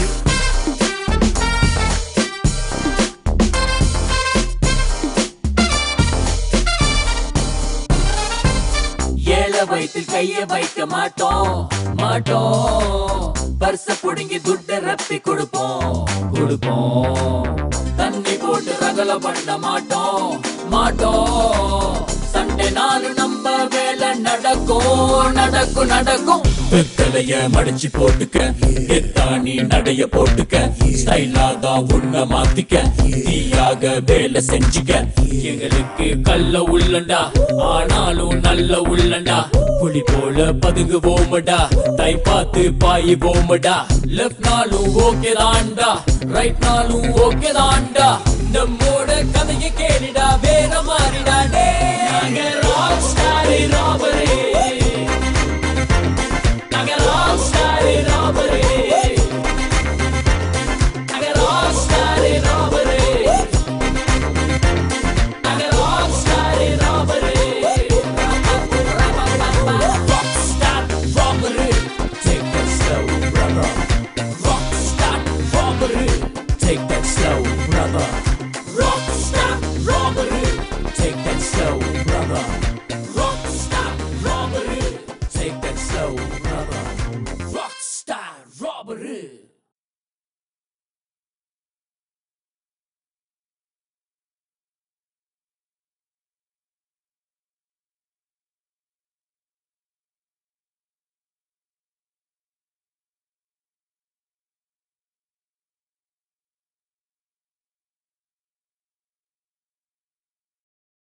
ஏழை வயிற்றில் கைய வைக்க மாட்டோம் மாட்டோம் பர்ச புடுங்கி துட்டு ரப்பி கொடுப்போம் கொடுப்போம் தண்ணி போட்டு ரகல பண்ண மாட்டோம் மாட்டோம் சண்டே நாலு நம்ம வேலை நடக்கும் நடக்கும் நடக்கும் வெத்தலைய மடிச்சு போட்டுக்க எத்தாணி நடைய போட்டுக்க ஸ்டைலா தான் உன்னை மாத்திக்க நீயாக வேலை செஞ்சுக்க எங்களுக்கு கல்ல உள்ளண்டா ஆனாலும் நல்ல உள்ளண்டா புலி போல பதுங்குவோமடா தை பார்த்து பாய் போமடா லெஃப்ட் நாளும் ஓகே தான்டா ரைட் நாளும் ஓகே தான்டா நம்மோட கதையை கேளுடா வேற மாறிடா டே நாங்க ராக் ஸ்டார் ராபர்